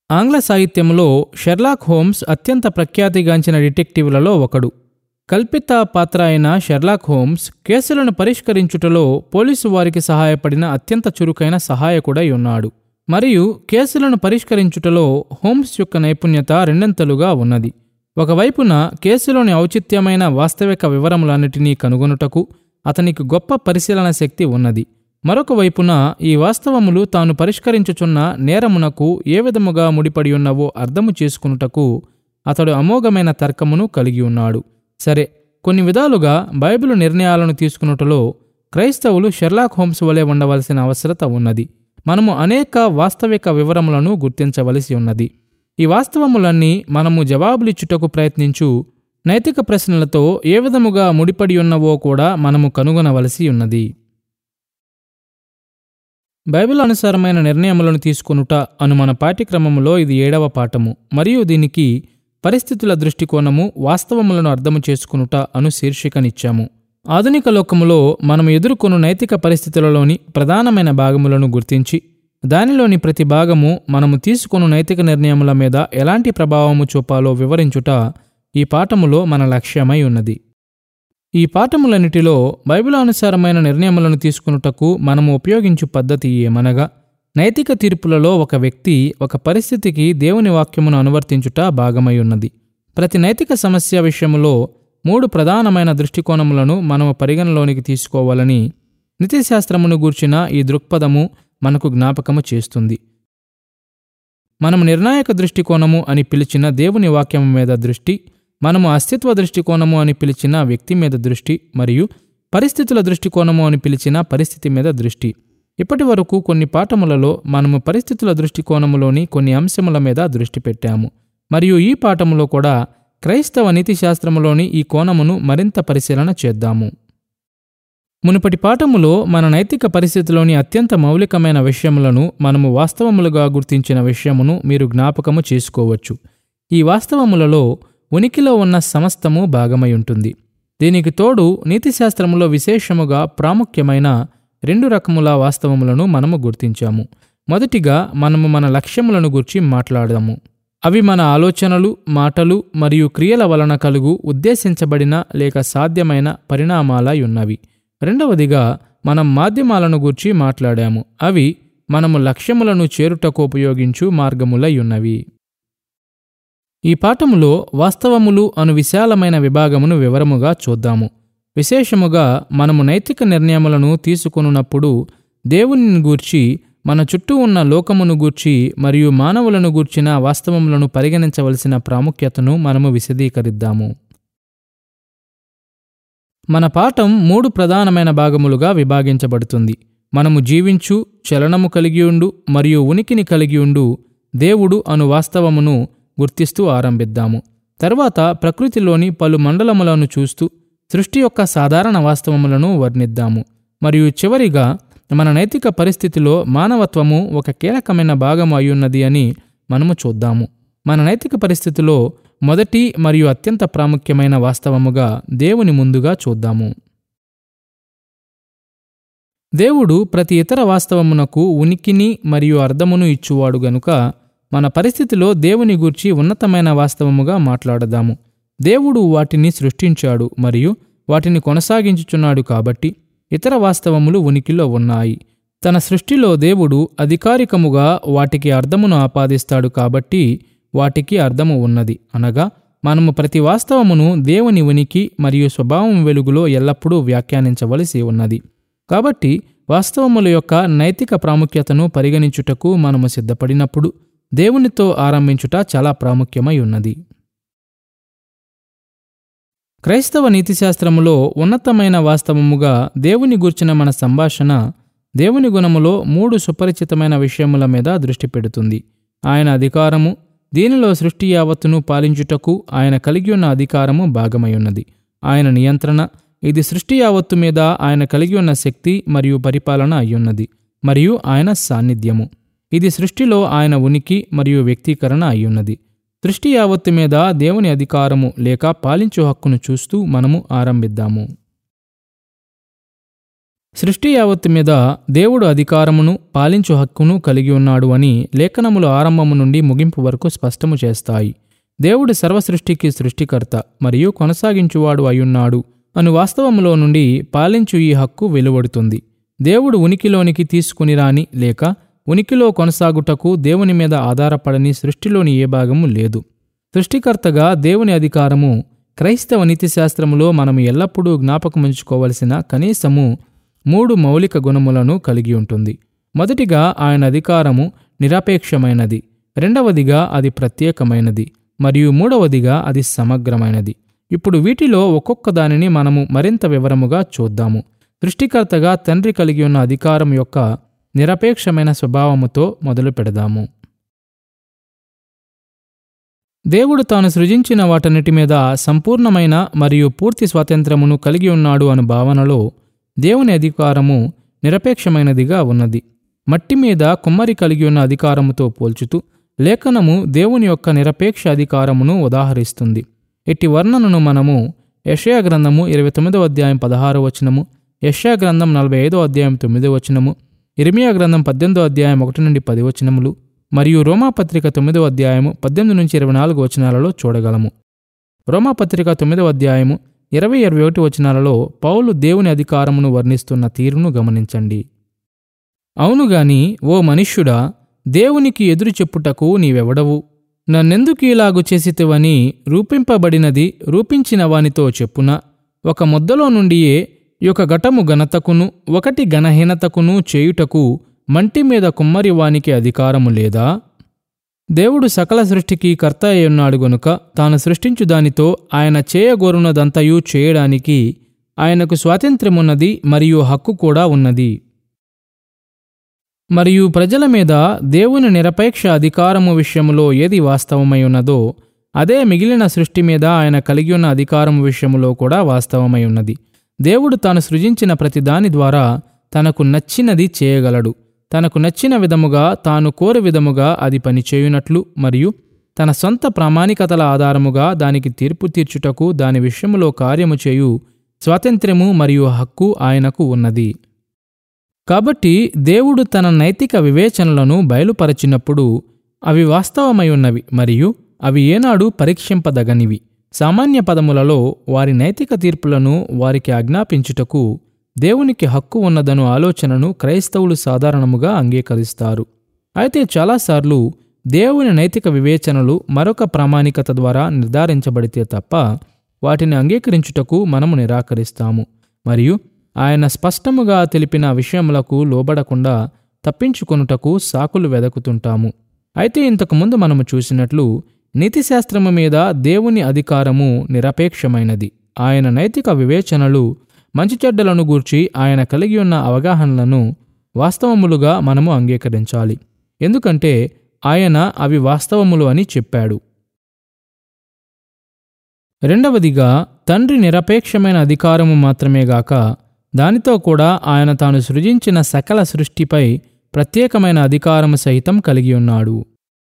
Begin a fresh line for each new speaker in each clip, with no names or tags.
ఆంగ్ల సాహిత్యంలో Sherlock Holmes అత్యంత ప్రఖ్యాతిగాంచిన డిటెక్టివ్లలో ఒకడు కల్పిత పాత్ర అయిన షెర్లాక్ హోమ్స్ కేసులను పరిష్కరించుటలో పోలీసు వారికి సహాయపడిన అత్యంత చురుకైన సహాయకుడై ఉన్నాడు మరియు కేసులను పరిష్కరించుటలో హోమ్స్ యొక్క నైపుణ్యత రెండంతలుగా ఉన్నది ఒకవైపున కేసులోని ఔచిత్యమైన వాస్తవిక వివరములన్నిటినీ కనుగొనుటకు అతనికి గొప్ప పరిశీలన శక్తి ఉన్నది మరొక వైపున ఈ వాస్తవములు తాను పరిష్కరించుచున్న నేరమునకు ఏ విధముగా ముడిపడి ఉన్నవో అర్థము చేసుకునుటకు అతడు అమోఘమైన తర్కమును కలిగి ఉన్నాడు సరే కొన్ని విధాలుగా బైబిల్ నిర్ణయాలను తీసుకున్నటలో క్రైస్తవులు షెర్లాక్ హోమ్స్ వలె ఉండవలసిన అవసరత ఉన్నది మనము అనేక వాస్తవిక వివరములను గుర్తించవలసి ఉన్నది ఈ వాస్తవములన్నీ మనము జవాబులిచ్చుటకు ప్రయత్నించు నైతిక ప్రశ్నలతో ఏ విధముగా ముడిపడి ఉన్నవో కూడా మనము కనుగొనవలసి ఉన్నది బైబిల్ అనుసారమైన నిర్ణయములను తీసుకొనుట అను మన పాఠ్యక్రమములో ఇది ఏడవ పాఠము మరియు దీనికి పరిస్థితుల దృష్టికోణము వాస్తవములను అర్థము చేసుకునుట అను శీర్షికనిచ్చాము ఆధునిక లోకములో మనం ఎదుర్కొను నైతిక పరిస్థితులలోని ప్రధానమైన భాగములను గుర్తించి దానిలోని ప్రతి భాగము మనము తీసుకొను నైతిక నిర్ణయముల మీద ఎలాంటి ప్రభావము చూపాలో వివరించుట ఈ పాఠములో మన లక్ష్యమై ఉన్నది ఈ పాఠములన్నిటిలో బైబిలానుసారమైన నిర్ణయములను తీసుకున్నటకు మనము ఉపయోగించు పద్ధతి ఏమనగా నైతిక తీర్పులలో ఒక వ్యక్తి ఒక పరిస్థితికి దేవుని వాక్యమును అనువర్తించుట భాగమై ఉన్నది ప్రతి నైతిక సమస్య విషయములో మూడు ప్రధానమైన దృష్టికోణములను మనము పరిగణలోనికి తీసుకోవాలని నీతిశాస్త్రమును గూర్చిన ఈ దృక్పథము మనకు జ్ఞాపకము చేస్తుంది మనము నిర్ణాయక దృష్టికోణము అని పిలిచిన దేవుని వాక్యము మీద దృష్టి మనము అస్తిత్వ దృష్టికోణము అని పిలిచిన వ్యక్తి మీద దృష్టి మరియు పరిస్థితుల దృష్టికోణము అని పిలిచిన పరిస్థితి మీద దృష్టి ఇప్పటి వరకు కొన్ని పాఠములలో మనము పరిస్థితుల దృష్టికోణములోని కొన్ని అంశముల మీద దృష్టి పెట్టాము మరియు ఈ పాఠములో కూడా క్రైస్తవ నీతిశాస్త్రములోని ఈ కోణమును మరింత పరిశీలన చేద్దాము మునుపటి పాఠములో మన నైతిక పరిస్థితిలోని అత్యంత మౌలికమైన విషయములను మనము వాస్తవములుగా గుర్తించిన విషయమును మీరు జ్ఞాపకము చేసుకోవచ్చు ఈ వాస్తవములలో ఉనికిలో ఉన్న సమస్తము భాగమై ఉంటుంది దీనికి తోడు నీతిశాస్త్రములో విశేషముగా ప్రాముఖ్యమైన రెండు రకముల వాస్తవములను మనము గుర్తించాము మొదటిగా మనము మన లక్ష్యములను గురించి మాట్లాడదాము అవి మన ఆలోచనలు మాటలు మరియు క్రియల వలన కలుగు ఉద్దేశించబడిన లేక సాధ్యమైన పరిణామాలై ఉన్నవి రెండవదిగా మనం మాధ్యమాలను గూర్చి మాట్లాడాము అవి మనము లక్ష్యములను చేరుటకు ఉపయోగించు మార్గములై ఉన్నవి ఈ పాఠములో వాస్తవములు అను విశాలమైన విభాగమును వివరముగా చూద్దాము విశేషముగా మనము నైతిక నిర్ణయములను తీసుకొనున్నప్పుడు దేవుని గూర్చి మన చుట్టూ ఉన్న లోకమును గూర్చి మరియు మానవులను గూర్చిన వాస్తవములను పరిగణించవలసిన ప్రాముఖ్యతను మనము విశదీకరిద్దాము మన పాఠం మూడు ప్రధానమైన భాగములుగా విభాగించబడుతుంది మనము జీవించు చలనము కలిగి ఉండు మరియు ఉనికిని కలిగి ఉండు దేవుడు అను వాస్తవమును గుర్తిస్తూ ఆరంభిద్దాము తర్వాత ప్రకృతిలోని పలు మండలములను చూస్తూ సృష్టి యొక్క సాధారణ వాస్తవములను వర్ణిద్దాము మరియు చివరిగా మన నైతిక పరిస్థితిలో మానవత్వము ఒక కీలకమైన భాగము అయ్యున్నది అని మనము చూద్దాము మన నైతిక పరిస్థితిలో మొదటి మరియు అత్యంత ప్రాముఖ్యమైన వాస్తవముగా దేవుని ముందుగా చూద్దాము దేవుడు ప్రతి ఇతర వాస్తవమునకు ఉనికిని మరియు అర్థమును ఇచ్చువాడు గనుక మన పరిస్థితిలో దేవుని గూర్చి ఉన్నతమైన వాస్తవముగా మాట్లాడదాము దేవుడు వాటిని సృష్టించాడు మరియు వాటిని కొనసాగించుచున్నాడు కాబట్టి ఇతర వాస్తవములు ఉనికిలో ఉన్నాయి తన సృష్టిలో దేవుడు అధికారికముగా వాటికి అర్థమును ఆపాదిస్తాడు కాబట్టి వాటికి అర్థము ఉన్నది అనగా మనము ప్రతి వాస్తవమును దేవుని ఉనికి మరియు స్వభావం వెలుగులో ఎల్లప్పుడూ వ్యాఖ్యానించవలసి ఉన్నది కాబట్టి వాస్తవముల యొక్క నైతిక ప్రాముఖ్యతను పరిగణించుటకు మనము సిద్ధపడినప్పుడు దేవునితో ఆరంభించుట చాలా ప్రాముఖ్యమై ఉన్నది క్రైస్తవ నీతిశాస్త్రములో ఉన్నతమైన వాస్తవముగా దేవుని గూర్చిన మన సంభాషణ దేవుని గుణములో మూడు సుపరిచితమైన విషయముల మీద దృష్టి పెడుతుంది ఆయన అధికారము దీనిలో సృష్టి యావత్తును పాలించుటకు ఆయన కలిగి ఉన్న అధికారము భాగమై ఉన్నది ఆయన నియంత్రణ ఇది సృష్టి యావత్తు మీద ఆయన కలిగి ఉన్న శక్తి మరియు పరిపాలన అయ్యున్నది మరియు ఆయన సాన్నిధ్యము ఇది సృష్టిలో ఆయన ఉనికి మరియు వ్యక్తీకరణ అయ్యున్నది సృష్టి యావత్తు మీద దేవుని అధికారము లేక పాలించు హక్కును చూస్తూ మనము ఆరంభిద్దాము సృష్టి యావత్తు మీద దేవుడు అధికారమును పాలించు హక్కును కలిగి ఉన్నాడు అని లేఖనములు ఆరంభము నుండి ముగింపు వరకు స్పష్టము చేస్తాయి దేవుడు సర్వ సృష్టికి సృష్టికర్త మరియు కొనసాగించువాడు అయ్యున్నాడు అను వాస్తవములో నుండి పాలించు ఈ హక్కు వెలువడుతుంది దేవుడు ఉనికిలోనికి తీసుకుని రాని లేక ఉనికిలో కొనసాగుటకు దేవుని మీద ఆధారపడని సృష్టిలోని ఏ భాగము లేదు సృష్టికర్తగా దేవుని అధికారము క్రైస్తవ నీతిశాస్త్రములో మనం ఎల్లప్పుడూ జ్ఞాపకముంచుకోవలసిన కనీసము మూడు మౌలిక గుణములను కలిగి ఉంటుంది మొదటిగా ఆయన అధికారము నిరపేక్షమైనది రెండవదిగా అది ప్రత్యేకమైనది మరియు మూడవదిగా అది సమగ్రమైనది ఇప్పుడు వీటిలో ఒక్కొక్క దానిని మనము మరింత వివరముగా చూద్దాము సృష్టికర్తగా తండ్రి కలిగి ఉన్న అధికారం యొక్క నిరపేక్షమైన స్వభావముతో మొదలు పెడదాము దేవుడు తాను సృజించిన వాటన్నిటి మీద సంపూర్ణమైన మరియు పూర్తి స్వాతంత్రమును కలిగి ఉన్నాడు అను భావనలో దేవుని అధికారము నిరపేక్షమైనదిగా ఉన్నది మట్టి మీద కుమ్మరి కలిగి ఉన్న అధికారముతో పోల్చుతూ లేఖనము దేవుని యొక్క నిరపేక్ష అధికారమును ఉదాహరిస్తుంది ఇట్టి వర్ణనను మనము యషయా గ్రంథము ఇరవై తొమ్మిదవ అధ్యాయం పదహారు వచనము యషయా గ్రంథం నలభై ఐదో అధ్యాయం తొమ్మిదో వచనము ఇర్మియా గ్రంథం పద్దెనిమిదో అధ్యాయం ఒకటి నుండి పది వచనములు మరియు రోమాపత్రిక తొమ్మిదో అధ్యాయము పద్దెనిమిది నుంచి ఇరవై నాలుగు వచనాలలో చూడగలము రోమాపత్రిక తొమ్మిదవ అధ్యాయము ఇరవై ఇరవై ఒకటి వచనాలలో పౌలు దేవుని అధికారమును వర్ణిస్తున్న తీరును గమనించండి అవునుగాని ఓ మనుష్యుడా దేవునికి ఎదురు చెప్పుటకు నీవెవడవు నన్నెందుకు ఇలాగు చేసితివని రూపింపబడినది రూపించిన వానితో చెప్పున ఒక ముద్దలో నుండియే ఒక ఘటము ఘనతకును ఒకటి ఘనహీనతకును చేయుటకు మంటి మీద కుమ్మరి వానికి అధికారము లేదా దేవుడు సకల సృష్టికి కర్త అయ్యున్నాడు గనుక తాను సృష్టించు దానితో ఆయన చేయగోరున్నదంతయు చేయడానికి ఆయనకు స్వాతంత్ర్యమున్నది మరియు హక్కు కూడా ఉన్నది మరియు ప్రజల మీద దేవుని నిరపేక్ష అధికారము విషయములో ఏది వాస్తవమై ఉన్నదో అదే మిగిలిన సృష్టి మీద ఆయన కలిగి ఉన్న అధికారము విషయములో కూడా వాస్తవమై ఉన్నది దేవుడు తాను సృజించిన ప్రతిదాని ద్వారా తనకు నచ్చినది చేయగలడు తనకు నచ్చిన విధముగా తాను కోరు విధముగా అది పనిచేయునట్లు మరియు తన సొంత ప్రామాణికతల ఆధారముగా దానికి తీర్పు తీర్చుటకు దాని విషయములో కార్యము చేయు స్వాతంత్ర్యము మరియు హక్కు ఆయనకు ఉన్నది కాబట్టి దేవుడు తన నైతిక వివేచనలను బయలుపరచినప్పుడు అవి వాస్తవమై ఉన్నవి మరియు అవి ఏనాడు పరీక్షింపదగనివి సామాన్య పదములలో వారి నైతిక తీర్పులను వారికి ఆజ్ఞాపించుటకు దేవునికి హక్కు ఉన్నదను ఆలోచనను క్రైస్తవులు సాధారణముగా అంగీకరిస్తారు అయితే చాలాసార్లు దేవుని నైతిక వివేచనలు మరొక ప్రామాణికత ద్వారా నిర్ధారించబడితే తప్ప వాటిని అంగీకరించుటకు మనము నిరాకరిస్తాము మరియు ఆయన స్పష్టముగా తెలిపిన విషయములకు లోబడకుండా తప్పించుకొనుటకు సాకులు వెదకుతుంటాము అయితే ఇంతకుముందు మనము చూసినట్లు నీతిశాస్త్రము మీద దేవుని అధికారము నిరపేక్షమైనది ఆయన నైతిక వివేచనలు మంచి చెడ్డలను గూర్చి ఆయన కలిగి ఉన్న అవగాహనలను వాస్తవములుగా మనము అంగీకరించాలి ఎందుకంటే ఆయన అవి వాస్తవములు అని చెప్పాడు రెండవదిగా తండ్రి నిరపేక్షమైన అధికారము మాత్రమే గాక దానితో కూడా ఆయన తాను సృజించిన సకల సృష్టిపై ప్రత్యేకమైన అధికారము సహితం కలిగి ఉన్నాడు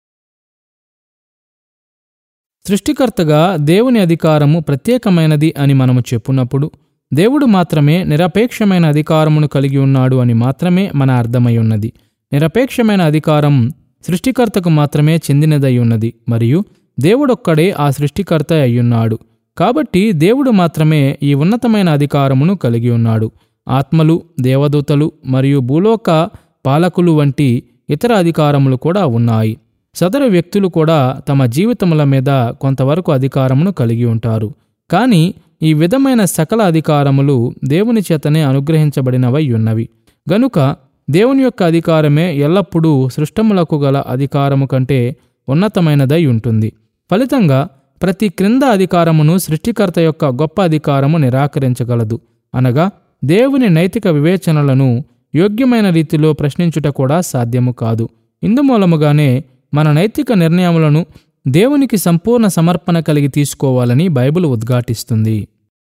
సృష్టికర్తగా దేవుని అధికారము ప్రత్యేకమైనది అని మనము చెప్పున్నప్పుడు దేవుడు మాత్రమే నిరపేక్షమైన అధికారమును కలిగి ఉన్నాడు అని మాత్రమే మన అర్థమై ఉన్నది నిరపేక్షమైన అధికారం సృష్టికర్తకు మాత్రమే చెందినదై ఉన్నది మరియు దేవుడొక్కడే ఆ సృష్టికర్త అయ్యున్నాడు కాబట్టి దేవుడు మాత్రమే ఈ ఉన్నతమైన అధికారమును కలిగి ఉన్నాడు ఆత్మలు దేవదూతలు మరియు భూలోక పాలకులు వంటి ఇతర అధికారములు కూడా ఉన్నాయి సదరు వ్యక్తులు కూడా తమ జీవితముల మీద కొంతవరకు అధికారమును కలిగి ఉంటారు కానీ ఈ విధమైన సకల అధికారములు దేవుని చేతనే అనుగ్రహించబడినవై ఉన్నవి గనుక దేవుని యొక్క అధికారమే ఎల్లప్పుడూ సృష్టములకు గల అధికారము కంటే ఉన్నతమైనదై ఉంటుంది ఫలితంగా ప్రతి క్రింద అధికారమును సృష్టికర్త యొక్క గొప్ప అధికారము నిరాకరించగలదు అనగా దేవుని నైతిక వివేచనలను యోగ్యమైన రీతిలో ప్రశ్నించుట కూడా సాధ్యము కాదు ఇందుమూలముగానే మన నైతిక నిర్ణయములను దేవునికి సంపూర్ణ సమర్పణ కలిగి తీసుకోవాలని బైబిల్ ఉద్ఘాటిస్తుంది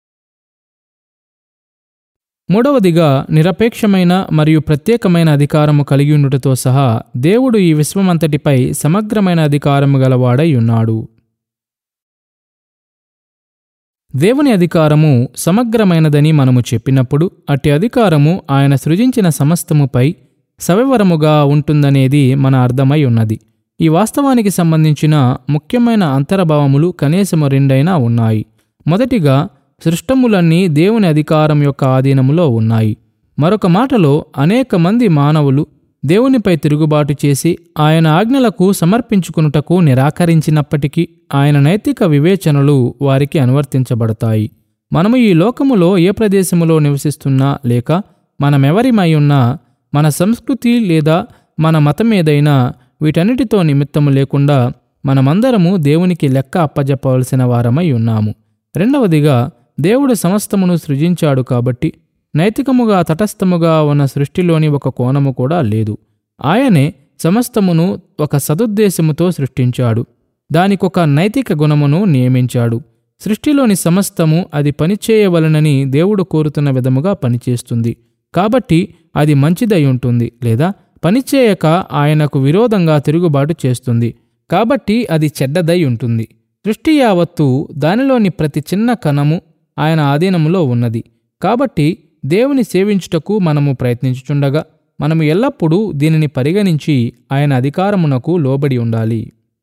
మూడవదిగా నిరపేక్షమైన మరియు ప్రత్యేకమైన అధికారము కలిగి ఉండుటతో సహా దేవుడు ఈ విశ్వమంతటిపై సమగ్రమైన అధికారము గలవాడై ఉన్నాడు దేవుని అధికారము సమగ్రమైనదని మనము చెప్పినప్పుడు అట్టి అధికారము ఆయన సృజించిన సమస్తముపై సవివరముగా ఉంటుందనేది మన అర్థమై ఉన్నది ఈ వాస్తవానికి సంబంధించిన ముఖ్యమైన అంతర్భావములు కనీసము రెండైనా ఉన్నాయి మొదటిగా సృష్టములన్నీ దేవుని అధికారం యొక్క ఆధీనములో ఉన్నాయి మరొక మాటలో అనేక మంది మానవులు దేవునిపై తిరుగుబాటు చేసి ఆయన ఆజ్ఞలకు సమర్పించుకునుటకు నిరాకరించినప్పటికీ ఆయన నైతిక వివేచనలు వారికి అనువర్తించబడతాయి మనము ఈ లోకములో ఏ ప్రదేశములో నివసిస్తున్నా లేక మనమెవరిమై ఉన్నా మన సంస్కృతి లేదా మన మతం ఏదైనా వీటన్నిటితో నిమిత్తము లేకుండా మనమందరము దేవునికి లెక్క అప్పజెప్పవలసిన వారమై ఉన్నాము రెండవదిగా దేవుడు సమస్తమును సృజించాడు కాబట్టి నైతికముగా తటస్థముగా ఉన్న సృష్టిలోని ఒక కోణము కూడా లేదు ఆయనే సమస్తమును ఒక సదుద్దేశముతో సృష్టించాడు దానికొక నైతిక గుణమును నియమించాడు సృష్టిలోని సమస్తము అది పనిచేయవలనని దేవుడు కోరుతున్న విధముగా పనిచేస్తుంది కాబట్టి అది మంచిదై ఉంటుంది లేదా పనిచేయక ఆయనకు విరోధంగా తిరుగుబాటు చేస్తుంది కాబట్టి అది చెడ్డదై ఉంటుంది సృష్టి యావత్తు దానిలోని ప్రతి చిన్న కణము ఆయన ఆధీనములో ఉన్నది కాబట్టి దేవుని సేవించుటకు మనము ప్రయత్నించుచుండగా మనము ఎల్లప్పుడూ దీనిని పరిగణించి ఆయన అధికారమునకు లోబడి ఉండాలి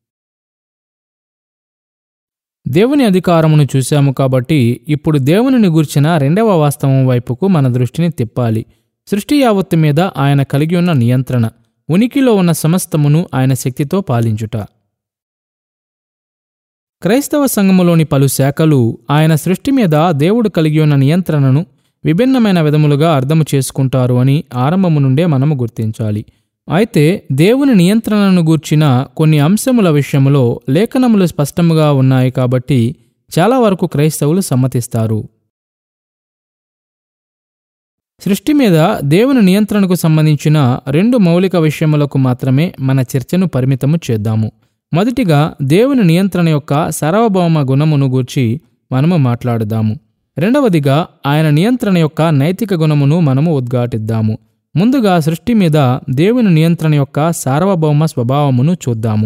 దేవుని అధికారమును చూశాము కాబట్టి ఇప్పుడు దేవునిని గూర్చిన రెండవ వాస్తవం వైపుకు మన దృష్టిని తిప్పాలి సృష్టి యావత్తు మీద ఆయన కలిగి ఉన్న నియంత్రణ ఉనికిలో ఉన్న సమస్తమును ఆయన శక్తితో పాలించుట క్రైస్తవ సంఘములోని పలు శాఖలు ఆయన సృష్టి మీద దేవుడు కలిగి ఉన్న నియంత్రణను విభిన్నమైన విధములుగా అర్థము చేసుకుంటారు అని ఆరంభము నుండే మనము గుర్తించాలి అయితే దేవుని నియంత్రణను గూర్చిన కొన్ని అంశముల విషయములో లేఖనములు స్పష్టముగా ఉన్నాయి కాబట్టి చాలా వరకు క్రైస్తవులు సమ్మతిస్తారు సృష్టి మీద దేవుని నియంత్రణకు సంబంధించిన రెండు మౌలిక విషయములకు మాత్రమే మన చర్చను పరిమితము చేద్దాము మొదటిగా దేవుని నియంత్రణ యొక్క సార్వభౌమ గుణమును గూర్చి మనము మాట్లాడుదాము రెండవదిగా ఆయన నియంత్రణ యొక్క నైతిక గుణమును మనము ఉద్ఘాటిద్దాము ముందుగా సృష్టి మీద దేవుని నియంత్రణ యొక్క సార్వభౌమ స్వభావమును చూద్దాము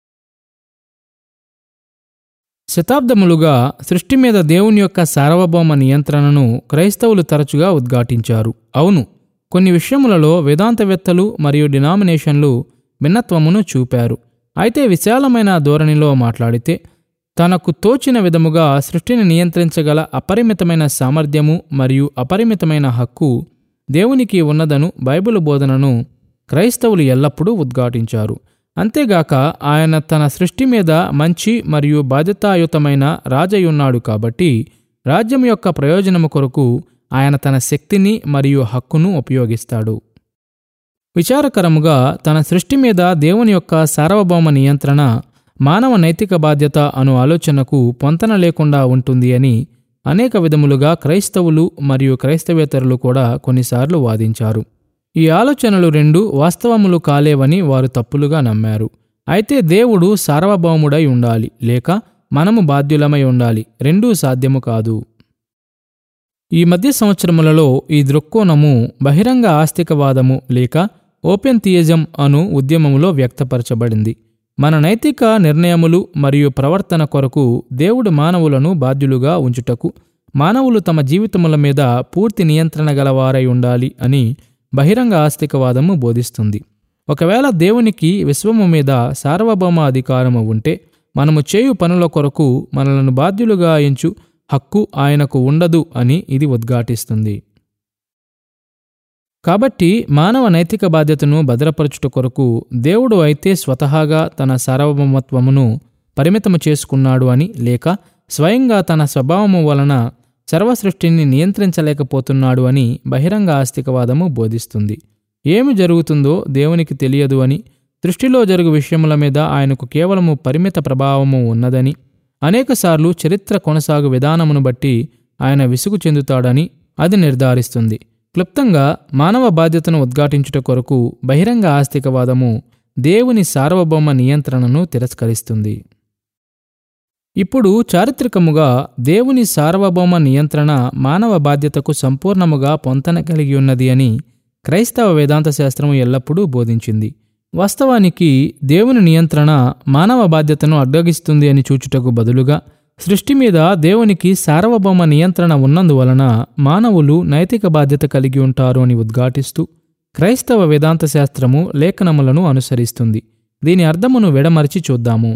శతాబ్దములుగా సృష్టి మీద దేవుని యొక్క సార్వభౌమ నియంత్రణను క్రైస్తవులు తరచుగా ఉద్ఘాటించారు అవును కొన్ని విషయములలో వేదాంతవేత్తలు మరియు డినామినేషన్లు భిన్నత్వమును చూపారు అయితే విశాలమైన ధోరణిలో మాట్లాడితే తనకు తోచిన విధముగా సృష్టిని నియంత్రించగల అపరిమితమైన సామర్థ్యము మరియు అపరిమితమైన హక్కు దేవునికి ఉన్నదను బైబిల్ బోధనను క్రైస్తవులు ఎల్లప్పుడూ ఉద్ఘాటించారు అంతేగాక ఆయన తన సృష్టి మీద మంచి మరియు బాధ్యతాయుతమైన రాజయున్నాడు కాబట్టి రాజ్యం యొక్క ప్రయోజనము కొరకు ఆయన తన శక్తిని మరియు హక్కును ఉపయోగిస్తాడు విచారకరముగా తన సృష్టి మీద దేవుని యొక్క సార్వభౌమ నియంత్రణ మానవ నైతిక బాధ్యత అను ఆలోచనకు పొంతన లేకుండా ఉంటుంది అని అనేక విధములుగా క్రైస్తవులు మరియు క్రైస్తవేతరులు కూడా కొన్నిసార్లు వాదించారు ఈ ఆలోచనలు రెండు వాస్తవములు కాలేవని వారు తప్పులుగా నమ్మారు అయితే దేవుడు సార్వభౌముడై ఉండాలి లేక మనము బాధ్యులమై ఉండాలి రెండూ సాధ్యము కాదు ఈ మధ్య సంవత్సరములలో ఈ దృక్కోణము బహిరంగ ఆస్తికవాదము లేక ఓపెన్ థియజం అను ఉద్యమములో వ్యక్తపరచబడింది మన నైతిక నిర్ణయములు మరియు ప్రవర్తన కొరకు దేవుడు మానవులను బాధ్యులుగా ఉంచుటకు మానవులు తమ జీవితముల మీద పూర్తి నియంత్రణ గలవారై ఉండాలి అని బహిరంగ ఆస్తికవాదము బోధిస్తుంది ఒకవేళ దేవునికి విశ్వము మీద సార్వభౌమ అధికారము ఉంటే మనము చేయు పనుల కొరకు మనలను బాధ్యులుగా ఎంచు హక్కు ఆయనకు ఉండదు అని ఇది ఉద్ఘాటిస్తుంది కాబట్టి మానవ నైతిక బాధ్యతను భద్రపరచుట కొరకు దేవుడు అయితే స్వతహాగా తన సార్వభౌమత్వమును పరిమితము చేసుకున్నాడు అని లేక స్వయంగా తన స్వభావము వలన సర్వసృష్టిని నియంత్రించలేకపోతున్నాడు అని బహిరంగ ఆస్తికవాదము బోధిస్తుంది ఏమి జరుగుతుందో దేవునికి తెలియదు అని సృష్టిలో జరుగు విషయముల మీద ఆయనకు కేవలము పరిమిత ప్రభావము ఉన్నదని అనేకసార్లు చరిత్ర కొనసాగు విధానమును బట్టి ఆయన విసుగు చెందుతాడని అది నిర్ధారిస్తుంది క్లుప్తంగా మానవ బాధ్యతను ఉద్ఘాటించుట కొరకు బహిరంగ ఆస్తికవాదము దేవుని సార్వభౌమ నియంత్రణను తిరస్కరిస్తుంది ఇప్పుడు చారిత్రకముగా దేవుని సార్వభౌమ నియంత్రణ మానవ బాధ్యతకు సంపూర్ణముగా పొంతన కలిగి ఉన్నది అని క్రైస్తవ వేదాంత శాస్త్రము ఎల్లప్పుడూ బోధించింది వాస్తవానికి దేవుని నియంత్రణ మానవ బాధ్యతను అడ్డగిస్తుంది అని చూచుటకు బదులుగా సృష్టి మీద దేవునికి సార్వభౌమ నియంత్రణ ఉన్నందువలన మానవులు నైతిక బాధ్యత కలిగి ఉంటారు అని ఉద్ఘాటిస్తూ క్రైస్తవ వేదాంత శాస్త్రము లేఖనములను అనుసరిస్తుంది దీని అర్థమును వెడమరిచి చూద్దాము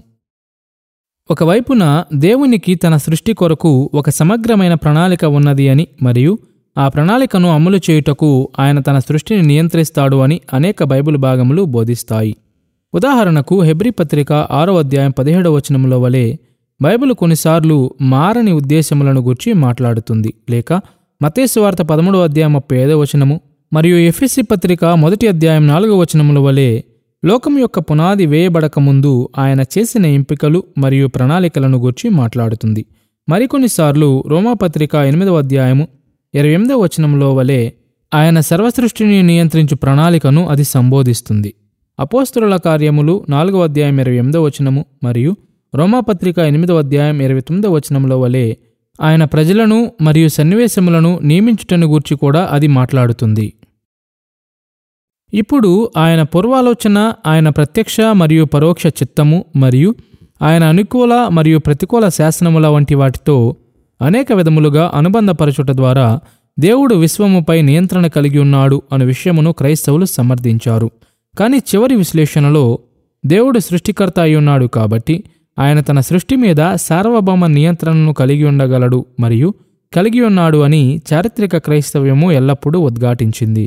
ఒకవైపున దేవునికి తన సృష్టి కొరకు ఒక సమగ్రమైన ప్రణాళిక ఉన్నది అని మరియు ఆ ప్రణాళికను అమలు చేయుటకు ఆయన తన సృష్టిని నియంత్రిస్తాడు అని అనేక బైబిల్ భాగములు బోధిస్తాయి ఉదాహరణకు హెబ్రి పత్రిక ఆరో అధ్యాయం పదిహేడవ వచనములో వలె బైబిల్ కొన్నిసార్లు మారని ఉద్దేశములను గురించి మాట్లాడుతుంది లేక మతేశ్వార్త పదమూడవ అధ్యాయం ముప్పై ఐదవ వచనము మరియు ఎఫ్ఎస్సి పత్రిక మొదటి అధ్యాయం నాలుగవ వచనముల వలె లోకం యొక్క పునాది వేయబడక ముందు ఆయన చేసిన ఎంపికలు మరియు ప్రణాళికలను గురించి మాట్లాడుతుంది మరికొన్నిసార్లు రోమాపత్రిక ఎనిమిదవ అధ్యాయము ఇరవై ఎనిమిదవ వచనంలో వలె ఆయన సర్వసృష్టిని నియంత్రించు ప్రణాళికను అది సంబోధిస్తుంది అపోస్తుల కార్యములు నాలుగవ అధ్యాయం ఇరవై ఎనిమిదవ వచనము మరియు రోమాపత్రిక ఎనిమిదవ అధ్యాయం ఇరవై తొమ్మిదవ వచనంలో వలె ఆయన ప్రజలను మరియు సన్నివేశములను నియమించుటను గూర్చి కూడా అది మాట్లాడుతుంది ఇప్పుడు ఆయన పూర్వాలోచన ఆయన ప్రత్యక్ష మరియు పరోక్ష చిత్తము మరియు ఆయన అనుకూల మరియు ప్రతికూల శాసనముల వంటి వాటితో అనేక విధములుగా అనుబంధపరచుట ద్వారా దేవుడు విశ్వముపై నియంత్రణ కలిగి ఉన్నాడు అనే విషయమును క్రైస్తవులు సమర్థించారు కానీ చివరి విశ్లేషణలో దేవుడు సృష్టికర్త అయి ఉన్నాడు కాబట్టి ఆయన తన సృష్టి మీద సార్వభౌమ నియంత్రణను కలిగి ఉండగలడు మరియు కలిగి ఉన్నాడు అని చారిత్రక క్రైస్తవ్యము ఎల్లప్పుడూ ఉద్ఘాటించింది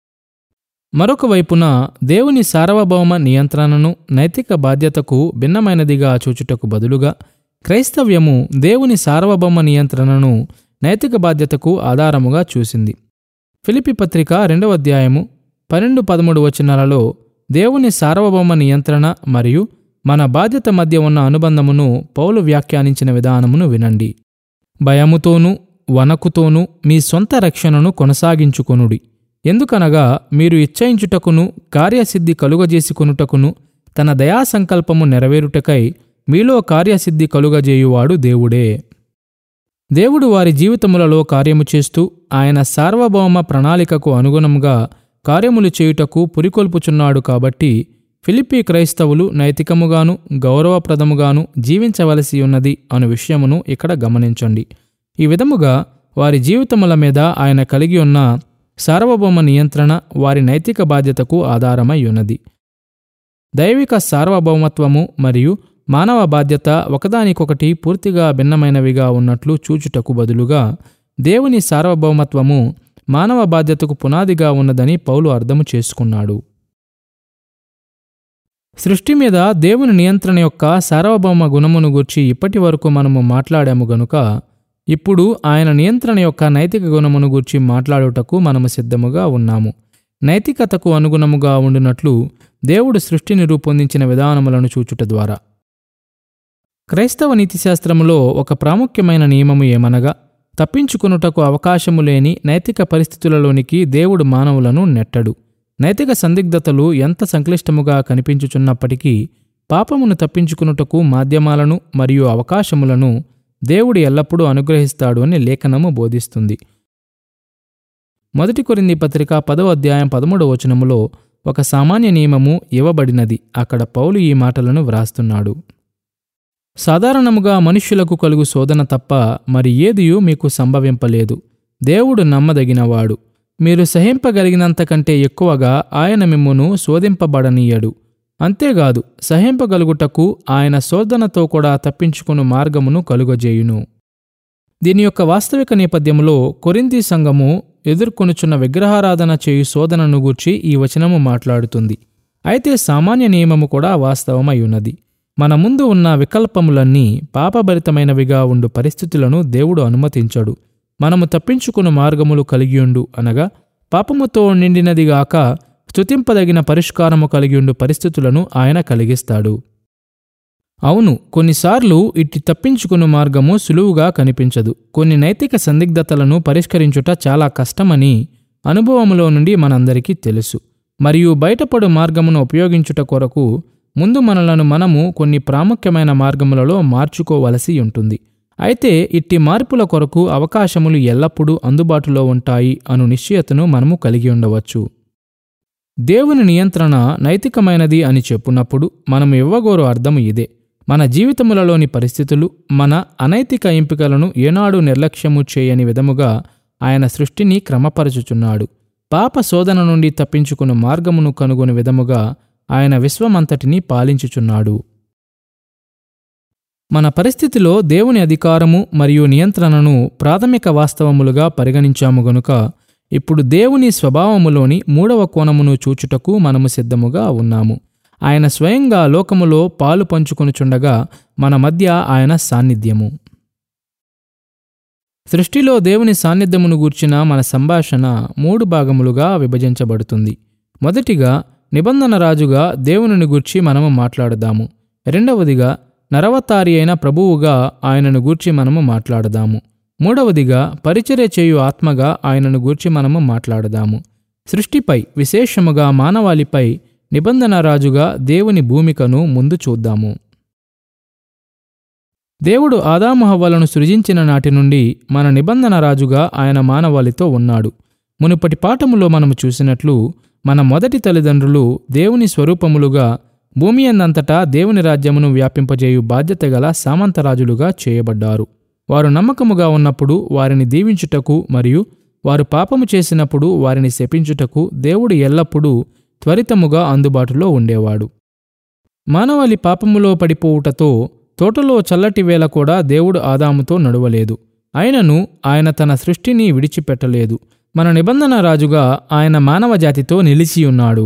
మరొక వైపున దేవుని సార్వభౌమ నియంత్రణను నైతిక బాధ్యతకు భిన్నమైనదిగా చూచుటకు బదులుగా క్రైస్తవ్యము దేవుని సార్వభౌమ నియంత్రణను నైతిక బాధ్యతకు ఆధారముగా చూసింది ఫిలిపి పత్రిక రెండవ అధ్యాయము పన్నెండు పదమూడు వచనాలలో దేవుని సార్వభౌమ నియంత్రణ మరియు మన బాధ్యత మధ్య ఉన్న అనుబంధమును పౌలు వ్యాఖ్యానించిన విధానమును వినండి భయముతోనూ వనకుతోనూ మీ సొంత రక్షణను కొనసాగించుకొనుడి ఎందుకనగా మీరు ఇచ్చయించుటకును కార్యసిద్ధి కలుగజేసుకొనుటకును తన దయా సంకల్పము నెరవేరుటకై మీలో కార్యసిద్ధి కలుగజేయువాడు దేవుడే దేవుడు వారి జీవితములలో కార్యము చేస్తూ ఆయన సార్వభౌమ ప్రణాళికకు అనుగుణంగా కార్యములు చేయుటకు పురికొల్పుచున్నాడు కాబట్టి ఫిలిప్పీ క్రైస్తవులు నైతికముగాను గౌరవప్రదముగాను జీవించవలసి ఉన్నది అను విషయమును ఇక్కడ గమనించండి ఈ విధముగా వారి జీవితముల మీద ఆయన కలిగి ఉన్న సార్వభౌమ నియంత్రణ వారి నైతిక బాధ్యతకు ఆధారమై ఉన్నది దైవిక సార్వభౌమత్వము మరియు మానవ బాధ్యత ఒకదానికొకటి పూర్తిగా భిన్నమైనవిగా ఉన్నట్లు చూచుటకు బదులుగా దేవుని సార్వభౌమత్వము మానవ బాధ్యతకు పునాదిగా ఉన్నదని పౌలు అర్థము చేసుకున్నాడు సృష్టి మీద దేవుని నియంత్రణ యొక్క సార్వభౌమ గుణమును గూర్చి ఇప్పటి వరకు మనము మాట్లాడాము గనుక ఇప్పుడు ఆయన నియంత్రణ యొక్క నైతిక గుణమును గూర్చి మాట్లాడుటకు మనము సిద్ధముగా ఉన్నాము నైతికతకు అనుగుణముగా ఉండునట్లు దేవుడు సృష్టిని రూపొందించిన విధానములను చూచుట ద్వారా క్రైస్తవ నీతిశాస్త్రములో ఒక ప్రాముఖ్యమైన నియమము ఏమనగా తప్పించుకొనుటకు అవకాశము లేని నైతిక పరిస్థితులలోనికి దేవుడు మానవులను నెట్టడు నైతిక సందిగ్ధతలు ఎంత సంక్లిష్టముగా కనిపించుచున్నప్పటికీ పాపమును తప్పించుకునుటకు మాధ్యమాలను మరియు అవకాశములను దేవుడు ఎల్లప్పుడూ అనుగ్రహిస్తాడు అని లేఖనము బోధిస్తుంది మొదటి కొరింది పత్రిక పదవ అధ్యాయం పదమూడవ వచనములో ఒక సామాన్య నియమము ఇవ్వబడినది అక్కడ పౌలు ఈ మాటలను వ్రాస్తున్నాడు సాధారణముగా మనుష్యులకు కలుగు శోధన తప్ప మరి ఏదియూ మీకు సంభవింపలేదు దేవుడు నమ్మదగినవాడు మీరు సహింపగలిగినంత కంటే ఎక్కువగా ఆయన మిమ్మును శోధింపబడనీయడు అంతేకాదు సహింపగలుగుటకు ఆయన శోధనతో కూడా తప్పించుకుని మార్గమును కలుగజేయును దీని యొక్క వాస్తవిక నేపథ్యంలో కొరింతి సంఘము ఎదుర్కొనుచున్న విగ్రహారాధన చేయు శోధనను గూర్చి ఈ వచనము మాట్లాడుతుంది అయితే సామాన్య నియమము కూడా వాస్తవమై ఉన్నది మన ముందు ఉన్న వికల్పములన్నీ పాపభరితమైనవిగా ఉండు పరిస్థితులను దేవుడు అనుమతించడు మనము తప్పించుకుని మార్గములు కలిగియుండు అనగా పాపముతో నిండినదిగాక స్తుతింపదగిన పరిష్కారము కలిగియుండు పరిస్థితులను ఆయన కలిగిస్తాడు అవును కొన్నిసార్లు ఇట్టి తప్పించుకుని మార్గము సులువుగా కనిపించదు కొన్ని నైతిక సందిగ్ధతలను పరిష్కరించుట చాలా కష్టమని అనుభవములో నుండి మనందరికీ తెలుసు మరియు బయటపడు మార్గమును ఉపయోగించుట కొరకు ముందు మనలను మనము కొన్ని ప్రాముఖ్యమైన మార్గములలో మార్చుకోవలసి ఉంటుంది అయితే ఇట్టి మార్పుల కొరకు అవకాశములు ఎల్లప్పుడూ అందుబాటులో ఉంటాయి అను నిశ్చయతను మనము కలిగి ఉండవచ్చు దేవుని నియంత్రణ నైతికమైనది అని చెప్పున్నప్పుడు మనం ఇవ్వగోరు అర్థము ఇదే మన జీవితములలోని పరిస్థితులు మన అనైతిక ఎంపికలను ఏనాడు నిర్లక్ష్యము చేయని విధముగా ఆయన సృష్టిని క్రమపరచుచున్నాడు పాప శోధన నుండి తప్పించుకుని మార్గమును కనుగొని విధముగా ఆయన విశ్వమంతటిని పాలించుచున్నాడు మన పరిస్థితిలో దేవుని అధికారము మరియు నియంత్రణను ప్రాథమిక వాస్తవములుగా పరిగణించాము గనుక ఇప్పుడు దేవుని స్వభావములోని మూడవ కోణమును చూచుటకు మనము సిద్ధముగా ఉన్నాము ఆయన స్వయంగా లోకములో పాలు పంచుకొనుచుండగా మన మధ్య ఆయన సాన్నిధ్యము సృష్టిలో దేవుని సాన్నిధ్యమును గూర్చిన మన సంభాషణ మూడు భాగములుగా విభజించబడుతుంది మొదటిగా నిబంధన రాజుగా దేవునిని గూర్చి మనము మాట్లాడదాము రెండవదిగా నరవతారి అయిన ప్రభువుగా ఆయనను గూర్చి మనము మాట్లాడదాము మూడవదిగా పరిచర్య చేయు ఆత్మగా ఆయనను గూర్చి మనము మాట్లాడదాము సృష్టిపై విశేషముగా మానవాళిపై నిబంధన రాజుగా దేవుని భూమికను ముందు చూద్దాము దేవుడు ఆదాము హవ్వలను సృజించిన నాటి నుండి మన నిబంధన రాజుగా ఆయన మానవాళితో ఉన్నాడు మునుపటి పాఠములో మనము చూసినట్లు మన మొదటి తల్లిదండ్రులు దేవుని స్వరూపములుగా భూమి అందంతటా దేవుని రాజ్యమును వ్యాపింపజేయు బాధ్యత గల సామంతరాజులుగా చేయబడ్డారు వారు నమ్మకముగా ఉన్నప్పుడు వారిని దీవించుటకు మరియు వారు పాపము చేసినప్పుడు వారిని శపించుటకు దేవుడు ఎల్లప్పుడూ త్వరితముగా అందుబాటులో ఉండేవాడు మానవాళి పాపములో పడిపోవుటతో తోటలో చల్లటి వేళ కూడా దేవుడు ఆదాముతో నడువలేదు అయినను ఆయన తన సృష్టిని విడిచిపెట్టలేదు మన నిబంధన రాజుగా ఆయన మానవ జాతితో నిలిచియున్నాడు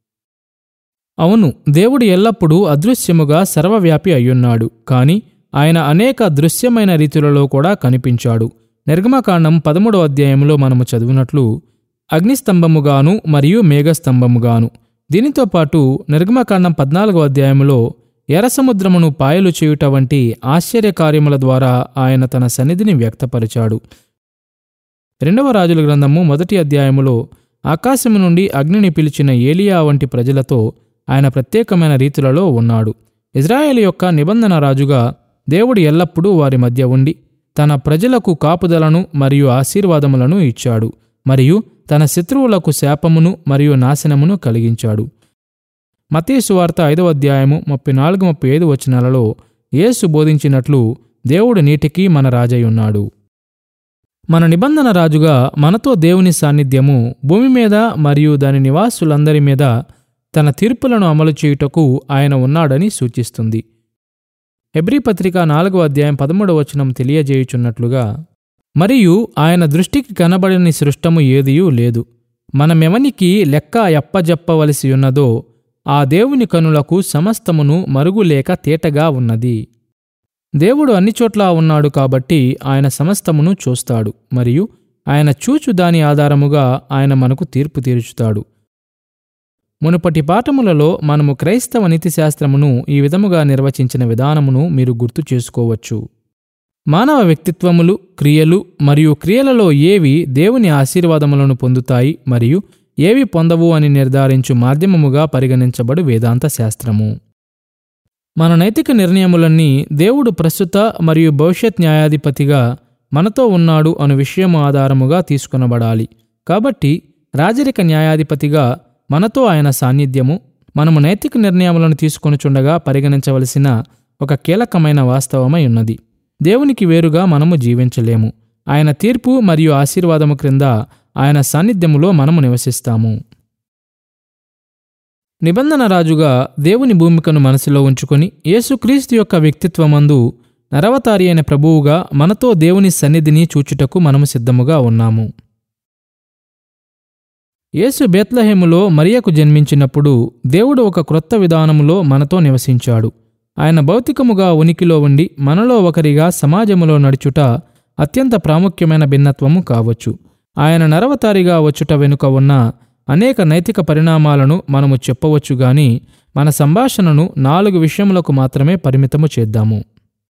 అవును దేవుడు ఎల్లప్పుడూ అదృశ్యముగా సర్వవ్యాపి అయ్యున్నాడు కాని ఆయన అనేక దృశ్యమైన రీతులలో కూడా కనిపించాడు నిర్గమకాండం పదమూడో అధ్యాయంలో మనము చదివినట్లు అగ్నిస్తంభముగాను మరియు మేఘస్తంభముగాను దీనితో పాటు నిర్గమకాండం పద్నాలుగో అధ్యాయంలో ఎర్రసముద్రమును పాయలు చేయుట వంటి ఆశ్చర్యకార్యముల ద్వారా ఆయన తన సన్నిధిని వ్యక్తపరిచాడు రెండవ రాజుల గ్రంథము మొదటి అధ్యాయములో ఆకాశము నుండి అగ్నిని పిలిచిన ఏలియా వంటి ప్రజలతో ఆయన ప్రత్యేకమైన రీతులలో ఉన్నాడు ఇజ్రాయేల్ యొక్క నిబంధన రాజుగా దేవుడు ఎల్లప్పుడూ వారి మధ్య ఉండి తన ప్రజలకు కాపుదలను మరియు ఆశీర్వాదములను ఇచ్చాడు మరియు తన శత్రువులకు శాపమును మరియు నాశనమును కలిగించాడు మతేసు వార్త ఐదవ అధ్యాయము ముప్పై నాలుగు ముప్పై ఐదు వచనాలలో యేసు బోధించినట్లు దేవుడు నీటికి మన రాజై ఉన్నాడు మన నిబంధన రాజుగా మనతో దేవుని సాన్నిధ్యము భూమి మీద మరియు దాని నివాసులందరి మీద తన తీర్పులను అమలు చేయుటకు ఆయన ఉన్నాడని సూచిస్తుంది హెబ్రీ పత్రిక నాలుగవ అధ్యాయం పదమూడవ వచనం తెలియజేయుచున్నట్లుగా మరియు ఆయన దృష్టికి కనబడని సృష్టము ఏదియూ లేదు మనమెవనికి లెక్క ఎప్పజెప్పవలసి ఉన్నదో ఆ దేవుని కనులకు సమస్తమును మరుగులేక తేటగా ఉన్నది దేవుడు అన్ని చోట్ల ఉన్నాడు కాబట్టి ఆయన సమస్తమును చూస్తాడు మరియు ఆయన చూచు దాని ఆధారముగా ఆయన మనకు తీర్పు తీర్చుతాడు మునుపటి పాఠములలో మనము క్రైస్తవ నీతిశాస్త్రమును ఈ విధముగా నిర్వచించిన విధానమును మీరు గుర్తు చేసుకోవచ్చు మానవ వ్యక్తిత్వములు క్రియలు మరియు క్రియలలో ఏవి దేవుని ఆశీర్వాదములను పొందుతాయి మరియు ఏవి పొందవు అని నిర్ధారించు మాధ్యమముగా పరిగణించబడు వేదాంత శాస్త్రము మన నైతిక నిర్ణయములన్నీ దేవుడు ప్రస్తుత మరియు భవిష్యత్ న్యాయాధిపతిగా మనతో ఉన్నాడు అను విషయము ఆధారముగా తీసుకొనబడాలి కాబట్టి రాజరిక న్యాయాధిపతిగా మనతో ఆయన సాన్నిధ్యము మనము నైతిక నిర్ణయములను తీసుకొనుచుండగా పరిగణించవలసిన ఒక కీలకమైన వాస్తవమై ఉన్నది దేవునికి వేరుగా మనము జీవించలేము ఆయన తీర్పు మరియు ఆశీర్వాదము క్రింద ఆయన సాన్నిధ్యములో మనము నివసిస్తాము నిబంధన రాజుగా దేవుని భూమికను మనసులో ఉంచుకొని యేసుక్రీస్తు యొక్క వ్యక్తిత్వమందు నరవతారి అయిన ప్రభువుగా మనతో దేవుని సన్నిధిని చూచుటకు మనము సిద్ధముగా ఉన్నాము యేసు బేత్లహేములో మరియకు జన్మించినప్పుడు దేవుడు ఒక క్రొత్త విధానములో మనతో నివసించాడు ఆయన భౌతికముగా ఉనికిలో ఉండి మనలో ఒకరిగా సమాజములో నడుచుట అత్యంత ప్రాముఖ్యమైన భిన్నత్వము కావచ్చు ఆయన నరవతారిగా వచ్చుట వెనుక ఉన్న అనేక నైతిక పరిణామాలను మనము చెప్పవచ్చు గాని మన సంభాషణను నాలుగు విషయములకు మాత్రమే పరిమితము చేద్దాము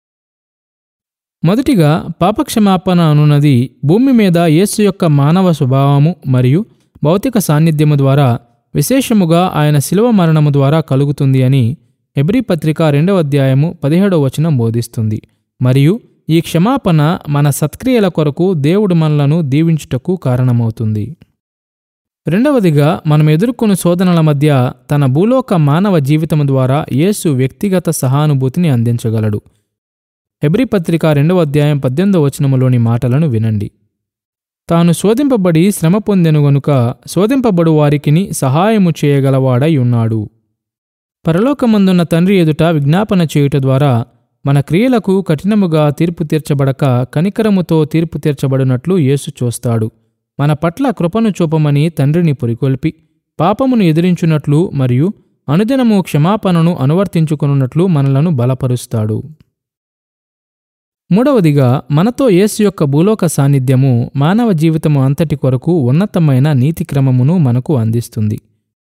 మొదటిగా పాపక్షమాపణ అనున్నది భూమి మీద యేసు యొక్క మానవ స్వభావము మరియు భౌతిక సాన్నిధ్యము ద్వారా విశేషముగా ఆయన శిలువ మరణము ద్వారా కలుగుతుంది అని హెబ్రీ పత్రిక రెండవ అధ్యాయము పదిహేడవ వచనం బోధిస్తుంది మరియు ఈ క్షమాపణ మన సత్క్రియల కొరకు దేవుడు మనలను దీవించుటకు కారణమవుతుంది రెండవదిగా మనం ఎదుర్కొన్న శోధనల మధ్య తన భూలోక మానవ జీవితం ద్వారా యేసు వ్యక్తిగత సహానుభూతిని అందించగలడు హెబ్రి పత్రిక రెండవ అధ్యాయం పద్దెనిమిదవ వచనములోని మాటలను వినండి తాను శోధింపబడి శ్రమ పొందెను గనుక శోధింపబడు వారికిని సహాయము చేయగలవాడై ఉన్నాడు పరలోకమందున్న తండ్రి ఎదుట విజ్ఞాపన చేయుట ద్వారా మన క్రియలకు కఠినముగా తీర్పు తీర్చబడక కనికరముతో తీర్పు తీర్చబడినట్లు యేసు చూస్తాడు మన పట్ల కృపను చూపమని తండ్రిని పురికొల్పి పాపమును ఎదిరించున్నట్లు మరియు అనుదినము క్షమాపణను అనువర్తించుకున్నట్లు మనలను బలపరుస్తాడు మూడవదిగా మనతో యేసు యొక్క భూలోక సాన్నిధ్యము మానవ జీవితము అంతటి కొరకు ఉన్నతమైన నీతి క్రమమును మనకు అందిస్తుంది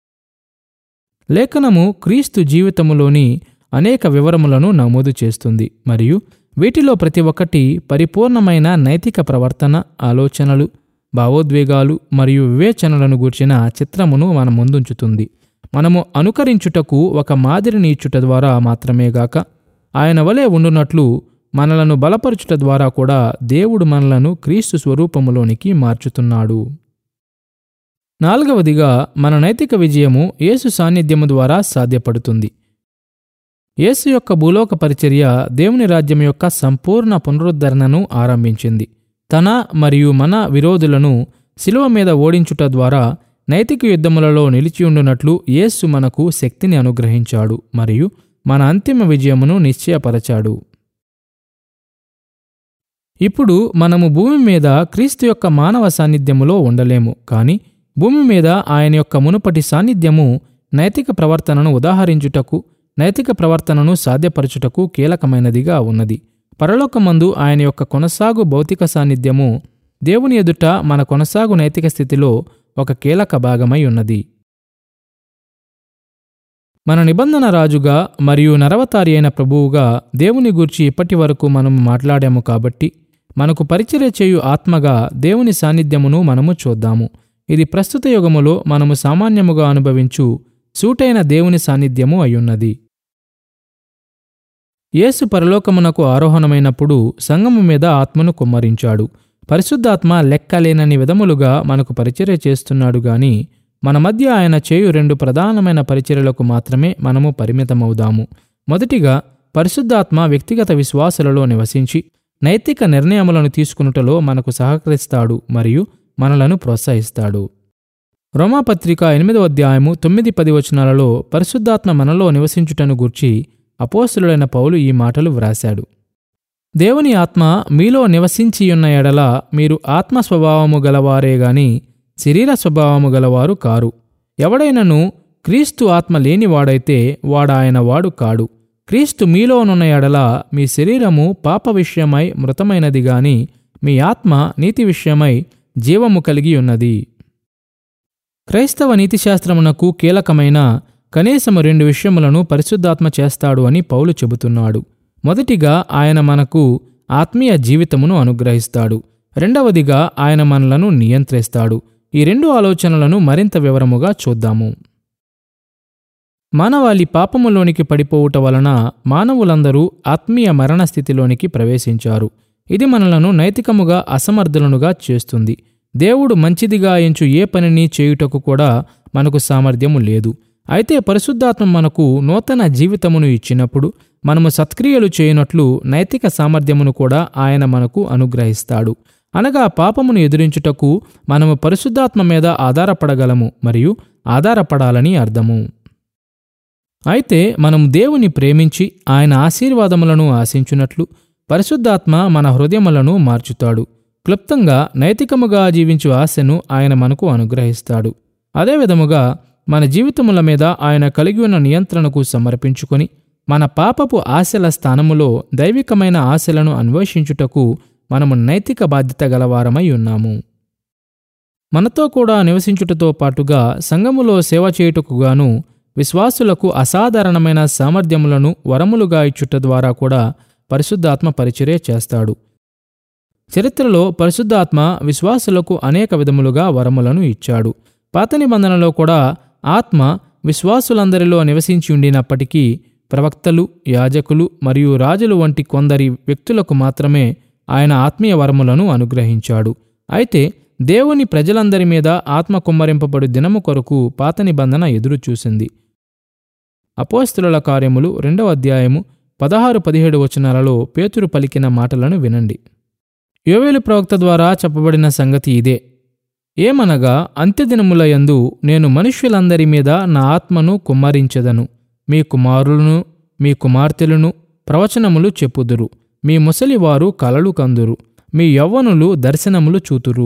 లేఖనము క్రీస్తు జీవితములోని అనేక వివరములను నమోదు చేస్తుంది మరియు వీటిలో ప్రతి ఒక్కటి పరిపూర్ణమైన నైతిక ప్రవర్తన ఆలోచనలు భావోద్వేగాలు మరియు వివేచనలను గూర్చిన చిత్రమును మన ముందుంచుతుంది మనము అనుకరించుటకు ఒక మాదిరిని ఇచ్చుట ద్వారా మాత్రమే గాక ఆయన వలె ఉండునట్లు మనలను బలపరచుట ద్వారా కూడా దేవుడు మనలను క్రీస్తు స్వరూపములోనికి మార్చుతున్నాడు నాలుగవదిగా మన నైతిక విజయము యేసు సాన్నిధ్యము ద్వారా సాధ్యపడుతుంది యేసు యొక్క భూలోక పరిచర్య దేవుని రాజ్యం యొక్క సంపూర్ణ పునరుద్ధరణను ఆరంభించింది తన మరియు మన విరోధులను శిలువ మీద ఓడించుట ద్వారా నైతిక యుద్ధములలో నిలిచియుండునట్లు యేసు మనకు శక్తిని అనుగ్రహించాడు మరియు మన అంతిమ విజయమును నిశ్చయపరచాడు ఇప్పుడు మనము భూమి మీద క్రీస్తు యొక్క మానవ సాన్నిధ్యములో ఉండలేము కానీ భూమి మీద ఆయన యొక్క మునుపటి సాన్నిధ్యము నైతిక ప్రవర్తనను ఉదాహరించుటకు నైతిక ప్రవర్తనను సాధ్యపరచుటకు కీలకమైనదిగా ఉన్నది పరలోకమందు ఆయన యొక్క కొనసాగు భౌతిక సాన్నిధ్యము దేవుని ఎదుట మన కొనసాగు నైతిక స్థితిలో ఒక కీలక భాగమై ఉన్నది మన నిబంధన రాజుగా మరియు నరవతారి అయిన ప్రభువుగా దేవుని గూర్చి ఇప్పటి వరకు మనం మాట్లాడాము కాబట్టి మనకు పరిచర్య చేయు ఆత్మగా దేవుని సాన్నిధ్యమును మనము చూద్దాము ఇది ప్రస్తుత యుగములో మనము సామాన్యముగా అనుభవించు సూటైన దేవుని సాన్నిధ్యము అయ్యున్నది యేసు పరలోకమునకు ఆరోహణమైనప్పుడు సంగము మీద ఆత్మను కుమ్మరించాడు పరిశుద్ధాత్మ లెక్కలేనని విధములుగా మనకు పరిచర్య చేస్తున్నాడు గాని మన మధ్య ఆయన చేయు రెండు ప్రధానమైన పరిచర్యలకు మాత్రమే మనము పరిమితమవుదాము మొదటిగా పరిశుద్ధాత్మ వ్యక్తిగత విశ్వాసులలో నివసించి నైతిక నిర్ణయములను తీసుకునుటలో మనకు సహకరిస్తాడు మరియు మనలను ప్రోత్సహిస్తాడు రోమాపత్రిక ఎనిమిదవ అధ్యాయము తొమ్మిది పది వచనాలలో పరిశుద్ధాత్మ మనలో నివసించుటను గూర్చి అపోస్తులుడైన పౌలు ఈ మాటలు వ్రాశాడు దేవుని ఆత్మ మీలో నివసించియున్న ఎడల మీరు ఆత్మ స్వభావము గలవారే గాని శరీర స్వభావము గలవారు కారు ఎవడైనను క్రీస్తు ఆత్మ లేనివాడైతే వాడాయన వాడు కాడు క్రీస్తు మీలోనున్న ఎడల మీ శరీరము పాప విషయమై మృతమైనది గాని మీ ఆత్మ నీతి విషయమై జీవము కలిగి ఉన్నది క్రైస్తవ నీతిశాస్త్రమునకు కీలకమైన కనీసము రెండు విషయములను పరిశుద్ధాత్మ చేస్తాడు అని పౌలు చెబుతున్నాడు మొదటిగా ఆయన మనకు ఆత్మీయ జీవితమును అనుగ్రహిస్తాడు రెండవదిగా ఆయన మనలను నియంత్రిస్తాడు ఈ రెండు ఆలోచనలను మరింత వివరముగా చూద్దాము మానవాళి పాపములోనికి పడిపోవుట వలన మానవులందరూ ఆత్మీయ మరణ స్థితిలోనికి ప్రవేశించారు ఇది మనలను నైతికముగా అసమర్థులనుగా చేస్తుంది దేవుడు మంచిదిగా ఎంచు ఏ పనిని చేయుటకు కూడా మనకు సామర్థ్యము లేదు అయితే పరిశుద్ధాత్మ మనకు నూతన జీవితమును ఇచ్చినప్పుడు మనము సత్క్రియలు చేయనట్లు నైతిక సామర్థ్యమును కూడా ఆయన మనకు అనుగ్రహిస్తాడు అనగా పాపమును ఎదిరించుటకు మనము పరిశుద్ధాత్మ మీద ఆధారపడగలము మరియు ఆధారపడాలని అర్థము అయితే మనం దేవుని ప్రేమించి ఆయన ఆశీర్వాదములను ఆశించున్నట్లు పరిశుద్ధాత్మ మన హృదయములను మార్చుతాడు క్లుప్తంగా నైతికముగా జీవించు ఆశను ఆయన మనకు అనుగ్రహిస్తాడు అదేవిధముగా మన జీవితముల మీద ఆయన కలిగి ఉన్న నియంత్రణకు సమర్పించుకొని మన పాపపు ఆశల స్థానములో దైవికమైన ఆశలను అన్వేషించుటకు మనము నైతిక బాధ్యత గలవారమై ఉన్నాము మనతో కూడా నివసించుటతో పాటుగా సంఘములో సేవ చేయుటకు గాను విశ్వాసులకు అసాధారణమైన సామర్థ్యములను వరములుగా ఇచ్చుట ద్వారా కూడా పరిశుద్ధాత్మ పరిచర్య చేస్తాడు చరిత్రలో పరిశుద్ధాత్మ విశ్వాసులకు అనేక విధములుగా వరములను ఇచ్చాడు పాత నిబంధనలో కూడా ఆత్మ విశ్వాసులందరిలో నివసించి ఉండినప్పటికీ ప్రవక్తలు యాజకులు మరియు రాజులు వంటి కొందరి వ్యక్తులకు మాత్రమే ఆయన ఆత్మీయ వరములను అనుగ్రహించాడు అయితే దేవుని ప్రజలందరి మీద ఆత్మ కుమ్మరింపబడు దినము కొరకు పాత నిబంధన ఎదురు చూసింది అపోస్తుల కార్యములు రెండవ అధ్యాయము పదహారు పదిహేడు వచనాలలో పేతురు పలికిన మాటలను వినండి యోవేలు ప్రవక్త ద్వారా చెప్పబడిన సంగతి ఇదే ఏమనగా అంత్యదినముల యందు నేను మనుష్యులందరి మీద నా ఆత్మను కుమ్మరించెదను మీ కుమారులను మీ కుమార్తెలను ప్రవచనములు చెప్పుదురు మీ ముసలివారు కలలు కందురు మీ యవ్వనులు దర్శనములు చూతురు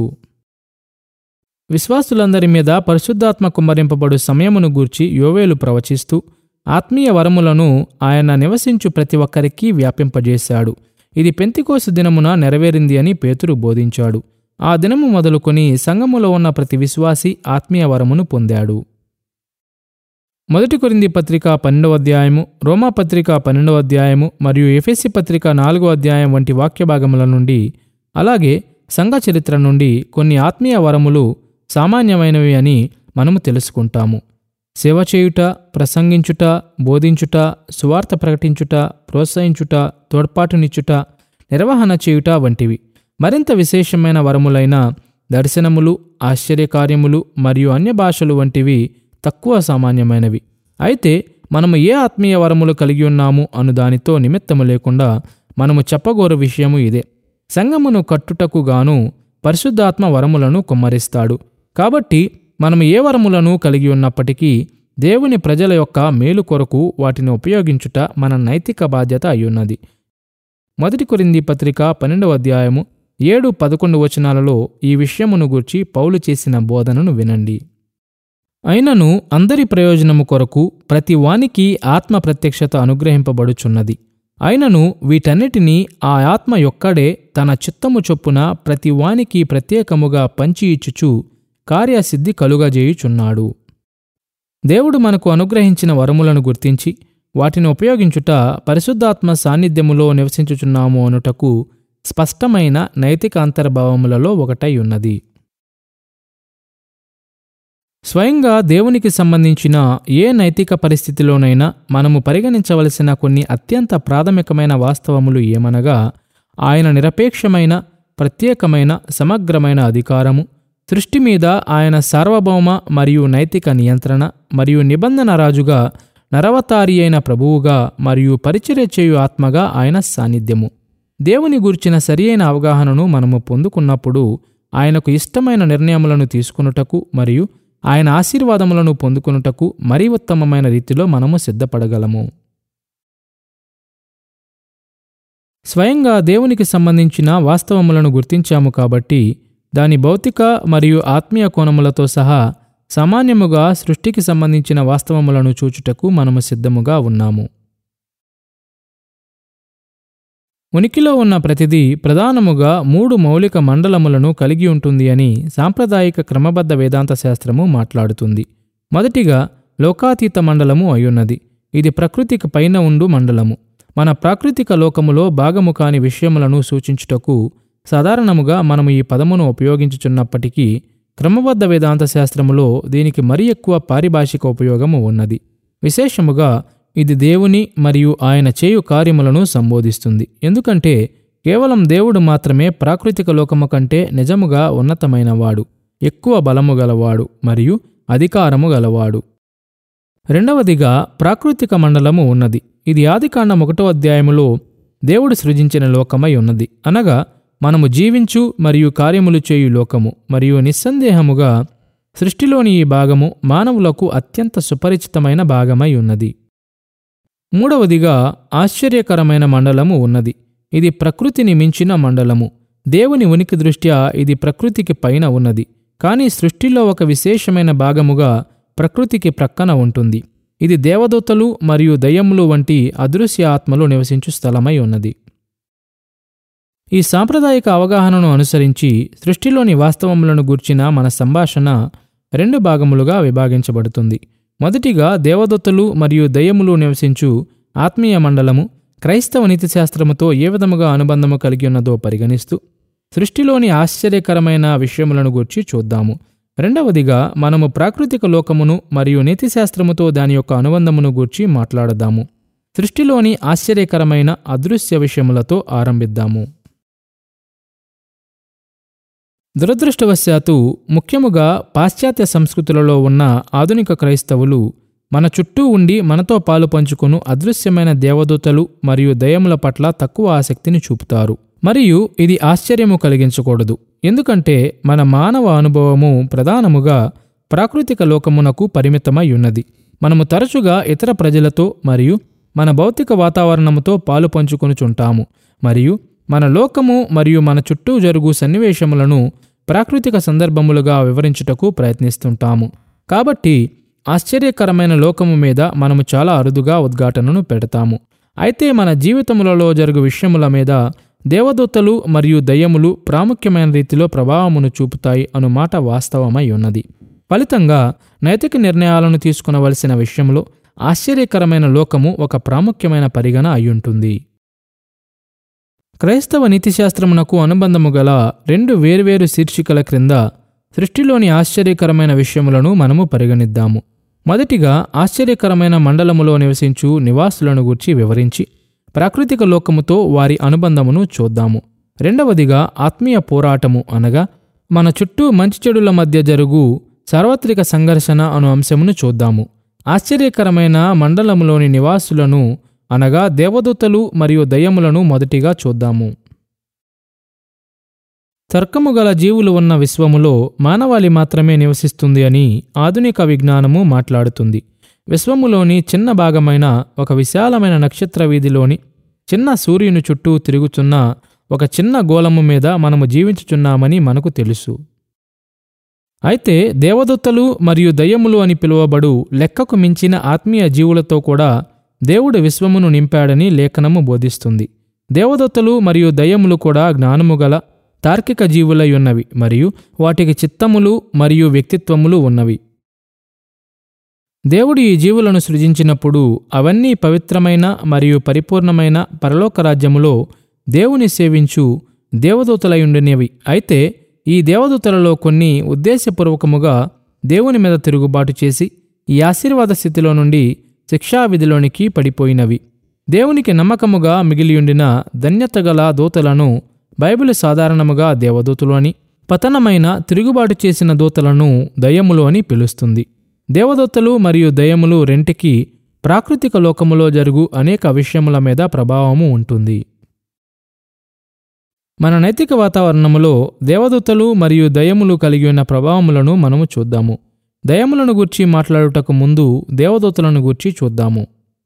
విశ్వాసులందరి మీద పరిశుద్ధాత్మ కుమ్మరింపబడు సమయమును గూర్చి యోవేలు ప్రవచిస్తూ ఆత్మీయ వరములను ఆయన నివసించు ప్రతి ఒక్కరికి వ్యాపింపజేశాడు ఇది పెంతికోసు దినమున నెరవేరింది అని పేతురు బోధించాడు ఆ దినము మొదలుకొని సంఘములో ఉన్న ప్రతి విశ్వాసి ఆత్మీయ వరమును పొందాడు మొదటి కొరింది పత్రిక పన్నెండవ అధ్యాయము రోమా పత్రిక పన్నెండవ అధ్యాయము మరియు ఎఫెసి పత్రిక నాలుగో అధ్యాయం వంటి వాక్య భాగముల నుండి అలాగే సంఘ చరిత్ర నుండి కొన్ని ఆత్మీయ వరములు సామాన్యమైనవి అని మనము తెలుసుకుంటాము సేవ చేయుట ప్రసంగించుట బోధించుట సువార్త ప్రకటించుట ప్రోత్సహించుట తోడ్పాటునిచ్చుట నిర్వహణ చేయుట వంటివి మరింత విశేషమైన వరములైన దర్శనములు ఆశ్చర్యకార్యములు మరియు అన్య భాషలు వంటివి తక్కువ సామాన్యమైనవి అయితే మనము ఏ ఆత్మీయ వరములు కలిగి ఉన్నాము అను దానితో నిమిత్తము లేకుండా మనము చెప్పగోరు విషయము ఇదే సంగమును కట్టుటకు గాను పరిశుద్ధాత్మ వరములను కుమ్మరిస్తాడు కాబట్టి మనము ఏ వరములను కలిగి ఉన్నప్పటికీ దేవుని ప్రజల యొక్క మేలు కొరకు వాటిని ఉపయోగించుట మన నైతిక బాధ్యత అయ్యున్నది మొదటి కొరింది పత్రిక పన్నెండవ అధ్యాయము ఏడు పదకొండు వచనాలలో ఈ విషయమును గూర్చి పౌలు చేసిన బోధనను వినండి అయినను అందరి ప్రయోజనము కొరకు ప్రతి వానికి ఆత్మ ప్రత్యక్షత అనుగ్రహింపబడుచున్నది అయినను వీటన్నిటినీ ఆ ఆత్మ యొక్కడే తన చిత్తము చొప్పున ప్రతి వానికి ప్రత్యేకముగా పంచి ఇచ్చుచు కార్యసిద్ధి కలుగజేయుచున్నాడు దేవుడు మనకు అనుగ్రహించిన వరములను గుర్తించి వాటిని ఉపయోగించుట పరిశుద్ధాత్మ సాన్నిధ్యములో నివసించుచున్నాము అనుటకు స్పష్టమైన నైతిక అంతర్భావములలో ఒకటై ఉన్నది స్వయంగా దేవునికి సంబంధించిన ఏ నైతిక పరిస్థితిలోనైనా మనము పరిగణించవలసిన కొన్ని అత్యంత ప్రాథమికమైన వాస్తవములు ఏమనగా ఆయన నిరపేక్షమైన ప్రత్యేకమైన సమగ్రమైన అధికారము సృష్టి మీద ఆయన సార్వభౌమ మరియు నైతిక నియంత్రణ మరియు నిబంధన రాజుగా నరవతారి అయిన ప్రభువుగా మరియు పరిచర్య చేయు ఆత్మగా ఆయన సాన్నిధ్యము దేవుని గూర్చిన సరియైన అవగాహనను మనము పొందుకున్నప్పుడు ఆయనకు ఇష్టమైన నిర్ణయములను తీసుకునుటకు మరియు ఆయన ఆశీర్వాదములను పొందుకునుటకు మరీ ఉత్తమమైన రీతిలో మనము సిద్ధపడగలము స్వయంగా దేవునికి సంబంధించిన వాస్తవములను గుర్తించాము కాబట్టి దాని భౌతిక మరియు ఆత్మీయ కోణములతో సహా సామాన్యముగా సృష్టికి సంబంధించిన వాస్తవములను చూచుటకు మనము సిద్ధముగా ఉన్నాము ఉనికిలో ఉన్న ప్రతిదీ ప్రధానముగా మూడు మౌలిక మండలములను కలిగి ఉంటుంది అని సాంప్రదాయిక క్రమబద్ధ వేదాంత శాస్త్రము మాట్లాడుతుంది మొదటిగా లోకాతీత మండలము అయ్యున్నది ఇది ప్రకృతికి పైన ఉండు మండలము మన ప్రాకృతిక లోకములో భాగము కాని విషయములను సూచించుటకు సాధారణముగా మనము ఈ పదమును ఉపయోగించుచున్నప్పటికీ క్రమబద్ధ వేదాంత శాస్త్రములో దీనికి మరీ ఎక్కువ పారిభాషిక ఉపయోగము ఉన్నది విశేషముగా ఇది దేవుని మరియు ఆయన చేయు కార్యములను సంబోధిస్తుంది ఎందుకంటే కేవలం దేవుడు మాత్రమే ప్రాకృతిక లోకము కంటే నిజముగా ఉన్నతమైనవాడు ఎక్కువ బలము గలవాడు మరియు అధికారము గలవాడు రెండవదిగా ప్రాకృతిక మండలము ఉన్నది ఇది ఆదికాండం ఒకటో అధ్యాయములో దేవుడు సృజించిన లోకమై ఉన్నది అనగా మనము జీవించు మరియు కార్యములు చేయు లోకము మరియు నిస్సందేహముగా సృష్టిలోని ఈ భాగము మానవులకు అత్యంత సుపరిచితమైన భాగమై ఉన్నది మూడవదిగా ఆశ్చర్యకరమైన మండలము ఉన్నది ఇది ప్రకృతిని మించిన మండలము దేవుని ఉనికి దృష్ట్యా ఇది ప్రకృతికి పైన ఉన్నది కానీ సృష్టిలో ఒక విశేషమైన భాగముగా ప్రకృతికి ప్రక్కన ఉంటుంది ఇది దేవదూతలు మరియు దయ్యములు వంటి అదృశ్య ఆత్మలు నివసించు స్థలమై ఉన్నది ఈ సాంప్రదాయిక అవగాహనను అనుసరించి సృష్టిలోని వాస్తవములను గూర్చిన మన సంభాషణ రెండు భాగములుగా విభాగించబడుతుంది మొదటిగా దేవదత్తులు మరియు దయ్యములు నివసించు ఆత్మీయ మండలము క్రైస్తవ నీతిశాస్త్రముతో ఏ విధముగా అనుబంధము కలిగి ఉన్నదో పరిగణిస్తూ సృష్టిలోని ఆశ్చర్యకరమైన విషయములను గూర్చి చూద్దాము రెండవదిగా మనము ప్రాకృతిక లోకమును మరియు నీతిశాస్త్రముతో దాని యొక్క అనుబంధమును గూర్చి మాట్లాడదాము సృష్టిలోని ఆశ్చర్యకరమైన అదృశ్య విషయములతో ఆరంభిద్దాము దురదృష్టవశాత్తు ముఖ్యముగా పాశ్చాత్య సంస్కృతులలో ఉన్న ఆధునిక క్రైస్తవులు మన చుట్టూ ఉండి మనతో పాలు పంచుకొను అదృశ్యమైన దేవదూతలు మరియు దయముల పట్ల తక్కువ ఆసక్తిని చూపుతారు మరియు ఇది ఆశ్చర్యము కలిగించకూడదు ఎందుకంటే మన మానవ అనుభవము ప్రధానముగా ప్రాకృతిక లోకమునకు పరిమితమై ఉన్నది మనము తరచుగా ఇతర ప్రజలతో మరియు మన భౌతిక వాతావరణముతో పాలు పంచుకొనుచుంటాము మరియు మన లోకము మరియు మన చుట్టూ జరుగు సన్నివేశములను ప్రాకృతిక సందర్భములుగా వివరించుటకు ప్రయత్నిస్తుంటాము కాబట్టి ఆశ్చర్యకరమైన లోకము మీద మనము చాలా అరుదుగా ఉద్ఘాటనను పెడతాము అయితే మన జీవితములలో జరుగు విషయముల మీద దేవదూతలు మరియు దయ్యములు ప్రాముఖ్యమైన రీతిలో ప్రభావమును చూపుతాయి అను మాట వాస్తవమై ఉన్నది ఫలితంగా నైతిక నిర్ణయాలను తీసుకునవలసిన విషయంలో ఆశ్చర్యకరమైన లోకము ఒక ప్రాముఖ్యమైన పరిగణ అయ్యుంటుంది క్రైస్తవ నీతిశాస్త్రమునకు అనుబంధము గల రెండు వేర్వేరు శీర్షికల క్రింద సృష్టిలోని ఆశ్చర్యకరమైన విషయములను మనము పరిగణిద్దాము మొదటిగా ఆశ్చర్యకరమైన మండలములో నివసించు నివాసులను గూర్చి వివరించి ప్రాకృతిక లోకముతో వారి అనుబంధమును చూద్దాము రెండవదిగా ఆత్మీయ పోరాటము అనగా మన చుట్టూ మంచి చెడుల మధ్య జరుగు సార్వత్రిక సంఘర్షణ అను అంశమును చూద్దాము ఆశ్చర్యకరమైన మండలములోని నివాసులను అనగా దేవదూతలు మరియు దయ్యములను మొదటిగా చూద్దాము తర్కము గల జీవులు ఉన్న విశ్వములో మానవాళి మాత్రమే నివసిస్తుంది అని ఆధునిక విజ్ఞానము మాట్లాడుతుంది విశ్వములోని చిన్న భాగమైన ఒక విశాలమైన నక్షత్ర వీధిలోని చిన్న సూర్యుని చుట్టూ తిరుగుతున్న ఒక చిన్న గోళము మీద మనము జీవించుచున్నామని మనకు తెలుసు అయితే దేవదూతలు మరియు దయ్యములు అని పిలువబడు లెక్కకు మించిన ఆత్మీయ జీవులతో కూడా దేవుడు విశ్వమును నింపాడని లేఖనము బోధిస్తుంది దేవదూతలు మరియు దయ్యములు కూడా జ్ఞానము గల తార్కిక జీవులై ఉన్నవి మరియు వాటికి చిత్తములు మరియు వ్యక్తిత్వములు ఉన్నవి దేవుడు ఈ జీవులను సృజించినప్పుడు అవన్నీ పవిత్రమైన మరియు పరిపూర్ణమైన పరలోక రాజ్యములో దేవుని సేవించు దేవదూతలయుండినవి అయితే ఈ దేవదూతలలో కొన్ని ఉద్దేశపూర్వకముగా దేవుని మీద తిరుగుబాటు చేసి ఈ ఆశీర్వాద స్థితిలో నుండి శిక్షావిధిలోనికి పడిపోయినవి దేవునికి నమ్మకముగా మిగిలియుండిన ధన్యత గల దూతలను బైబిల్ సాధారణముగా దేవదూతలు అని పతనమైన తిరుగుబాటు చేసిన దూతలను దయ్యములు అని పిలుస్తుంది దేవదూతలు మరియు దయ్యములు రెంటికి ప్రాకృతిక లోకములో జరుగు అనేక విషయముల మీద ప్రభావము ఉంటుంది మన నైతిక వాతావరణములో దేవదూతలు మరియు దయములు కలిగి ఉన్న ప్రభావములను మనము చూద్దాము దయములను గూర్చి మాట్లాడుటకు ముందు దేవదూతలను గూర్చి చూద్దాము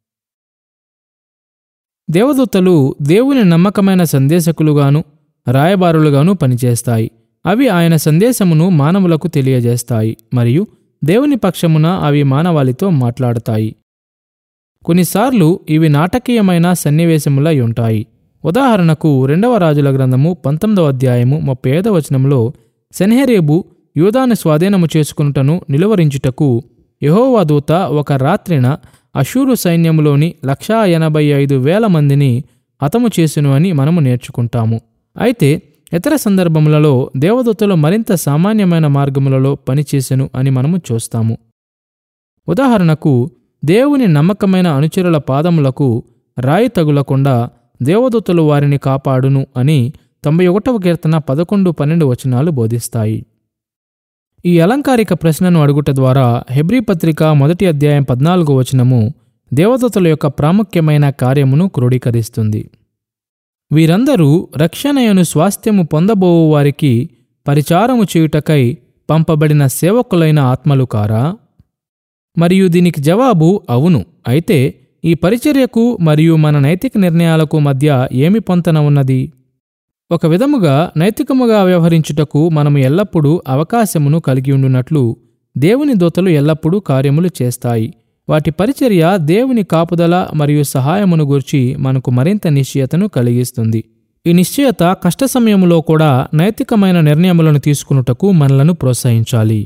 దేవదూతలు దేవుని నమ్మకమైన సందేశకులుగాను రాయబారులుగాను పనిచేస్తాయి అవి ఆయన సందేశమును మానవులకు తెలియజేస్తాయి మరియు దేవుని పక్షమున అవి మానవాళితో మాట్లాడతాయి కొన్నిసార్లు ఇవి నాటకీయమైన సన్నివేశములై ఉంటాయి ఉదాహరణకు రెండవ రాజుల గ్రంథము పంతొమ్మిదవ అధ్యాయము ముప్పై ఐదవ వచనంలో సెన్హెరేబు యూదాను స్వాధీనము చేసుకునుటను నిలువరించుటకు యహోవా దూత ఒక రాత్రిన అషూరు సైన్యములోని లక్షా ఎనభై ఐదు వేల మందిని హతము చేసును అని మనము నేర్చుకుంటాము అయితే ఇతర సందర్భములలో దేవదూతలు మరింత సామాన్యమైన మార్గములలో పనిచేసెను అని మనము చూస్తాము ఉదాహరణకు దేవుని నమ్మకమైన అనుచరుల పాదములకు రాయి తగులకుండా దేవదూతలు వారిని కాపాడును అని తొంభై ఒకటవ కీర్తన పదకొండు పన్నెండు వచనాలు బోధిస్తాయి ఈ అలంకారిక ప్రశ్నను అడుగుట ద్వారా హెబ్రీ పత్రిక మొదటి అధ్యాయం పద్నాలుగో వచనము దేవదూతల యొక్క ప్రాముఖ్యమైన కార్యమును క్రోడీకరిస్తుంది వీరందరూ రక్షణయను స్వాస్థ్యము పొందబోవు వారికి పరిచారము చేయుటకై పంపబడిన సేవకులైన ఆత్మలు కారా మరియు దీనికి జవాబు అవును అయితే ఈ పరిచర్యకు మరియు మన నైతిక నిర్ణయాలకు మధ్య ఏమి పొంతన ఉన్నది ఒక విధముగా నైతికముగా వ్యవహరించుటకు మనము ఎల్లప్పుడూ అవకాశమును కలిగి ఉండునట్లు దేవుని దూతలు ఎల్లప్పుడూ కార్యములు చేస్తాయి వాటి పరిచర్య దేవుని కాపుదల మరియు సహాయమును గూర్చి మనకు మరింత నిశ్చయతను కలిగిస్తుంది ఈ నిశ్చయత కష్ట సమయంలో కూడా నైతికమైన నిర్ణయములను తీసుకునుటకు మనలను ప్రోత్సహించాలి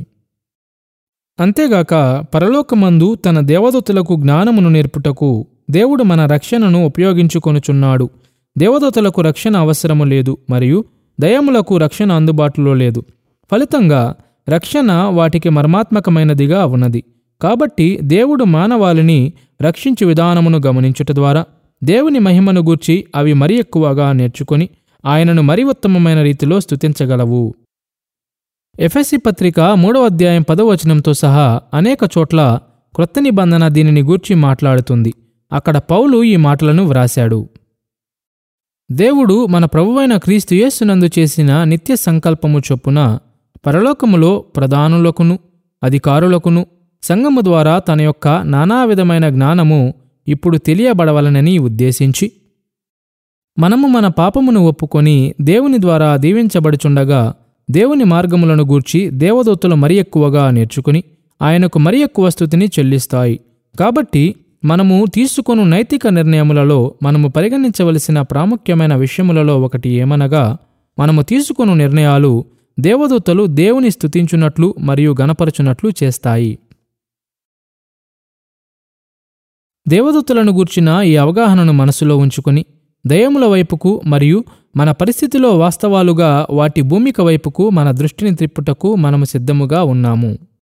అంతేగాక పరలోకమందు తన దేవదూతలకు జ్ఞానమును నేర్పుటకు దేవుడు మన రక్షణను ఉపయోగించుకొనుచున్నాడు దేవదూతలకు రక్షణ అవసరము లేదు మరియు దయములకు రక్షణ అందుబాటులో లేదు ఫలితంగా రక్షణ వాటికి మర్మాత్మకమైనదిగా ఉన్నది కాబట్టి దేవుడు మానవాళిని రక్షించు విధానమును గమనించుట ద్వారా దేవుని మహిమను గూర్చి అవి మరి ఎక్కువగా నేర్చుకొని ఆయనను మరి ఉత్తమమైన రీతిలో స్తుతించగలవు ఎఫ్ఎస్సి పత్రిక మూడవ అధ్యాయం పదవ వచనంతో సహా అనేక చోట్ల క్రొత్త నిబంధన దీనిని గూర్చి మాట్లాడుతుంది అక్కడ పౌలు ఈ మాటలను వ్రాశాడు దేవుడు మన ప్రభువైన క్రీస్తు యేసునందు చేసిన నిత్య సంకల్పము చొప్పున పరలోకములో ప్రధానులకును అధికారులకును సంఘము ద్వారా తన యొక్క నానా విధమైన జ్ఞానము ఇప్పుడు తెలియబడవలనని ఉద్దేశించి మనము మన పాపమును ఒప్పుకొని దేవుని ద్వారా దీవించబడుచుండగా దేవుని మార్గములను గూర్చి దేవదూతలు మరి ఎక్కువగా నేర్చుకుని ఆయనకు మరి ఎక్కువ స్థుతిని చెల్లిస్తాయి కాబట్టి మనము తీసుకొను నైతిక నిర్ణయములలో మనము పరిగణించవలసిన ప్రాముఖ్యమైన విషయములలో ఒకటి ఏమనగా మనము తీసుకొను నిర్ణయాలు దేవదూతలు దేవుని స్తుతించున్నట్లు మరియు గణపరచునట్లు చేస్తాయి దేవదూతలను గూర్చిన ఈ అవగాహనను మనసులో ఉంచుకుని దయముల వైపుకు మరియు మన పరిస్థితిలో వాస్తవాలుగా వాటి భూమిక వైపుకు మన దృష్టిని త్రిప్పుటకు మనము సిద్ధముగా ఉన్నాము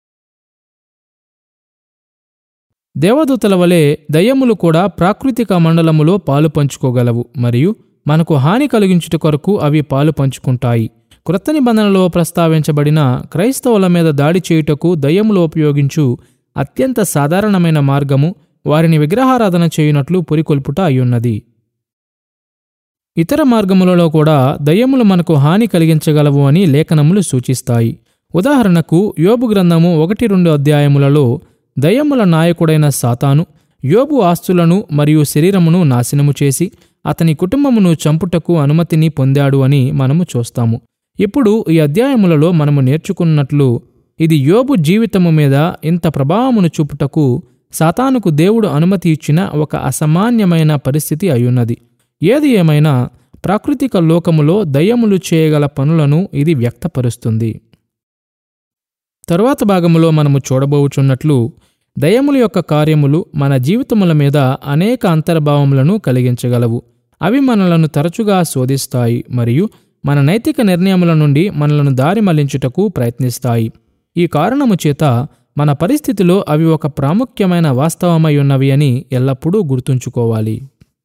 దేవదూతల వలె దయ్యములు కూడా ప్రాకృతిక మండలములో పాలు పంచుకోగలవు మరియు మనకు హాని కలిగించుట కొరకు అవి పాలు పంచుకుంటాయి క్రొత్త నిబంధనలో ప్రస్తావించబడిన క్రైస్తవుల మీద దాడి చేయుటకు దయ్యములు ఉపయోగించు అత్యంత సాధారణమైన మార్గము వారిని విగ్రహారాధన చేయునట్లు పురికొల్పుట అయ్యున్నది ఇతర మార్గములలో కూడా దయ్యములు మనకు హాని కలిగించగలవు అని లేఖనములు సూచిస్తాయి ఉదాహరణకు యోబు గ్రంథము ఒకటి రెండు అధ్యాయములలో దయ్యముల నాయకుడైన సాతాను యోబు ఆస్తులను మరియు శరీరమును నాశనము చేసి అతని కుటుంబమును చంపుటకు అనుమతిని పొందాడు అని మనము చూస్తాము ఇప్పుడు ఈ అధ్యాయములలో మనము నేర్చుకున్నట్లు ఇది యోబు జీవితము మీద ఇంత ప్రభావమును చూపుటకు సాతానుకు దేవుడు అనుమతి ఇచ్చిన ఒక అసామాన్యమైన పరిస్థితి అయ్యున్నది ఏది ఏమైనా ప్రాకృతిక లోకములో దయ్యములు చేయగల పనులను ఇది వ్యక్తపరుస్తుంది తరువాత భాగములో మనము చూడబోచున్నట్లు దయ్యముల యొక్క కార్యములు మన జీవితముల మీద అనేక అంతర్భావములను కలిగించగలవు అవి మనలను తరచుగా శోధిస్తాయి మరియు మన నైతిక నిర్ణయముల నుండి మనలను దారి మళ్లించుటకు ప్రయత్నిస్తాయి ఈ కారణము చేత మన పరిస్థితిలో అవి ఒక ప్రాముఖ్యమైన వాస్తవమై ఉన్నవి అని ఎల్లప్పుడూ గుర్తుంచుకోవాలి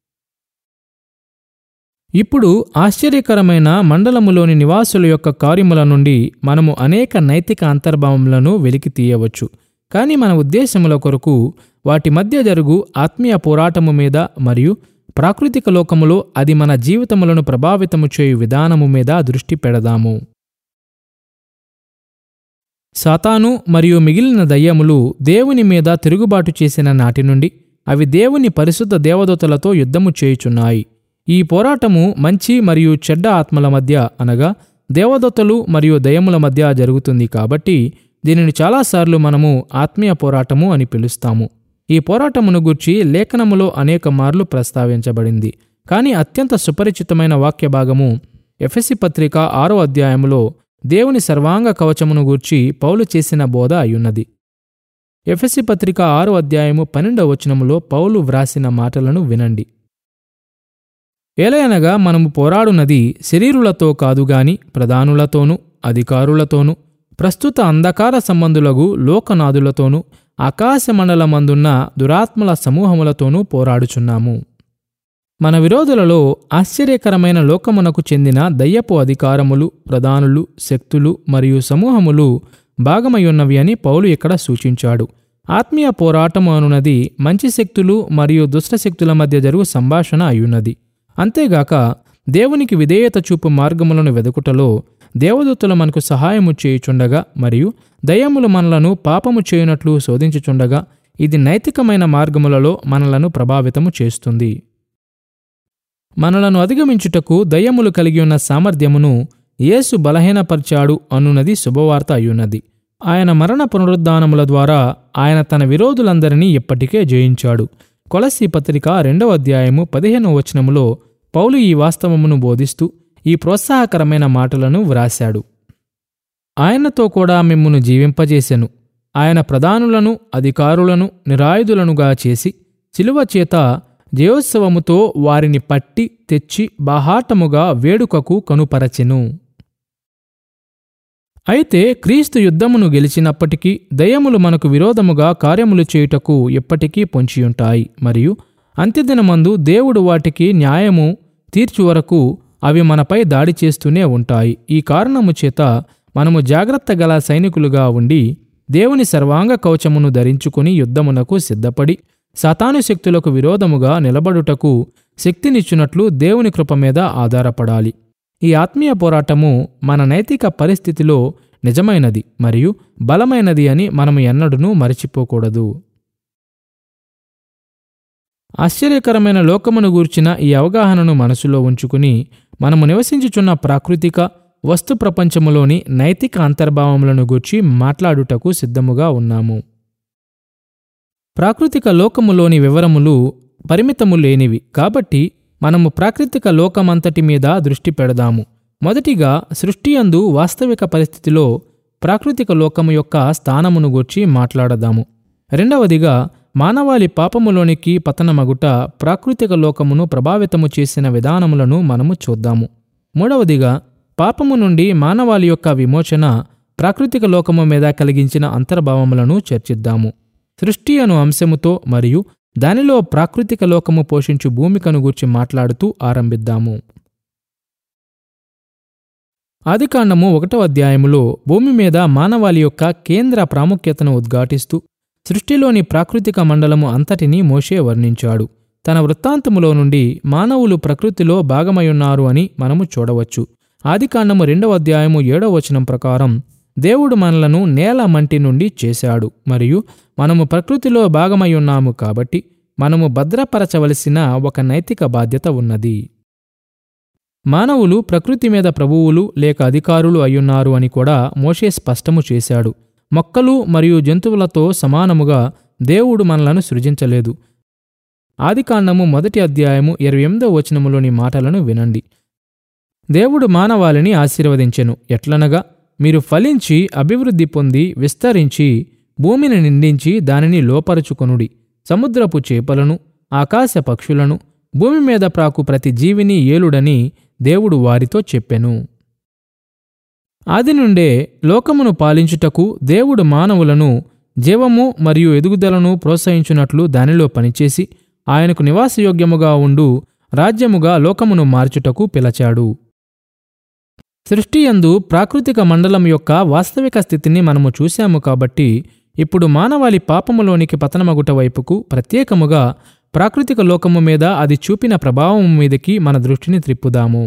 ఇప్పుడు ఆశ్చర్యకరమైన మండలములోని నివాసుల యొక్క కార్యముల నుండి మనము అనేక నైతిక అంతర్భావములను వెలికి తీయవచ్చు కానీ మన ఉద్దేశముల కొరకు వాటి మధ్య జరుగు ఆత్మీయ పోరాటము మీద మరియు ప్రాకృతిక లోకములో అది మన జీవితములను ప్రభావితము చేయు విధానము మీద దృష్టి పెడదాము సాతాను మరియు మిగిలిన దయ్యములు దేవుని మీద తిరుగుబాటు చేసిన నాటి నుండి అవి దేవుని పరిశుద్ధ దేవదూతలతో యుద్ధము చేయుచున్నాయి ఈ పోరాటము మంచి మరియు చెడ్డ ఆత్మల మధ్య అనగా దేవదత్తలు మరియు దయముల మధ్య జరుగుతుంది కాబట్టి దీనిని చాలాసార్లు మనము ఆత్మీయ పోరాటము అని పిలుస్తాము ఈ పోరాటమును గూర్చి లేఖనములో అనేక మార్లు ప్రస్తావించబడింది కానీ అత్యంత సుపరిచితమైన వాక్య భాగము ఎఫెసి పత్రిక ఆరో అధ్యాయములో దేవుని సర్వాంగ కవచమును గూర్చి పౌలు చేసిన బోధ అయ్యున్నది ఎఫెసి పత్రిక ఆరో అధ్యాయము పన్నెండవ వచనములో పౌలు వ్రాసిన మాటలను వినండి ఏలయనగా మనము పోరాడునది శరీరులతో కాదుగాని ప్రధానులతోనూ అధికారులతోనూ ప్రస్తుత అంధకార సంబంధులకు లోకనాథులతోనూ ఆకాశమండలమందున్న దురాత్మల సమూహములతోనూ పోరాడుచున్నాము మన విరోధులలో ఆశ్చర్యకరమైన లోకమునకు చెందిన దయ్యపు అధికారములు ప్రధానులు శక్తులు మరియు సమూహములు భాగమయ్యున్నవి అని పౌలు ఇక్కడ సూచించాడు ఆత్మీయ పోరాటము అనున్నది మంచి శక్తులు మరియు దుష్ట శక్తుల మధ్య జరుగు సంభాషణ అయ్యున్నది అంతేగాక దేవునికి విధేయత చూపు మార్గములను వెదుకుటలో దేవదూతలు మనకు సహాయము చేయుచుండగా మరియు దయ్యములు మనలను పాపము చేయునట్లు శోధించుచుండగా ఇది నైతికమైన మార్గములలో మనలను ప్రభావితము చేస్తుంది మనలను అధిగమించుటకు దయ్యములు కలిగి ఉన్న సామర్థ్యమును యేసు బలహీనపరిచాడు అనున్నది శుభవార్త అయ్యున్నది ఆయన మరణ పునరుద్ధానముల ద్వారా ఆయన తన విరోధులందరినీ ఇప్పటికే జయించాడు కొలసి పత్రిక రెండవ అధ్యాయము పదిహేనవ వచనములో పౌలు ఈ వాస్తవమును బోధిస్తూ ఈ ప్రోత్సాహకరమైన మాటలను వ్రాశాడు ఆయనతో కూడా మిమ్మును జీవింపజేసెను ఆయన ప్రధానులను అధికారులను నిరాయుధులనుగా చేసి చిలువ చేత జయోత్సవముతో వారిని పట్టి తెచ్చి బాహాటముగా వేడుకకు కనుపరచెను అయితే క్రీస్తు యుద్ధమును గెలిచినప్పటికీ దయ్యములు మనకు విరోధముగా కార్యములు చేయుటకు ఎప్పటికీ పొంచియుంటాయి మరియు అంత్యదినమందు దేవుడు వాటికి న్యాయము తీర్చు వరకు అవి మనపై దాడి చేస్తూనే ఉంటాయి ఈ కారణము చేత మనము జాగ్రత్త గల సైనికులుగా ఉండి దేవుని సర్వాంగ కవచమును ధరించుకుని యుద్ధమునకు సిద్ధపడి సాతాను శక్తులకు విరోధముగా నిలబడుటకు శక్తినిచ్చునట్లు దేవుని కృప మీద ఆధారపడాలి ఈ ఆత్మీయ పోరాటము మన నైతిక పరిస్థితిలో నిజమైనది మరియు బలమైనది అని మనము ఎన్నడూనూ మరచిపోకూడదు ఆశ్చర్యకరమైన లోకమును గూర్చిన ఈ అవగాహనను మనసులో ఉంచుకుని మనము నివసించుచున్న ప్రాకృతిక వస్తు ప్రపంచములోని నైతిక అంతర్భావములను గూర్చి మాట్లాడుటకు సిద్ధముగా ఉన్నాము ప్రాకృతిక లోకములోని వివరములు పరిమితము లేనివి కాబట్టి మనము ప్రాకృతిక లోకమంతటి మీద దృష్టి పెడదాము మొదటిగా సృష్టి అందు వాస్తవిక పరిస్థితిలో ప్రాకృతిక లోకము యొక్క స్థానమును గూర్చి మాట్లాడదాము రెండవదిగా మానవాళి పాపములోనికి పతనమగుట ప్రాకృతిక లోకమును ప్రభావితము చేసిన విధానములను మనము చూద్దాము మూడవదిగా పాపము నుండి మానవాళి యొక్క విమోచన ప్రాకృతిక లోకము మీద కలిగించిన అంతర్భావములను చర్చిద్దాము సృష్టి అను అంశముతో మరియు దానిలో ప్రాకృతిక లోకము పోషించు భూమికను గూర్చి మాట్లాడుతూ ఆరంభిద్దాము ఆదికాండము ఒకటో అధ్యాయములో భూమి మీద మానవాళి యొక్క కేంద్ర ప్రాముఖ్యతను ఉద్ఘాటిస్తూ సృష్టిలోని ప్రాకృతిక మండలము అంతటినీ మోషే వర్ణించాడు తన వృత్తాంతములో నుండి మానవులు ప్రకృతిలో భాగమయున్నారు అని మనము చూడవచ్చు ఆదికాండము రెండవ అధ్యాయము ఏడవ వచనం ప్రకారం దేవుడు మనలను నేల మంటి నుండి చేశాడు మరియు మనము ప్రకృతిలో భాగమయ్యున్నాము కాబట్టి మనము భద్రపరచవలసిన ఒక నైతిక బాధ్యత ఉన్నది మానవులు ప్రకృతి మీద ప్రభువులు లేక అధికారులు అయ్యున్నారు అని కూడా మోషే స్పష్టము చేశాడు మొక్కలు మరియు జంతువులతో సమానముగా దేవుడు మనలను సృజించలేదు ఆదికాండము మొదటి అధ్యాయము ఇరవై ఎనిమిదో వచనములోని మాటలను వినండి దేవుడు మానవాళిని ఆశీర్వదించెను ఎట్లనగా మీరు ఫలించి అభివృద్ధి పొంది విస్తరించి భూమిని నిండించి దానిని లోపరుచుకొనుడి సముద్రపు చేపలను ఆకాశ పక్షులను భూమి మీద ప్రాకు ప్రతి జీవిని ఏలుడని దేవుడు వారితో చెప్పెను ఆది నుండే లోకమును పాలించుటకు దేవుడు మానవులను జీవము మరియు ఎదుగుదలను ప్రోత్సహించున్నట్లు దానిలో పనిచేసి ఆయనకు నివాసయోగ్యముగా ఉండు రాజ్యముగా లోకమును మార్చుటకు పిలచాడు సృష్టి యందు ప్రాకృతిక మండలం యొక్క వాస్తవిక స్థితిని మనము చూశాము కాబట్టి ఇప్పుడు మానవాళి పాపములోనికి పతనమగుట వైపుకు ప్రత్యేకముగా ప్రాకృతిక లోకము మీద అది చూపిన ప్రభావం మీదకి మన దృష్టిని త్రిప్పుదాము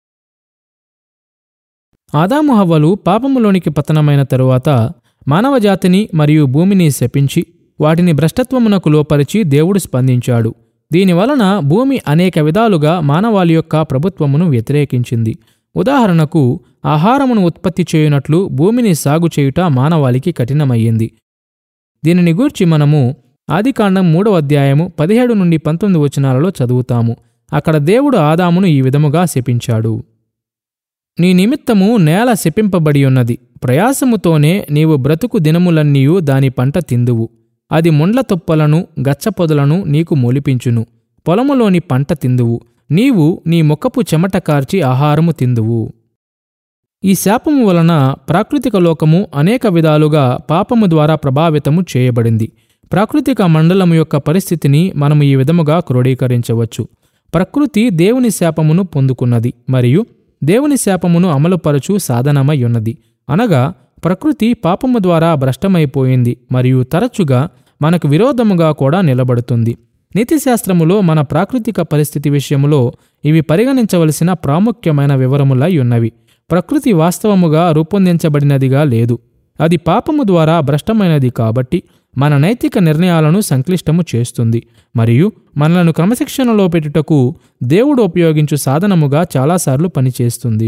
ఆదాము హవ్వలు పాపములోనికి పతనమైన తరువాత మానవజాతిని మరియు భూమిని శపించి వాటిని భ్రష్టత్వమునకు లోపరిచి దేవుడు స్పందించాడు దీనివలన భూమి అనేక విధాలుగా మానవాళి యొక్క ప్రభుత్వమును వ్యతిరేకించింది ఉదాహరణకు ఆహారమును ఉత్పత్తి చేయునట్లు భూమిని సాగు చేయుట మానవాళికి కఠినమయ్యింది దీనిని గూర్చి మనము ఆదికాండం మూడవ అధ్యాయము పదిహేడు నుండి పంతొమ్మిది వచనాలలో చదువుతాము అక్కడ దేవుడు ఆదామును ఈ విధముగా శపించాడు నీ నిమిత్తము నేల శపింపబడి ఉన్నది ప్రయాసముతోనే నీవు బ్రతుకు దినములన్నీయు దాని పంట తిందువు అది ముండ్ల తుప్పలను గచ్చపొదలను నీకు మొలిపించును పొలములోని పంట తిందువు నీవు నీ ముఖపు చెమట కార్చి ఆహారము తిందువు ఈ శాపము వలన ప్రాకృతిక లోకము అనేక విధాలుగా పాపము ద్వారా ప్రభావితము చేయబడింది ప్రాకృతిక మండలము యొక్క పరిస్థితిని మనము ఈ విధముగా క్రోడీకరించవచ్చు ప్రకృతి దేవుని శాపమును పొందుకున్నది మరియు దేవుని శాపమును అమలుపరచు సాధనమై ఉన్నది అనగా ప్రకృతి పాపము ద్వారా భ్రష్టమైపోయింది మరియు తరచుగా మనకు విరోధముగా కూడా నిలబడుతుంది నీతిశాస్త్రములో మన ప్రాకృతిక పరిస్థితి విషయములో ఇవి పరిగణించవలసిన ప్రాముఖ్యమైన వివరములై ఉన్నవి ప్రకృతి వాస్తవముగా రూపొందించబడినదిగా లేదు అది పాపము ద్వారా భ్రష్టమైనది కాబట్టి మన నైతిక నిర్ణయాలను సంక్లిష్టము చేస్తుంది మరియు మనలను క్రమశిక్షణలో పెట్టుటకు దేవుడు ఉపయోగించు సాధనముగా చాలాసార్లు పనిచేస్తుంది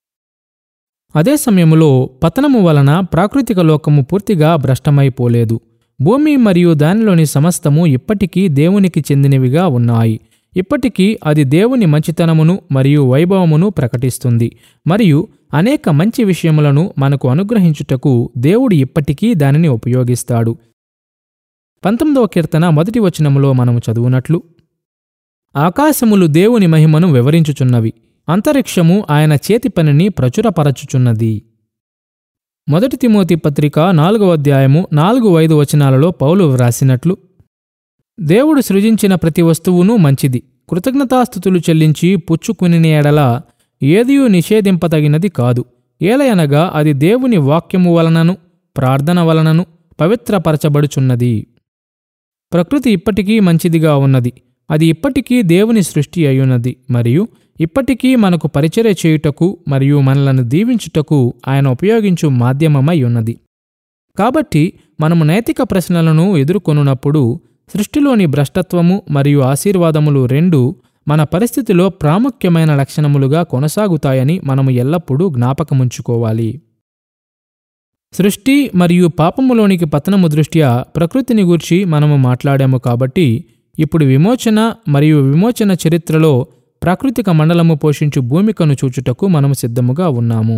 అదే సమయములో పతనము వలన ప్రాకృతిక లోకము పూర్తిగా భ్రష్టమైపోలేదు భూమి మరియు దానిలోని సమస్తము ఇప్పటికీ దేవునికి చెందినవిగా ఉన్నాయి ఇప్పటికీ అది దేవుని మంచితనమును మరియు వైభవమును ప్రకటిస్తుంది మరియు అనేక మంచి విషయములను మనకు అనుగ్రహించుటకు దేవుడు ఇప్పటికీ దానిని ఉపయోగిస్తాడు పంతొమ్మిదవ కీర్తన మొదటి వచనములో మనము చదువునట్లు ఆకాశములు దేవుని మహిమను వివరించుచున్నవి అంతరిక్షము ఆయన చేతి పనిని ప్రచురపరచుచున్నది మొదటి తిమోతి పత్రిక నాలుగవ అధ్యాయము నాలుగు ఐదు వచనాలలో పౌలు వ్రాసినట్లు దేవుడు సృజించిన ప్రతి వస్తువును మంచిది కృతజ్ఞతాస్థుతులు చెల్లించి పుచ్చుకుని ఎడల ఏదియూ నిషేధింపతగినది కాదు ఏలయనగా అది దేవుని వాక్యము వలనను ప్రార్థన వలనను పవిత్రపరచబడుచున్నది ప్రకృతి ఇప్పటికీ మంచిదిగా ఉన్నది అది ఇప్పటికీ దేవుని సృష్టి అయ్యున్నది మరియు ఇప్పటికీ మనకు పరిచర్య చేయుటకు మరియు మనలను దీవించుటకు ఆయన ఉపయోగించు మాధ్యమమై ఉన్నది కాబట్టి మనము నైతిక ప్రశ్నలను ఎదుర్కొనున్నప్పుడు సృష్టిలోని భ్రష్టత్వము మరియు ఆశీర్వాదములు రెండు మన పరిస్థితిలో ప్రాముఖ్యమైన లక్షణములుగా కొనసాగుతాయని మనము ఎల్లప్పుడూ జ్ఞాపకముంచుకోవాలి సృష్టి మరియు పాపములోనికి పతనము దృష్ట్యా ప్రకృతిని గూర్చి మనము మాట్లాడాము కాబట్టి ఇప్పుడు విమోచన మరియు విమోచన చరిత్రలో ప్రాకృతిక మండలము పోషించు భూమికను చూచుటకు మనము సిద్ధముగా ఉన్నాము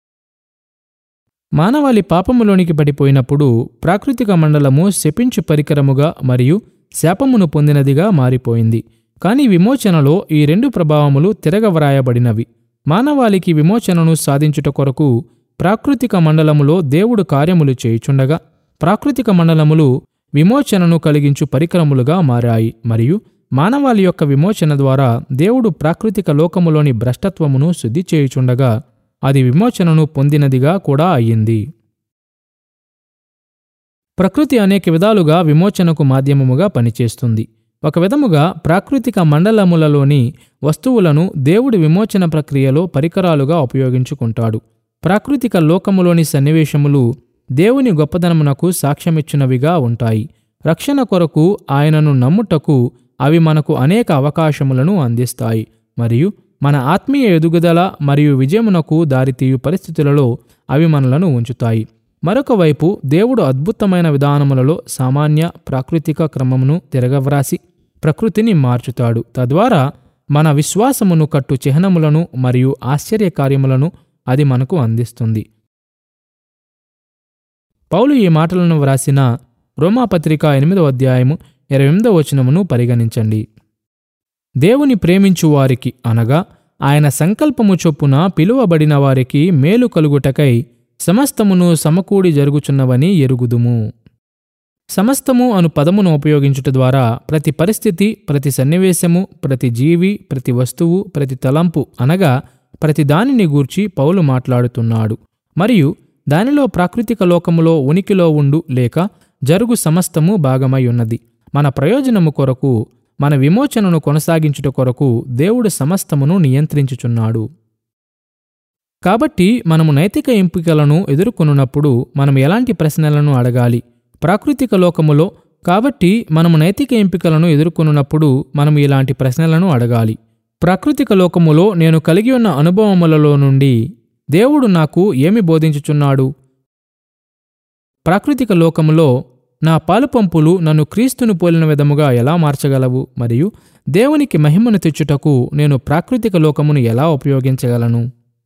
మానవాళి పాపములోనికి పడిపోయినప్పుడు ప్రాకృతిక మండలము శపించు పరికరముగా మరియు శాపమును పొందినదిగా మారిపోయింది కానీ విమోచనలో ఈ రెండు ప్రభావములు తిరగవ్రాయబడినవి మానవాళికి విమోచనను సాధించుట కొరకు ప్రాకృతిక మండలములో దేవుడు కార్యములు చేయుచుండగా ప్రాకృతిక మండలములు విమోచనను కలిగించు పరికరములుగా మారాయి మరియు మానవాళి యొక్క విమోచన ద్వారా దేవుడు ప్రాకృతిక లోకములోని భ్రష్టత్వమును శుద్ధి చేయుచుండగా అది విమోచనను పొందినదిగా కూడా అయ్యింది ప్రకృతి అనేక విధాలుగా విమోచనకు మాధ్యమముగా పనిచేస్తుంది ఒక విధముగా ప్రాకృతిక మండలములలోని వస్తువులను దేవుడి విమోచన ప్రక్రియలో పరికరాలుగా ఉపయోగించుకుంటాడు ప్రాకృతిక లోకములోని సన్నివేశములు దేవుని గొప్పదనమునకు సాక్ష్యమిచ్చినవిగా ఉంటాయి రక్షణ కొరకు ఆయనను నమ్ముటకు అవి మనకు అనేక అవకాశములను అందిస్తాయి మరియు మన ఆత్మీయ ఎదుగుదల మరియు విజయమునకు దారితీయు పరిస్థితులలో అవి మనలను ఉంచుతాయి మరొక వైపు దేవుడు అద్భుతమైన విధానములలో సామాన్య ప్రాకృతిక క్రమమును తిరగవ్రాసి ప్రకృతిని మార్చుతాడు తద్వారా మన విశ్వాసమును కట్టు చిహ్నములను మరియు ఆశ్చర్యకార్యములను అది మనకు అందిస్తుంది పౌలు ఈ మాటలను వ్రాసిన రోమాపత్రిక ఎనిమిదో అధ్యాయము ఇరవై ఎనిమిదో వచనమును పరిగణించండి దేవుని ప్రేమించు వారికి అనగా ఆయన సంకల్పము చొప్పున పిలువబడిన వారికి మేలు కలుగుటకై సమస్తమును సమకూడి జరుగుచున్నవని ఎరుగుదుము సమస్తము అను పదమును ఉపయోగించుట ద్వారా ప్రతి పరిస్థితి ప్రతి సన్నివేశము ప్రతి జీవి ప్రతి వస్తువు ప్రతి తలంపు అనగా ప్రతి దానిని గూర్చి పౌలు మాట్లాడుతున్నాడు మరియు దానిలో ప్రాకృతిక లోకములో ఉనికిలో ఉండు లేక జరుగు సమస్తము భాగమై ఉన్నది మన ప్రయోజనము కొరకు మన విమోచనను కొనసాగించుట కొరకు దేవుడు సమస్తమును నియంత్రించుచున్నాడు కాబట్టి మనము నైతిక ఎంపికలను ఎదుర్కొనున్నప్పుడు మనం ఎలాంటి ప్రశ్నలను అడగాలి ప్రాకృతిక లోకములో కాబట్టి మనము నైతిక ఎంపికలను ఎదుర్కొనున్నప్పుడు మనం ఇలాంటి ప్రశ్నలను అడగాలి ప్రాకృతిక లోకములో నేను కలిగి ఉన్న అనుభవములలో నుండి దేవుడు నాకు ఏమి బోధించుచున్నాడు ప్రాకృతిక లోకములో నా పాలుపంపులు నన్ను క్రీస్తును పోలిన విధముగా ఎలా మార్చగలవు మరియు దేవునికి మహిమను తెచ్చుటకు నేను ప్రాకృతిక లోకమును ఎలా ఉపయోగించగలను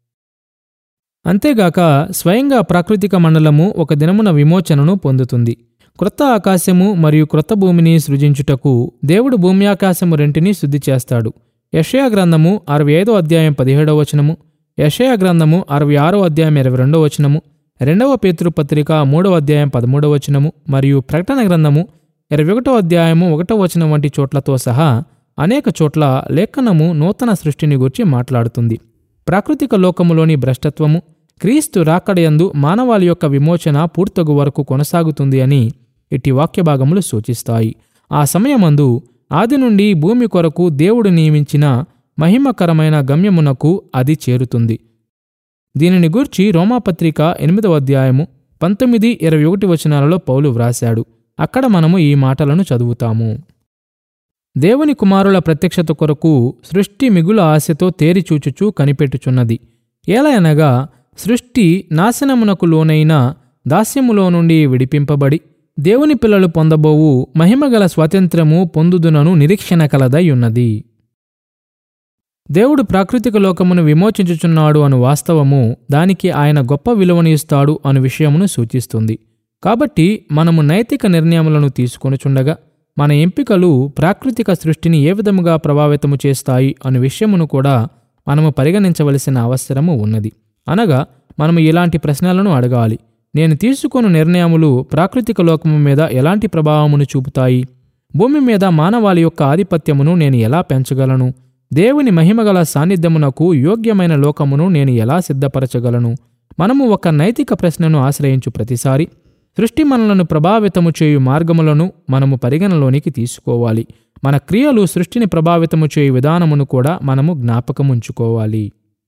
అంతేగాక స్వయంగా ప్రాకృతిక మండలము ఒక దినమున విమోచనను పొందుతుంది క్రొత్త ఆకాశము మరియు క్రొత్త భూమిని సృజించుటకు దేవుడు భూమి ఆకాశము రెంటిని శుద్ధి చేస్తాడు యషయా గ్రంథము అరవై ఐదో అధ్యాయం పదిహేడవ వచనము యషయా గ్రంథము అరవై ఆరో అధ్యాయం ఇరవై రెండవ వచనము రెండవ పేతృ పత్రిక మూడవ అధ్యాయం పదమూడవ వచనము మరియు ప్రకటన గ్రంథము ఇరవై ఒకటో అధ్యాయము ఒకటో వచనం వంటి చోట్లతో సహా అనేక చోట్ల లేఖనము నూతన సృష్టిని గురించి మాట్లాడుతుంది ప్రాకృతిక లోకములోని భ్రష్టత్వము క్రీస్తు రాకడయందు మానవాళి యొక్క విమోచన పూర్తగు వరకు కొనసాగుతుంది అని ఇట్టి వాక్యభాగములు సూచిస్తాయి ఆ సమయమందు ఆది నుండి భూమి కొరకు దేవుడు నియమించిన మహిమకరమైన గమ్యమునకు అది చేరుతుంది దీనిని గూర్చి రోమాపత్రిక ఎనిమిదవ అధ్యాయము పంతొమ్మిది ఇరవై ఒకటి వచనాలలో పౌలు వ్రాశాడు అక్కడ మనము ఈ మాటలను చదువుతాము దేవుని కుమారుల ప్రత్యక్షత కొరకు సృష్టి మిగుల ఆశతో తేరిచూచుచూ కనిపెట్టుచున్నది ఏలయనగా సృష్టి నాశనమునకు లోనైన దాస్యములో నుండి విడిపింపబడి దేవుని పిల్లలు పొందబోవు మహిమగల స్వాతంత్రము పొందుదునను నిరీక్షణ కలదై ఉన్నది దేవుడు ప్రాకృతిక లోకమును విమోచించుచున్నాడు అను వాస్తవము దానికి ఆయన గొప్ప విలువను ఇస్తాడు అను విషయమును సూచిస్తుంది కాబట్టి మనము నైతిక నిర్ణయములను తీసుకొనుచుండగా మన ఎంపికలు ప్రాకృతిక సృష్టిని ఏ విధముగా ప్రభావితము చేస్తాయి అను విషయమును కూడా మనము పరిగణించవలసిన అవసరము ఉన్నది అనగా మనము ఇలాంటి ప్రశ్నలను అడగాలి నేను తీసుకొను నిర్ణయములు ప్రాకృతిక లోకము మీద ఎలాంటి ప్రభావమును చూపుతాయి భూమి మీద మానవాళి యొక్క ఆధిపత్యమును నేను ఎలా పెంచగలను దేవుని మహిమగల సాన్నిధ్యమునకు యోగ్యమైన లోకమును నేను ఎలా సిద్ధపరచగలను మనము ఒక నైతిక ప్రశ్నను ఆశ్రయించు ప్రతిసారి సృష్టి మనలను ప్రభావితము చేయు మార్గములను మనము పరిగణలోనికి తీసుకోవాలి మన క్రియలు సృష్టిని ప్రభావితము చేయు విధానమును కూడా మనము జ్ఞాపకముంచుకోవాలి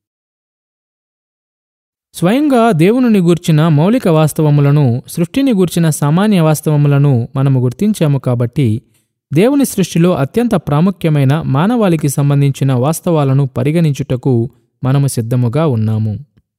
స్వయంగా దేవుని గూర్చిన మౌలిక వాస్తవములను సృష్టిని గూర్చిన సామాన్య వాస్తవములను మనము గుర్తించాము కాబట్టి దేవుని సృష్టిలో అత్యంత ప్రాముఖ్యమైన మానవాళికి సంబంధించిన వాస్తవాలను పరిగణించుటకు మనము సిద్ధముగా ఉన్నాము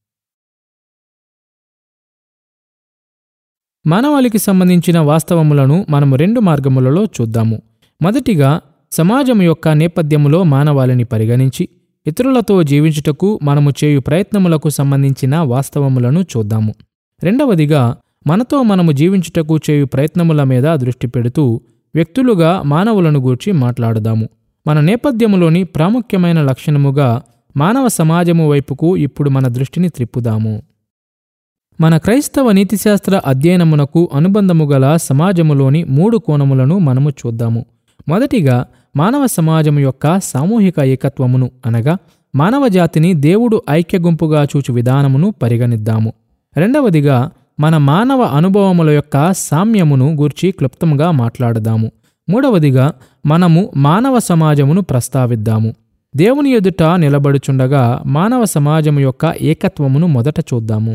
మానవాళికి సంబంధించిన వాస్తవములను మనము రెండు మార్గములలో చూద్దాము మొదటిగా సమాజం యొక్క నేపథ్యములో మానవాళిని పరిగణించి ఇతరులతో జీవించుటకు మనము చేయు ప్రయత్నములకు సంబంధించిన వాస్తవములను చూద్దాము రెండవదిగా మనతో మనము జీవించుటకు చేయు ప్రయత్నముల మీద దృష్టి పెడుతూ వ్యక్తులుగా మానవులను గూర్చి మాట్లాడుదాము మన నేపథ్యములోని ప్రాముఖ్యమైన లక్షణముగా మానవ సమాజము వైపుకు ఇప్పుడు మన దృష్టిని త్రిప్పుదాము మన క్రైస్తవ నీతిశాస్త్ర అధ్యయనమునకు అనుబంధము గల సమాజములోని మూడు కోణములను మనము చూద్దాము మొదటిగా మానవ సమాజము యొక్క సామూహిక ఏకత్వమును అనగా మానవ జాతిని దేవుడు ఐక్య గుంపుగా చూచు విధానమును పరిగణిద్దాము రెండవదిగా మన మానవ అనుభవముల యొక్క సామ్యమును గూర్చి క్లుప్తంగా మాట్లాడదాము మూడవదిగా మనము మానవ సమాజమును ప్రస్తావిద్దాము దేవుని ఎదుట నిలబడుచుండగా మానవ సమాజము యొక్క ఏకత్వమును మొదట చూద్దాము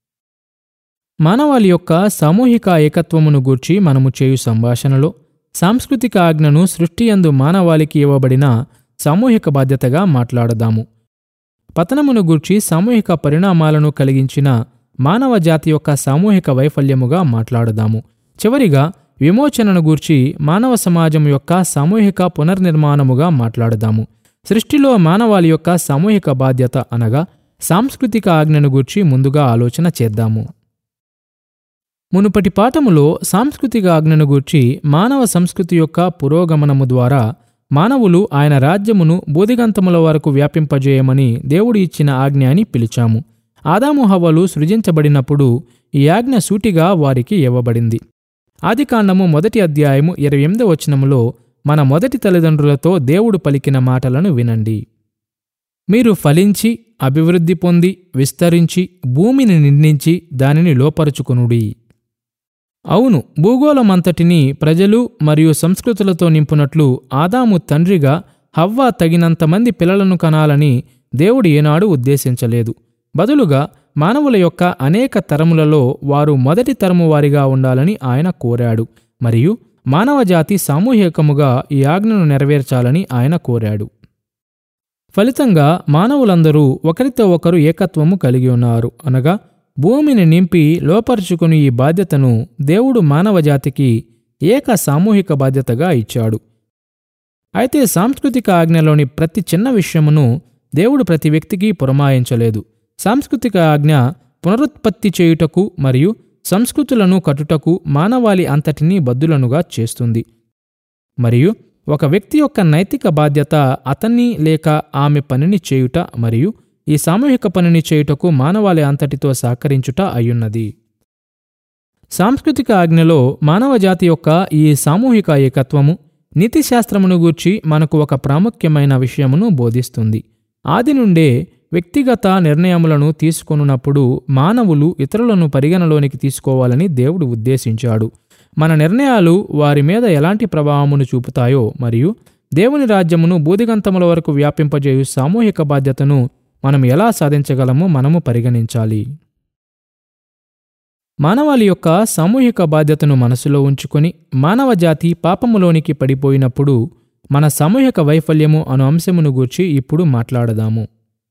మానవాళి యొక్క సామూహిక ఏకత్వమును గూర్చి మనము చేయు సంభాషణలో సాంస్కృతిక ఆజ్ఞను సృష్టియందు మానవాళికి ఇవ్వబడిన సామూహిక బాధ్యతగా మాట్లాడదాము పతనమును గూర్చి సామూహిక పరిణామాలను కలిగించిన మానవ జాతి యొక్క సామూహిక వైఫల్యముగా మాట్లాడదాము చివరిగా విమోచనను గూర్చి మానవ సమాజం యొక్క సామూహిక పునర్నిర్మాణముగా మాట్లాడదాము సృష్టిలో మానవాళి యొక్క సామూహిక బాధ్యత అనగా సాంస్కృతిక ఆజ్ఞను గూర్చి ముందుగా ఆలోచన చేద్దాము మునుపటి పాఠములో సాంస్కృతిక ఆజ్ఞను గూర్చి మానవ సంస్కృతి యొక్క పురోగమనము ద్వారా మానవులు ఆయన రాజ్యమును బోధిగంతముల వరకు వ్యాపింపజేయమని దేవుడు ఇచ్చిన ఆజ్ఞ అని పిలిచాము ఆదాము హవ్వలు సృజించబడినప్పుడు ఈ ఆజ్ఞ సూటిగా వారికి ఇవ్వబడింది ఆదికాండము మొదటి అధ్యాయము ఇరవై ఎనిమిది వచనములో మన మొదటి తల్లిదండ్రులతో దేవుడు పలికిన మాటలను వినండి మీరు ఫలించి అభివృద్ధి పొంది విస్తరించి భూమిని నిర్మించి దానిని లోపరుచుకొనుడి అవును భూగోళమంతటిని ప్రజలు మరియు సంస్కృతులతో నింపునట్లు ఆదాము తండ్రిగా హవ్వ తగినంతమంది పిల్లలను కనాలని దేవుడు ఏనాడు ఉద్దేశించలేదు బదులుగా మానవుల యొక్క అనేక తరములలో వారు మొదటి తరము వారిగా ఉండాలని ఆయన కోరాడు మరియు మానవజాతి సామూహికముగా ఈ ఆజ్ఞను నెరవేర్చాలని ఆయన కోరాడు ఫలితంగా మానవులందరూ ఒకరితో ఒకరు ఏకత్వము కలిగి ఉన్నారు అనగా భూమిని నింపి లోపరుచుకుని ఈ బాధ్యతను దేవుడు మానవజాతికి ఏక సామూహిక బాధ్యతగా ఇచ్చాడు అయితే సాంస్కృతిక ఆజ్ఞలోని ప్రతి చిన్న విషయమును దేవుడు ప్రతి వ్యక్తికి పురమాయించలేదు సాంస్కృతిక ఆజ్ఞ పునరుత్పత్తి చేయుటకు మరియు సంస్కృతులను కట్టుటకు మానవాళి అంతటినీ బద్దులనుగా చేస్తుంది మరియు ఒక వ్యక్తి యొక్క నైతిక బాధ్యత అతన్ని లేక ఆమె పనిని చేయుట మరియు ఈ సామూహిక పనిని చేయుటకు మానవాళి అంతటితో సహకరించుట అయ్యున్నది సాంస్కృతిక ఆజ్ఞలో మానవజాతి యొక్క ఈ సామూహిక ఏకత్వము నీతిశాస్త్రమును గూర్చి మనకు ఒక ప్రాముఖ్యమైన విషయమును బోధిస్తుంది ఆది నుండే వ్యక్తిగత నిర్ణయములను తీసుకొనున్నప్పుడు మానవులు ఇతరులను పరిగణలోనికి తీసుకోవాలని దేవుడు ఉద్దేశించాడు మన నిర్ణయాలు వారి మీద ఎలాంటి ప్రభావమును చూపుతాయో మరియు దేవుని రాజ్యమును బూదిగంతముల వరకు వ్యాపింపజేయు సామూహిక బాధ్యతను మనం ఎలా సాధించగలమో మనము పరిగణించాలి మానవాళి యొక్క సామూహిక బాధ్యతను మనసులో ఉంచుకొని మానవ జాతి పాపములోనికి పడిపోయినప్పుడు మన సామూహిక వైఫల్యము అను అంశమును గూర్చి ఇప్పుడు మాట్లాడదాము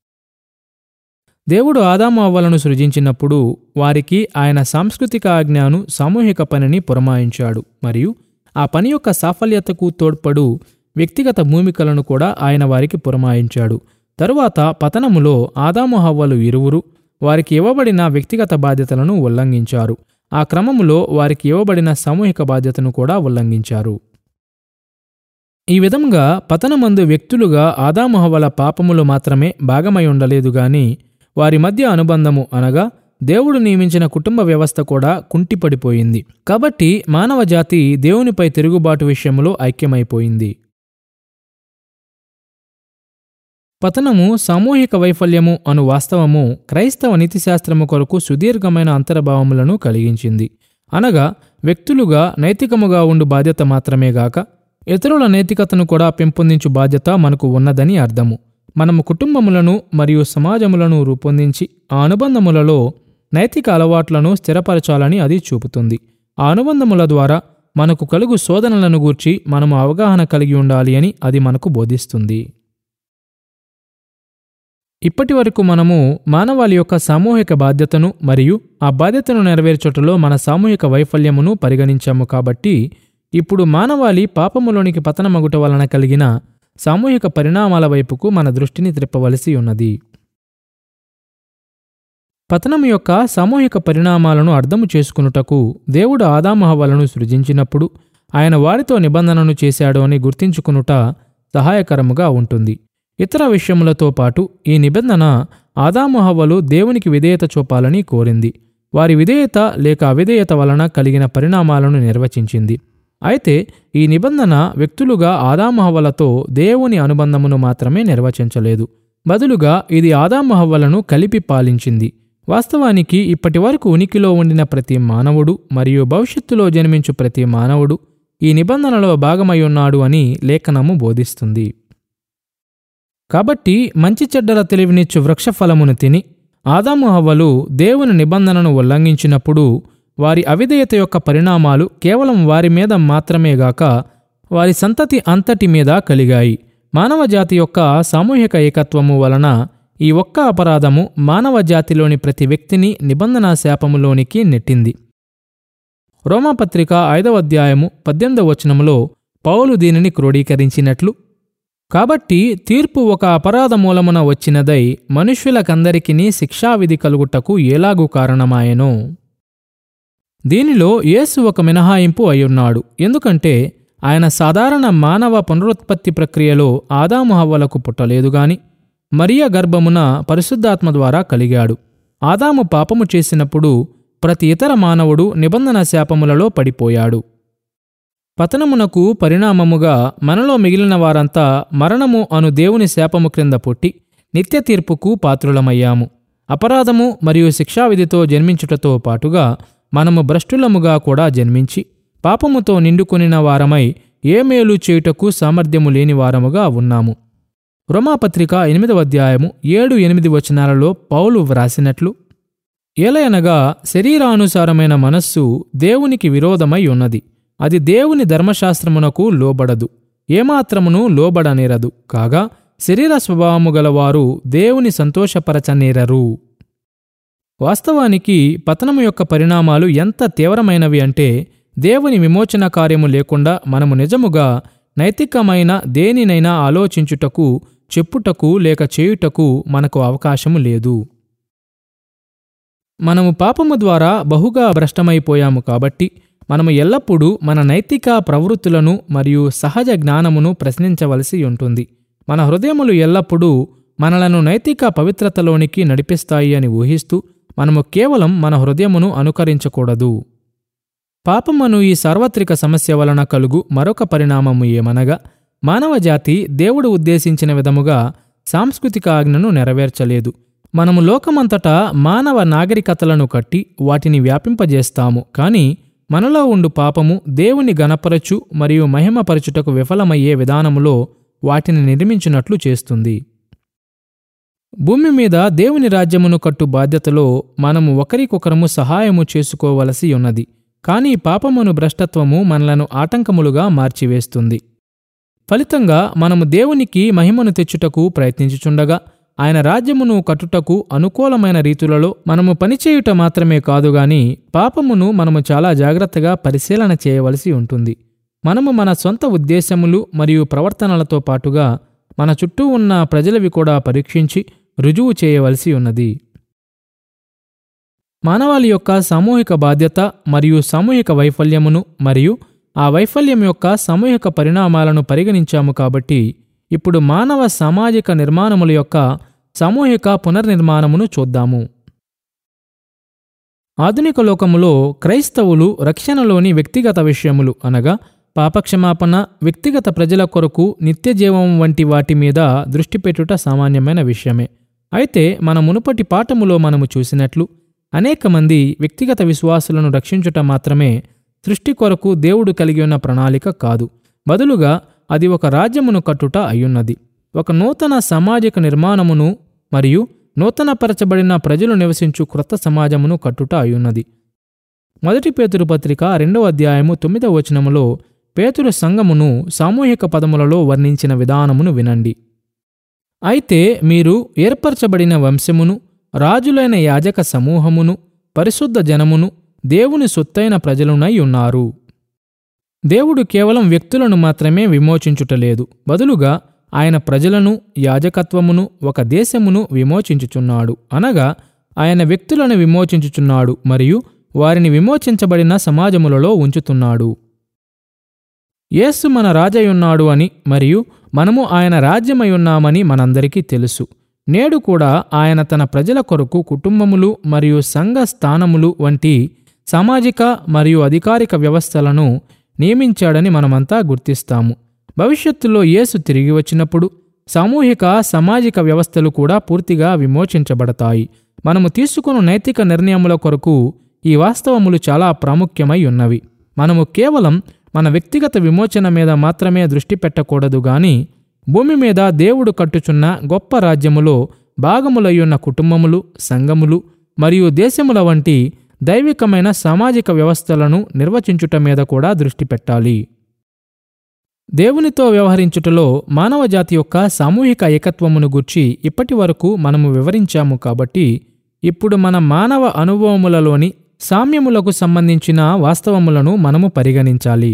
దేవుడు ఆదాము అవ్వలను సృజించినప్పుడు వారికి ఆయన సాంస్కృతిక ఆజ్ఞను సామూహిక పనిని పురమాయించాడు మరియు ఆ పని యొక్క సాఫల్యతకు తోడ్పడు వ్యక్తిగత భూమికలను కూడా ఆయన వారికి పురమాయించాడు తరువాత పతనములో ఆదాము హవ్వలు ఇరువురు వారికి ఇవ్వబడిన వ్యక్తిగత బాధ్యతలను ఉల్లంఘించారు ఆ క్రమములో వారికి ఇవ్వబడిన సామూహిక బాధ్యతను కూడా ఉల్లంఘించారు ఈ విధంగా పతనమందు వ్యక్తులుగా ఆదాము హవ్వల పాపములు మాత్రమే భాగమై ఉండలేదు గాని వారి మధ్య అనుబంధము అనగా దేవుడు నియమించిన కుటుంబ వ్యవస్థ కూడా కుంటిపడిపోయింది కాబట్టి మానవ జాతి దేవునిపై తిరుగుబాటు విషయంలో ఐక్యమైపోయింది పతనము సామూహిక వైఫల్యము అను వాస్తవము క్రైస్తవ నీతిశాస్త్రము కొరకు సుదీర్ఘమైన అంతర్భావములను కలిగించింది అనగా వ్యక్తులుగా నైతికముగా ఉండు బాధ్యత మాత్రమే గాక ఇతరుల నైతికతను కూడా పెంపొందించు బాధ్యత మనకు ఉన్నదని అర్థము మనము కుటుంబములను మరియు సమాజములను రూపొందించి ఆ అనుబంధములలో నైతిక అలవాట్లను స్థిరపరచాలని అది చూపుతుంది ఆ అనుబంధముల ద్వారా మనకు కలుగు శోధనలను గూర్చి మనము అవగాహన కలిగి ఉండాలి అని అది మనకు బోధిస్తుంది ఇప్పటి వరకు మనము మానవాళి యొక్క సామూహిక బాధ్యతను మరియు ఆ బాధ్యతను నెరవేర్చుటలో మన సామూహిక వైఫల్యమును పరిగణించాము కాబట్టి ఇప్పుడు మానవాళి పాపములోనికి పతనమగుట వలన కలిగిన సామూహిక పరిణామాల వైపుకు మన దృష్టిని త్రిప్పవలసి ఉన్నది పతనం యొక్క సామూహిక పరిణామాలను అర్థము చేసుకునుటకు దేవుడు ఆదామహవలను సృజించినప్పుడు ఆయన వారితో నిబంధనను చేశాడు అని గుర్తించుకునుట సహాయకరముగా ఉంటుంది ఇతర విషయములతో పాటు ఈ నిబంధన ఆదామహవ్వలు దేవునికి విధేయత చూపాలని కోరింది వారి విధేయత లేక అవిధేయత వలన కలిగిన పరిణామాలను నిర్వచించింది అయితే ఈ నిబంధన వ్యక్తులుగా ఆదామహవ్వలతో దేవుని అనుబంధమును మాత్రమే నిర్వచించలేదు బదులుగా ఇది ఆదామహవ్వలను కలిపి పాలించింది వాస్తవానికి ఇప్పటి వరకు ఉనికిలో ఉండిన ప్రతి మానవుడు మరియు భవిష్యత్తులో జన్మించు ప్రతి మానవుడు ఈ నిబంధనలో భాగమై ఉన్నాడు అని లేఖనము బోధిస్తుంది కాబట్టి మంచి చెడ్డల తెలివినిచ్చు వృక్షఫలమును తిని ఆదాము హవ్వలు దేవుని నిబంధనను ఉల్లంఘించినప్పుడు వారి అవిధేయత యొక్క పరిణామాలు కేవలం వారి మీద మాత్రమే గాక వారి సంతతి అంతటి మీద కలిగాయి మానవ జాతి యొక్క సామూహిక ఏకత్వము వలన ఈ ఒక్క అపరాధము మానవ జాతిలోని ప్రతి వ్యక్తిని నిబంధనా శాపములోనికి నెట్టింది రోమాపత్రిక ఐదవ అధ్యాయము పద్దెనిమిదవ వచనములో పౌలు దీనిని క్రోడీకరించినట్లు కాబట్టి తీర్పు ఒక అపరాధ మూలమున వచ్చినదై మనుష్యులకందరికిని శిక్షావిధి కలుగుటకు ఎలాగూ కారణమాయెనో దీనిలో యేసు ఒక మినహాయింపు అయ్యున్నాడు ఎందుకంటే ఆయన సాధారణ మానవ పునరుత్పత్తి ప్రక్రియలో ఆదాము హవ్వలకు పుట్టలేదు గాని మరియ గర్భమున పరిశుద్ధాత్మ ద్వారా కలిగాడు ఆదాము పాపము చేసినప్పుడు ప్రతి ఇతర మానవుడు నిబంధన శాపములలో పడిపోయాడు పతనమునకు పరిణామముగా మనలో మిగిలిన వారంతా మరణము అను దేవుని శాపము క్రింద పుట్టి నిత్య తీర్పుకు పాత్రులమయ్యాము అపరాధము మరియు శిక్షావిధితో జన్మించుటతో పాటుగా మనము భ్రష్టులముగా కూడా జన్మించి పాపముతో నిండుకొనిన వారమై ఏ మేలు చేయుటకు సామర్థ్యము లేని వారముగా ఉన్నాము రోమాపత్రిక ఎనిమిదవ అధ్యాయము ఏడు ఎనిమిది వచనాలలో పౌలు వ్రాసినట్లు ఏలయనగా శరీరానుసారమైన మనస్సు దేవునికి విరోధమై ఉన్నది అది దేవుని ధర్మశాస్త్రమునకు లోబడదు ఏమాత్రమును లోబడనేరదు కాగా శరీర స్వభావము గలవారు దేవుని సంతోషపరచనేరరు వాస్తవానికి పతనము యొక్క పరిణామాలు ఎంత తీవ్రమైనవి అంటే దేవుని విమోచన కార్యము లేకుండా మనము నిజముగా నైతికమైన దేనినైనా ఆలోచించుటకు చెప్పుటకు లేక చేయుటకు మనకు అవకాశము లేదు మనము పాపము ద్వారా బహుగా భ్రష్టమైపోయాము కాబట్టి మనము ఎల్లప్పుడూ మన నైతిక ప్రవృత్తులను మరియు సహజ జ్ఞానమును ప్రశ్నించవలసి ఉంటుంది మన హృదయములు ఎల్లప్పుడూ మనలను నైతిక పవిత్రతలోనికి నడిపిస్తాయి అని ఊహిస్తూ మనము కేవలం మన హృదయమును అనుకరించకూడదు పాపమను ఈ సార్వత్రిక సమస్య వలన కలుగు మరొక పరిణామము ఏమనగా మానవజాతి దేవుడు ఉద్దేశించిన విధముగా సాంస్కృతిక ఆజ్ఞను నెరవేర్చలేదు మనము లోకమంతటా మానవ నాగరికతలను కట్టి వాటిని వ్యాపింపజేస్తాము కానీ మనలో ఉండు పాపము దేవుని గణపరచు మరియు మహిమపరచుటకు విఫలమయ్యే విధానములో వాటిని నిర్మించినట్లు చేస్తుంది భూమి మీద దేవుని రాజ్యమును కట్టు బాధ్యతలో మనము ఒకరికొకరము సహాయము చేసుకోవలసి ఉన్నది కానీ పాపమును భ్రష్టత్వము మనలను ఆటంకములుగా మార్చివేస్తుంది ఫలితంగా మనము దేవునికి మహిమను తెచ్చుటకు ప్రయత్నించుచుండగా ఆయన రాజ్యమును కట్టుటకు అనుకూలమైన రీతులలో మనము పనిచేయుట మాత్రమే కాదుగాని పాపమును మనము చాలా జాగ్రత్తగా పరిశీలన చేయవలసి ఉంటుంది మనము మన సొంత ఉద్దేశములు మరియు ప్రవర్తనలతో పాటుగా మన చుట్టూ ఉన్న ప్రజలవి కూడా పరీక్షించి రుజువు చేయవలసి ఉన్నది మానవాళి యొక్క సామూహిక బాధ్యత మరియు సామూహిక వైఫల్యమును మరియు ఆ వైఫల్యం యొక్క సామూహిక పరిణామాలను పరిగణించాము కాబట్టి ఇప్పుడు మానవ సామాజిక నిర్మాణముల యొక్క సామూహిక పునర్నిర్మాణమును చూద్దాము ఆధునిక లోకములో క్రైస్తవులు రక్షణలోని వ్యక్తిగత విషయములు అనగా పాపక్షమాపణ వ్యక్తిగత ప్రజల కొరకు నిత్యజీవం వంటి వాటి మీద దృష్టి పెట్టుట సామాన్యమైన విషయమే అయితే మన మునుపటి పాఠములో మనము చూసినట్లు అనేక మంది వ్యక్తిగత విశ్వాసులను రక్షించుట మాత్రమే సృష్టి కొరకు దేవుడు కలిగి ఉన్న ప్రణాళిక కాదు బదులుగా అది ఒక రాజ్యమును కట్టుట అయ్యున్నది ఒక నూతన సామాజిక నిర్మాణమును మరియు నూతనపరచబడిన ప్రజలు నివసించు క్రొత్త సమాజమును కట్టుట అయ్యున్నది మొదటి పేతురు పత్రిక రెండవ అధ్యాయము తొమ్మిదవ వచనములో పేతురు సంఘమును సామూహిక పదములలో వర్ణించిన విధానమును వినండి అయితే మీరు ఏర్పరచబడిన వంశమును రాజులైన యాజక సమూహమును పరిశుద్ధ జనమును దేవుని సొత్తైన ప్రజలునై ఉన్నారు దేవుడు కేవలం వ్యక్తులను మాత్రమే విమోచించుటలేదు బదులుగా ఆయన ప్రజలను యాజకత్వమును ఒక దేశమును విమోచించుచున్నాడు అనగా ఆయన వ్యక్తులను విమోచించుచున్నాడు మరియు వారిని విమోచించబడిన సమాజములలో ఉంచుతున్నాడు యేసు మన రాజయున్నాడు అని మరియు మనము ఆయన రాజ్యమయున్నామని మనందరికీ తెలుసు నేడు కూడా ఆయన తన ప్రజల కొరకు కుటుంబములు మరియు సంఘ స్థానములు వంటి సామాజిక మరియు అధికారిక వ్యవస్థలను నియమించాడని మనమంతా గుర్తిస్తాము భవిష్యత్తులో యేసు తిరిగి వచ్చినప్పుడు సామూహిక సామాజిక వ్యవస్థలు కూడా పూర్తిగా విమోచించబడతాయి మనము తీసుకున్న నైతిక నిర్ణయముల కొరకు ఈ వాస్తవములు చాలా ప్రాముఖ్యమై ఉన్నవి మనము కేవలం మన వ్యక్తిగత విమోచన మీద మాత్రమే దృష్టి పెట్టకూడదు గాని భూమి మీద దేవుడు కట్టుచున్న గొప్ప రాజ్యములో భాగములయ్యున్న కుటుంబములు సంఘములు మరియు దేశముల వంటి దైవికమైన సామాజిక వ్యవస్థలను నిర్వచించుట మీద కూడా దృష్టి పెట్టాలి దేవునితో వ్యవహరించుటలో మానవజాతి యొక్క సామూహిక ఏకత్వమును గూర్చి ఇప్పటి వరకు మనము వివరించాము కాబట్టి ఇప్పుడు మన మానవ అనుభవములలోని సామ్యములకు సంబంధించిన వాస్తవములను మనము పరిగణించాలి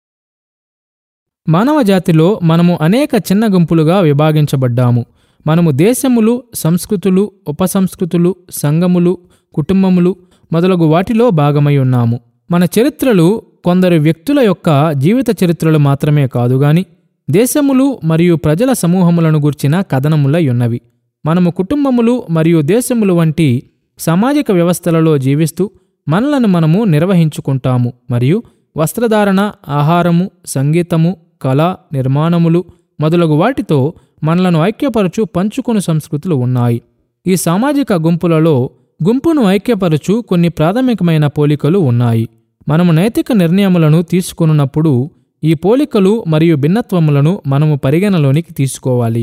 మానవజాతిలో మనము అనేక చిన్న గుంపులుగా విభాగించబడ్డాము మనము దేశములు సంస్కృతులు ఉపసంస్కృతులు సంఘములు కుటుంబములు మొదలగు వాటిలో భాగమై ఉన్నాము మన చరిత్రలు కొందరు వ్యక్తుల యొక్క జీవిత చరిత్రలు మాత్రమే కాదుగాని దేశములు మరియు ప్రజల సమూహములను గూర్చిన కథనములై ఉన్నవి మనము కుటుంబములు మరియు దేశములు వంటి సామాజిక వ్యవస్థలలో జీవిస్తూ మనలను మనము నిర్వహించుకుంటాము మరియు వస్త్రధారణ ఆహారము సంగీతము కళ నిర్మాణములు మొదలగు వాటితో మనలను ఐక్యపరచు పంచుకొను సంస్కృతులు ఉన్నాయి ఈ సామాజిక గుంపులలో గుంపును ఐక్యపరచు కొన్ని ప్రాథమికమైన పోలికలు ఉన్నాయి మనము నైతిక నిర్ణయములను తీసుకున్నప్పుడు ఈ పోలికలు మరియు భిన్నత్వములను మనము పరిగణలోనికి తీసుకోవాలి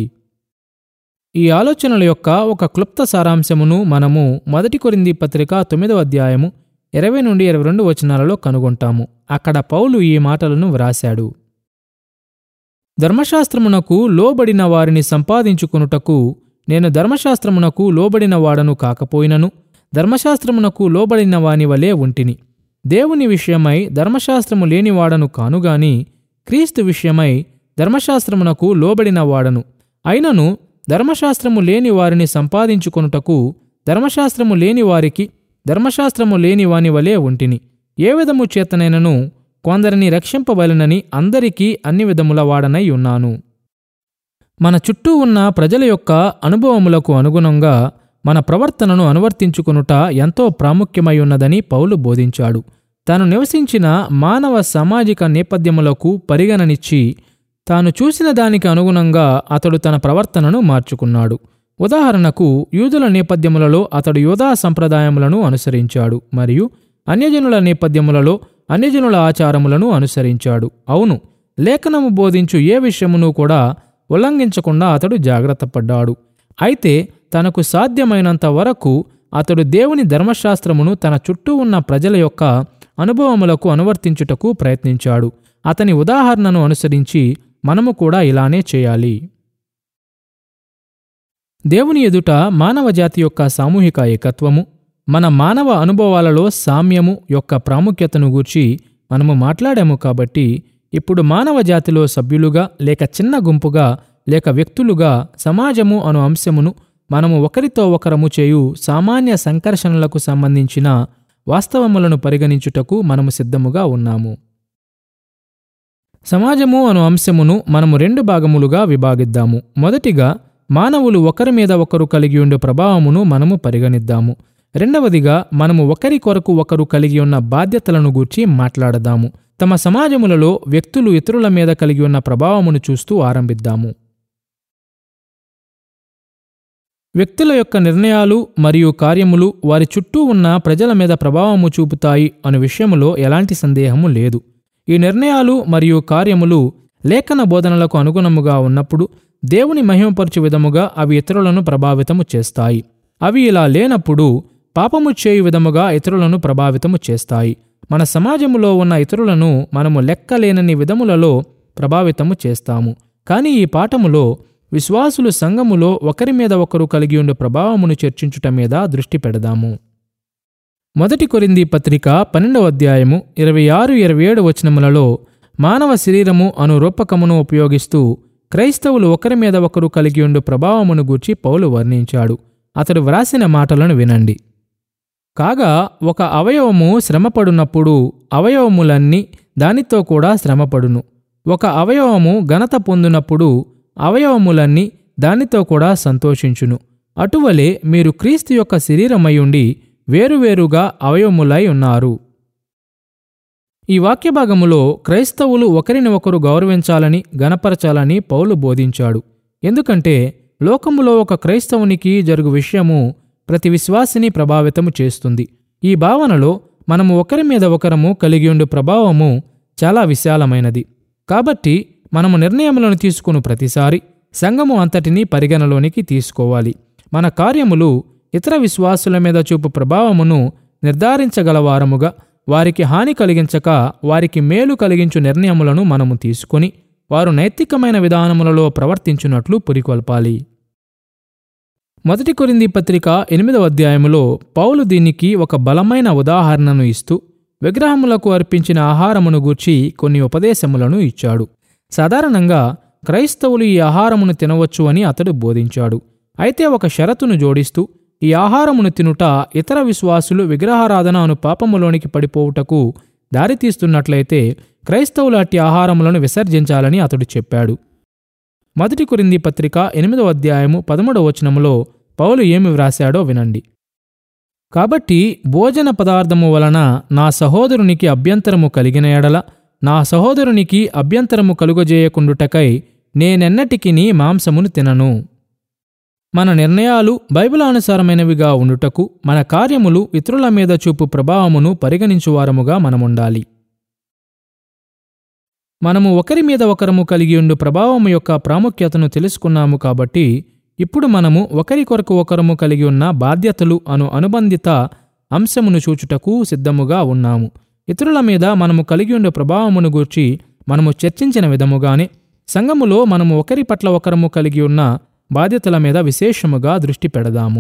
ఈ ఆలోచనల యొక్క ఒక క్లుప్త సారాంశమును మనము మొదటి కొరింది పత్రిక తొమ్మిదవ అధ్యాయము ఇరవై నుండి ఇరవై రెండు వచనాలలో కనుగొంటాము అక్కడ పౌలు ఈ మాటలను వ్రాశాడు ధర్మశాస్త్రమునకు లోబడిన వారిని సంపాదించుకొనుటకు నేను ధర్మశాస్త్రమునకు లోబడిన వాడను కాకపోయినను ధర్మశాస్త్రమునకు లోబడిన వాని వలె ఉంటిని దేవుని విషయమై ధర్మశాస్త్రము లేనివాడను కానుగాని క్రీస్తు విషయమై ధర్మశాస్త్రమునకు లోబడిన వాడను అయినను ధర్మశాస్త్రము లేని వారిని సంపాదించుకొనుటకు ధర్మశాస్త్రము లేని వారికి ధర్మశాస్త్రము లేని వాని వలె ఉంటిని ఏ విధము చేతనైనను కొందరిని రక్షింపవలెనని అందరికీ అన్ని విధముల వాడనై ఉన్నాను మన చుట్టూ ఉన్న ప్రజల యొక్క అనుభవములకు అనుగుణంగా మన ప్రవర్తనను అనువర్తించుకొనుట ఎంతో ప్రాముఖ్యమై ఉన్నదని పౌలు బోధించాడు తాను నివసించిన మానవ సామాజిక నేపథ్యములకు పరిగణనిచ్చి తాను చూసిన దానికి అనుగుణంగా అతడు తన ప్రవర్తనను మార్చుకున్నాడు ఉదాహరణకు యూదుల నేపథ్యములలో అతడు యూదా సంప్రదాయములను అనుసరించాడు మరియు అన్యజనుల నేపథ్యములలో అన్యజనుల ఆచారములను అనుసరించాడు అవును లేఖనము బోధించు ఏ విషయమును కూడా ఉల్లంఘించకుండా అతడు జాగ్రత్తపడ్డాడు అయితే తనకు సాధ్యమైనంత వరకు అతడు దేవుని ధర్మశాస్త్రమును తన చుట్టూ ఉన్న ప్రజల యొక్క అనుభవములకు అనువర్తించుటకు ప్రయత్నించాడు అతని ఉదాహరణను అనుసరించి మనము కూడా ఇలానే చేయాలి దేవుని ఎదుట మానవజాతి యొక్క సామూహిక ఏకత్వము మన మానవ అనుభవాలలో సామ్యము యొక్క ప్రాముఖ్యతను గూర్చి మనము మాట్లాడాము కాబట్టి ఇప్పుడు మానవ జాతిలో సభ్యులుగా లేక చిన్న గుంపుగా లేక వ్యక్తులుగా సమాజము అను అంశమును మనము ఒకరితో ఒకరము చేయు సామాన్య సంకర్షణలకు సంబంధించిన వాస్తవములను పరిగణించుటకు మనము సిద్ధముగా ఉన్నాము సమాజము అను అంశమును మనము రెండు భాగములుగా విభాగిద్దాము మొదటిగా మానవులు ఒకరి మీద ఒకరు కలిగి ఉండే ప్రభావమును మనము పరిగణిద్దాము రెండవదిగా మనము ఒకరి కొరకు ఒకరు కలిగి ఉన్న బాధ్యతలను గూర్చి మాట్లాడదాము తమ సమాజములలో వ్యక్తులు ఇతరుల మీద కలిగి ఉన్న ప్రభావమును చూస్తూ ఆరంభిద్దాము వ్యక్తుల యొక్క నిర్ణయాలు మరియు కార్యములు వారి చుట్టూ ఉన్న ప్రజల మీద ప్రభావము చూపుతాయి అను విషయములో ఎలాంటి సందేహము లేదు ఈ నిర్ణయాలు మరియు కార్యములు లేఖన బోధనలకు అనుగుణముగా ఉన్నప్పుడు దేవుని మహిమపరచు విధముగా అవి ఇతరులను ప్రభావితము చేస్తాయి అవి ఇలా లేనప్పుడు పాపము చేయు విధముగా ఇతరులను ప్రభావితము చేస్తాయి మన సమాజములో ఉన్న ఇతరులను మనము లెక్కలేనని విధములలో ప్రభావితము చేస్తాము కానీ ఈ పాఠములో విశ్వాసులు సంఘములో ఒకరి మీద ఒకరు కలిగి ఉండే ప్రభావమును చర్చించుట మీద దృష్టి పెడదాము మొదటి కొరింది పత్రిక పన్నెండవ అధ్యాయము ఇరవై ఆరు ఇరవై ఏడు వచనములలో మానవ శరీరము అను రూపకమును ఉపయోగిస్తూ క్రైస్తవులు ఒకరి మీద ఒకరు కలిగి ఉండు ప్రభావమును గూర్చి పౌలు వర్ణించాడు అతడు వ్రాసిన మాటలను వినండి కాగా ఒక అవయవము శ్రమపడునప్పుడు అవయవములన్నీ దానితో కూడా శ్రమపడును ఒక అవయవము ఘనత పొందినప్పుడు అవయవములన్నీ దానితో కూడా సంతోషించును అటువలే మీరు క్రీస్తు యొక్క శరీరమయుండి వేరువేరుగా అవయవములై ఉన్నారు ఈ వాక్యభాగములో క్రైస్తవులు ఒకరిని ఒకరు గౌరవించాలని గనపరచాలని పౌలు బోధించాడు ఎందుకంటే లోకములో ఒక క్రైస్తవునికి జరుగు విషయము ప్రతి విశ్వాసిని ప్రభావితము చేస్తుంది ఈ భావనలో మనము ఒకరి మీద ఒకరము కలిగి ఉండు ప్రభావము చాలా విశాలమైనది కాబట్టి మనము నిర్ణయములను తీసుకుని ప్రతిసారి సంఘము అంతటినీ పరిగణలోనికి తీసుకోవాలి మన కార్యములు ఇతర విశ్వాసుల మీద చూపు ప్రభావమును నిర్ధారించగలవారముగా వారికి హాని కలిగించక వారికి మేలు కలిగించు నిర్ణయములను మనము తీసుకొని వారు నైతికమైన విధానములలో ప్రవర్తించున్నట్లు పురికొల్పాలి మొదటి కొరింది పత్రిక ఎనిమిదవ అధ్యాయములో పౌలు దీనికి ఒక బలమైన ఉదాహరణను ఇస్తూ విగ్రహములకు అర్పించిన ఆహారమును గూర్చి కొన్ని ఉపదేశములను ఇచ్చాడు సాధారణంగా క్రైస్తవులు ఈ ఆహారమును తినవచ్చు అని అతడు బోధించాడు అయితే ఒక షరతును జోడిస్తూ ఈ ఆహారమును తినుట ఇతర విశ్వాసులు విగ్రహారాధన అను పాపములోనికి పడిపోవుటకు దారితీస్తున్నట్లయితే క్రైస్తవులు అట్టి ఆహారములను విసర్జించాలని అతడు చెప్పాడు మొదటి కొరింది పత్రిక ఎనిమిదవ అధ్యాయము పదమూడవ వచనములో పౌలు ఏమి వ్రాశాడో వినండి కాబట్టి భోజన పదార్థము వలన నా సహోదరునికి అభ్యంతరము కలిగిన ఎడల నా సహోదరునికి అభ్యంతరము కలుగజేయకుండుటకై నేనెన్నటికిని మాంసమును తినను మన నిర్ణయాలు బైబిలానుసారమైనవిగా ఉండుటకు మన కార్యములు ఇతరుల మీద చూపు ప్రభావమును పరిగణించువారముగా మనముండాలి మనము ఒకరి మీద ఒకరము కలిగి ఉండు ప్రభావము యొక్క ప్రాముఖ్యతను తెలుసుకున్నాము కాబట్టి ఇప్పుడు మనము ఒకరి కొరకు ఒకరము కలిగి ఉన్న బాధ్యతలు అను అనుబంధిత అంశమును చూచుటకు సిద్ధముగా ఉన్నాము ఇతరుల మీద మనము కలిగి ఉండే ప్రభావమును గూర్చి మనము చర్చించిన విధముగానే సంఘములో మనము ఒకరి పట్ల ఒకరము కలిగి ఉన్న బాధ్యతల మీద విశేషముగా దృష్టి పెడదాము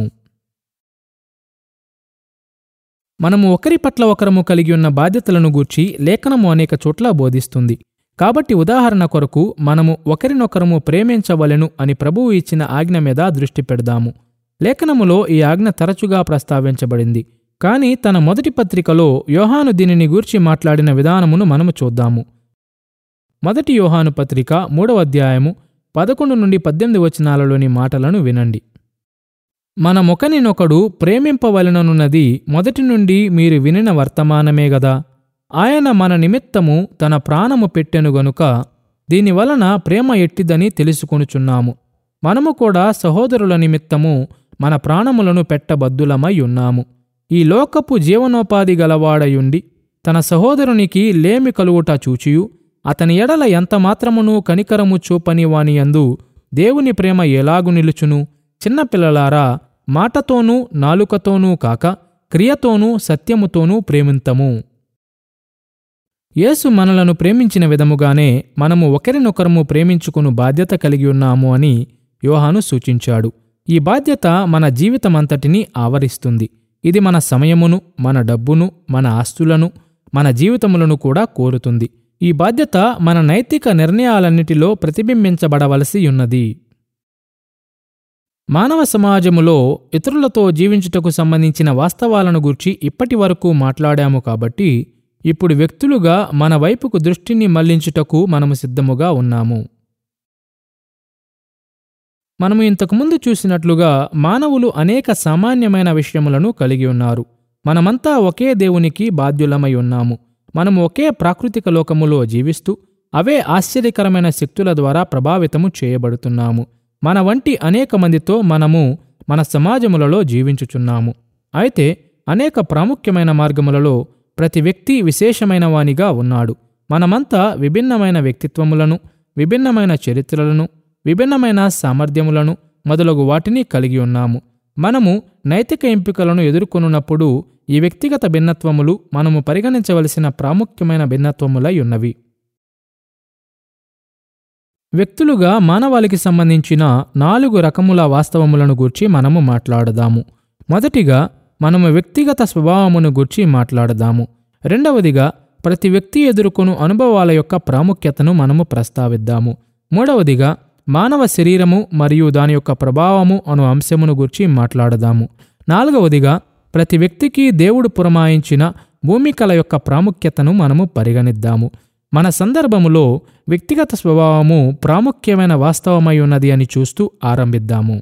మనము ఒకరి పట్ల ఒకరము కలిగి ఉన్న బాధ్యతలను గూర్చి లేఖనము అనేక చోట్ల బోధిస్తుంది కాబట్టి ఉదాహరణ కొరకు మనము ఒకరినొకరము ప్రేమించవలెను అని ప్రభువు ఇచ్చిన ఆజ్ఞ మీద దృష్టి పెడదాము లేఖనములో ఈ ఆజ్ఞ తరచుగా ప్రస్తావించబడింది కానీ తన మొదటి పత్రికలో యోహాను దీనిని గూర్చి మాట్లాడిన విధానమును మనము చూద్దాము మొదటి యోహాను పత్రిక మూడవ అధ్యాయము పదకొండు నుండి పద్దెనిమిది వచనాలలోని మాటలను వినండి మన మొకనినొకడు ప్రేమింపవలననున్నది మొదటి నుండి మీరు వినిన వర్తమానమే గదా ఆయన మన నిమిత్తము తన ప్రాణము పెట్టెను గనుక దీనివలన ప్రేమ ఎట్టిదని తెలుసుకొనుచున్నాము మనము కూడా సహోదరుల నిమిత్తము మన ప్రాణములను పెట్టబద్దులమై ఉన్నాము ఈ లోకపు జీవనోపాధి గలవాడయుండి తన సహోదరునికి లేమి కలుగుట చూచియు అతని ఎడల ఎంతమాత్రమును కనికరము చూపని వానియందు దేవుని ప్రేమ ఎలాగు నిలుచును చిన్నపిల్లలారా మాటతోనూ నాలుకతోనూ కాక క్రియతోనూ సత్యముతోనూ ప్రేమింతము యేసు మనలను ప్రేమించిన విధముగానే మనము ఒకరినొకరము ప్రేమించుకును బాధ్యత కలిగి ఉన్నాము అని యోహాను సూచించాడు ఈ బాధ్యత మన జీవితమంతటినీ ఆవరిస్తుంది ఇది మన సమయమును మన డబ్బును మన ఆస్తులను మన జీవితములను కూడా కోరుతుంది ఈ బాధ్యత మన నైతిక నిర్ణయాలన్నిటిలో ప్రతిబింబించబడవలసి ఉన్నది మానవ సమాజములో ఇతరులతో జీవించుటకు సంబంధించిన వాస్తవాలను గూర్చి ఇప్పటి వరకు మాట్లాడాము కాబట్టి ఇప్పుడు వ్యక్తులుగా మన వైపుకు దృష్టిని మళ్లించుటకు మనము సిద్ధముగా ఉన్నాము మనము ఇంతకుముందు చూసినట్లుగా మానవులు అనేక సామాన్యమైన విషయములను కలిగి ఉన్నారు మనమంతా ఒకే దేవునికి బాధ్యులమై ఉన్నాము మనము ఒకే ప్రాకృతిక లోకములో జీవిస్తూ అవే ఆశ్చర్యకరమైన శక్తుల ద్వారా ప్రభావితము చేయబడుతున్నాము మన వంటి అనేక మందితో మనము మన సమాజములలో జీవించుచున్నాము అయితే అనేక ప్రాముఖ్యమైన మార్గములలో ప్రతి వ్యక్తి విశేషమైన వానిగా ఉన్నాడు మనమంతా విభిన్నమైన వ్యక్తిత్వములను విభిన్నమైన చరిత్రలను విభిన్నమైన సామర్థ్యములను మొదలగు వాటిని కలిగి ఉన్నాము మనము నైతిక ఎంపికలను ఎదుర్కొనున్నప్పుడు ఈ వ్యక్తిగత భిన్నత్వములు మనము పరిగణించవలసిన ప్రాముఖ్యమైన భిన్నత్వములై ఉన్నవి వ్యక్తులుగా మానవాళికి సంబంధించిన నాలుగు రకముల వాస్తవములను గూర్చి మనము మాట్లాడదాము మొదటిగా మనము వ్యక్తిగత స్వభావమును గూర్చి మాట్లాడదాము రెండవదిగా ప్రతి వ్యక్తి ఎదుర్కొను అనుభవాల యొక్క ప్రాముఖ్యతను మనము ప్రస్తావిద్దాము మూడవదిగా మానవ శరీరము మరియు దాని యొక్క ప్రభావము అను అంశమును గురించి మాట్లాడదాము నాలుగవదిగా ప్రతి వ్యక్తికి దేవుడు పురమాయించిన భూమికల యొక్క ప్రాముఖ్యతను మనము పరిగణిద్దాము మన సందర్భములో వ్యక్తిగత స్వభావము ప్రాముఖ్యమైన వాస్తవమై ఉన్నది అని చూస్తూ ఆరంభిద్దాము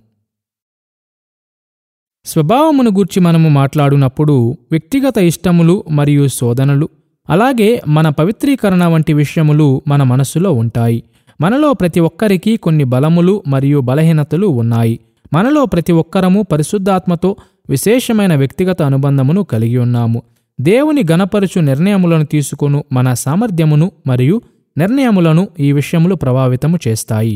స్వభావమును గూర్చి మనము మాట్లాడునప్పుడు వ్యక్తిగత ఇష్టములు మరియు శోధనలు అలాగే మన పవిత్రీకరణ వంటి విషయములు మన మనస్సులో ఉంటాయి మనలో ప్రతి ఒక్కరికి కొన్ని బలములు మరియు బలహీనతలు ఉన్నాయి మనలో ప్రతి ఒక్కరము పరిశుద్ధాత్మతో విశేషమైన వ్యక్తిగత అనుబంధమును కలిగి ఉన్నాము దేవుని గణపరుచు నిర్ణయములను తీసుకొను మన సామర్థ్యమును మరియు నిర్ణయములను ఈ విషయములు ప్రభావితము చేస్తాయి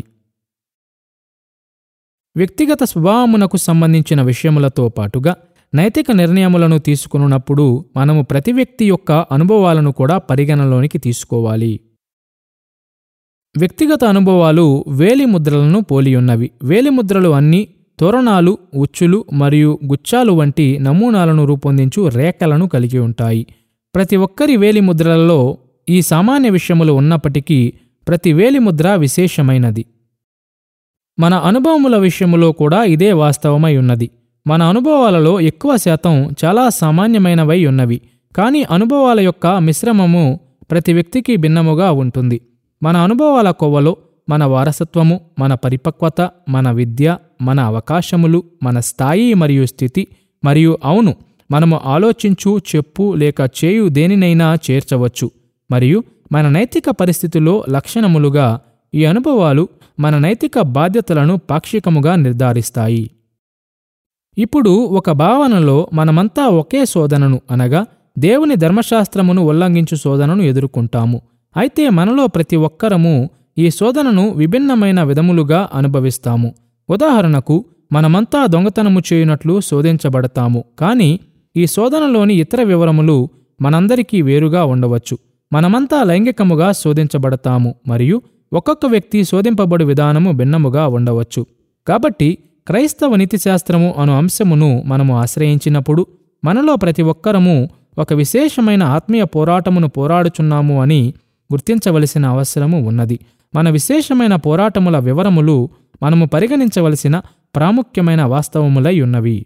వ్యక్తిగత స్వభావమునకు సంబంధించిన విషయములతో పాటుగా నైతిక నిర్ణయములను తీసుకున్నప్పుడు మనము ప్రతి వ్యక్తి యొక్క అనుభవాలను కూడా పరిగణలోనికి తీసుకోవాలి వ్యక్తిగత అనుభవాలు వేలిముద్రలను పోలియున్నవి వేలిముద్రలు అన్నీ తోరణాలు ఉచ్చులు మరియు గుచ్చాలు వంటి నమూనాలను రూపొందించు రేఖలను కలిగి ఉంటాయి ప్రతి ఒక్కరి వేలిముద్రలలో ఈ సామాన్య విషయములు ఉన్నప్పటికీ ప్రతి వేలిముద్ర విశేషమైనది మన అనుభవముల విషయములో కూడా ఇదే వాస్తవమై ఉన్నది మన అనుభవాలలో ఎక్కువ శాతం చాలా సామాన్యమైనవై ఉన్నవి కానీ అనుభవాల యొక్క మిశ్రమము ప్రతి వ్యక్తికి భిన్నముగా ఉంటుంది మన అనుభవాల కొవ్వలో మన వారసత్వము మన పరిపక్వత మన విద్య మన అవకాశములు మన స్థాయి మరియు స్థితి మరియు అవును మనము ఆలోచించు చెప్పు లేక చేయు దేనినైనా చేర్చవచ్చు మరియు మన నైతిక పరిస్థితిలో లక్షణములుగా ఈ అనుభవాలు మన నైతిక బాధ్యతలను పాక్షికముగా నిర్ధారిస్తాయి ఇప్పుడు ఒక భావనలో మనమంతా ఒకే శోధనను అనగా దేవుని ధర్మశాస్త్రమును ఉల్లంఘించు శోధనను ఎదుర్కొంటాము అయితే మనలో ప్రతి ఒక్కరము ఈ శోధనను విభిన్నమైన విధములుగా అనుభవిస్తాము ఉదాహరణకు మనమంతా దొంగతనము చేయునట్లు శోధించబడతాము కానీ ఈ శోధనలోని ఇతర వివరములు మనందరికీ వేరుగా ఉండవచ్చు మనమంతా లైంగికముగా శోధించబడతాము మరియు ఒక్కొక్క వ్యక్తి శోధింపబడు విధానము భిన్నముగా ఉండవచ్చు కాబట్టి క్రైస్తవ నీతిశాస్త్రము అను అంశమును మనము ఆశ్రయించినప్పుడు మనలో ప్రతి ఒక్కరము ఒక విశేషమైన ఆత్మీయ పోరాటమును పోరాడుచున్నాము అని గుర్తించవలసిన అవసరము ఉన్నది మన విశేషమైన పోరాటముల వివరములు మనము పరిగణించవలసిన ప్రాముఖ్యమైన వాస్తవములై ఉన్నవి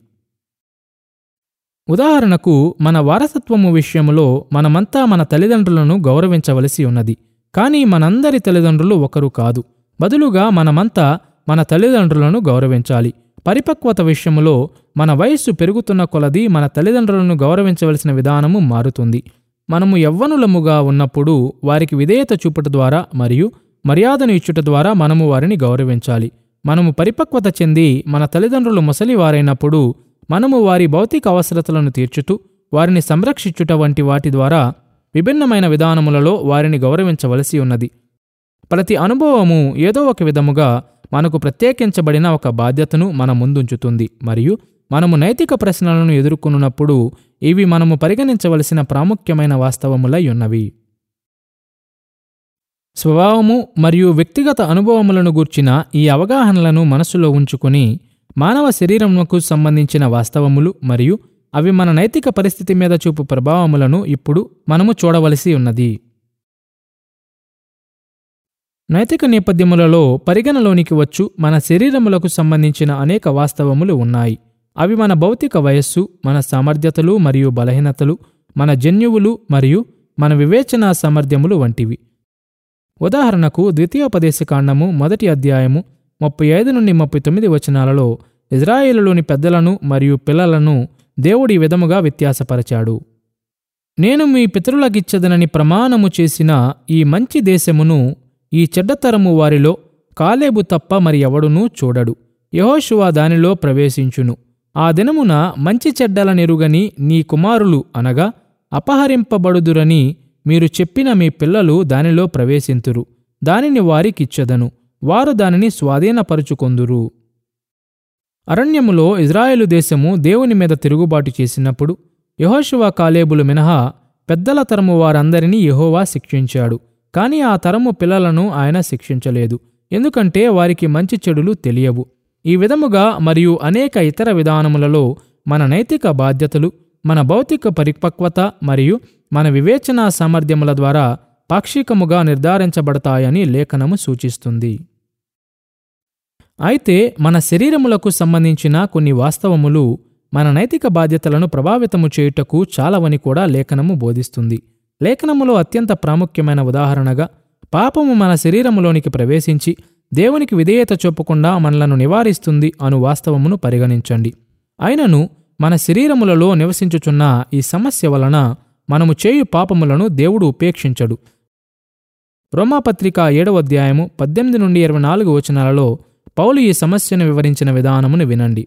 ఉదాహరణకు మన వారసత్వము విషయములో మనమంతా మన తల్లిదండ్రులను గౌరవించవలసి ఉన్నది కానీ మనందరి తల్లిదండ్రులు ఒకరు కాదు బదులుగా మనమంతా మన తల్లిదండ్రులను గౌరవించాలి పరిపక్వత విషయములో మన వయస్సు పెరుగుతున్న కొలది మన తల్లిదండ్రులను గౌరవించవలసిన విధానము మారుతుంది మనము యవ్వనులముగా ఉన్నప్పుడు వారికి విధేయత చూపుట ద్వారా మరియు మర్యాదను ఇచ్చుట ద్వారా మనము వారిని గౌరవించాలి మనము పరిపక్వత చెంది మన తల్లిదండ్రులు ముసలివారైనప్పుడు మనము వారి భౌతిక అవసరతలను తీర్చుతూ వారిని సంరక్షించుట వంటి వాటి ద్వారా విభిన్నమైన విధానములలో వారిని గౌరవించవలసి ఉన్నది ప్రతి అనుభవము ఏదో ఒక విధముగా మనకు ప్రత్యేకించబడిన ఒక బాధ్యతను మన ముందుంచుతుంది మరియు మనము నైతిక ప్రశ్నలను ఎదుర్కొన్నప్పుడు ఇవి మనము పరిగణించవలసిన ప్రాముఖ్యమైన వాస్తవములై ఉన్నవి స్వభావము మరియు వ్యక్తిగత అనుభవములను గూర్చిన ఈ అవగాహనలను మనసులో ఉంచుకుని మానవ శరీరమునకు సంబంధించిన వాస్తవములు మరియు అవి మన నైతిక పరిస్థితి మీద చూపు ప్రభావములను ఇప్పుడు మనము చూడవలసి ఉన్నది నైతిక నేపథ్యములలో పరిగణలోనికి వచ్చు మన శరీరములకు సంబంధించిన అనేక వాస్తవములు ఉన్నాయి అవి మన భౌతిక వయస్సు మన సామర్థ్యతలు మరియు బలహీనతలు మన జన్యువులు మరియు మన వివేచనా సామర్థ్యములు వంటివి ఉదాహరణకు ద్వితీయోపదేశకాండము మొదటి అధ్యాయము ముప్పై ఐదు నుండి ముప్పై తొమ్మిది వచనాలలో ఇజ్రాయేలులోని పెద్దలను మరియు పిల్లలను దేవుడి విధముగా వ్యత్యాసపరచాడు నేను మీ పితరులకిచ్చదనని ప్రమాణము చేసిన ఈ మంచి దేశమును ఈ చెడ్డతరము వారిలో కాలేబు తప్ప మరి ఎవడునూ చూడడు యహోషువ దానిలో ప్రవేశించును ఆ దినమున మంచి చెడ్డల నెరుగని నీ కుమారులు అనగా అపహరింపబడుదురని మీరు చెప్పిన మీ పిల్లలు దానిలో ప్రవేశింతురు దానిని వారికిచ్చదను వారు దానిని స్వాధీనపరుచుకొందురు అరణ్యములో ఇజ్రాయేలు దేశము దేవుని మీద తిరుగుబాటు చేసినప్పుడు యహోషువ కాలేబులు మినహా పెద్దల తరము వారందరినీ యెహోవా శిక్షించాడు కాని ఆ తరము పిల్లలను ఆయన శిక్షించలేదు ఎందుకంటే వారికి మంచి చెడులు తెలియవు ఈ విధముగా మరియు అనేక ఇతర విధానములలో మన నైతిక బాధ్యతలు మన భౌతిక పరిపక్వత మరియు మన వివేచనా సామర్థ్యముల ద్వారా పాక్షికముగా నిర్ధారించబడతాయని లేఖనము సూచిస్తుంది అయితే మన శరీరములకు సంబంధించిన కొన్ని వాస్తవములు మన నైతిక బాధ్యతలను ప్రభావితము చేయుటకు చాలవని కూడా లేఖనము బోధిస్తుంది లేఖనములో అత్యంత ప్రాముఖ్యమైన ఉదాహరణగా పాపము మన శరీరములోనికి ప్రవేశించి దేవునికి విధేయత చూపకుండా మనలను నివారిస్తుంది అను వాస్తవమును పరిగణించండి అయినను మన శరీరములలో నివసించుచున్న ఈ సమస్య వలన మనము చేయు పాపములను దేవుడు ఉపేక్షించడు రోమాపత్రిక ఏడవ అధ్యాయము పద్దెనిమిది నుండి ఇరవై నాలుగు వచనాలలో పౌలు ఈ సమస్యను వివరించిన విధానమును వినండి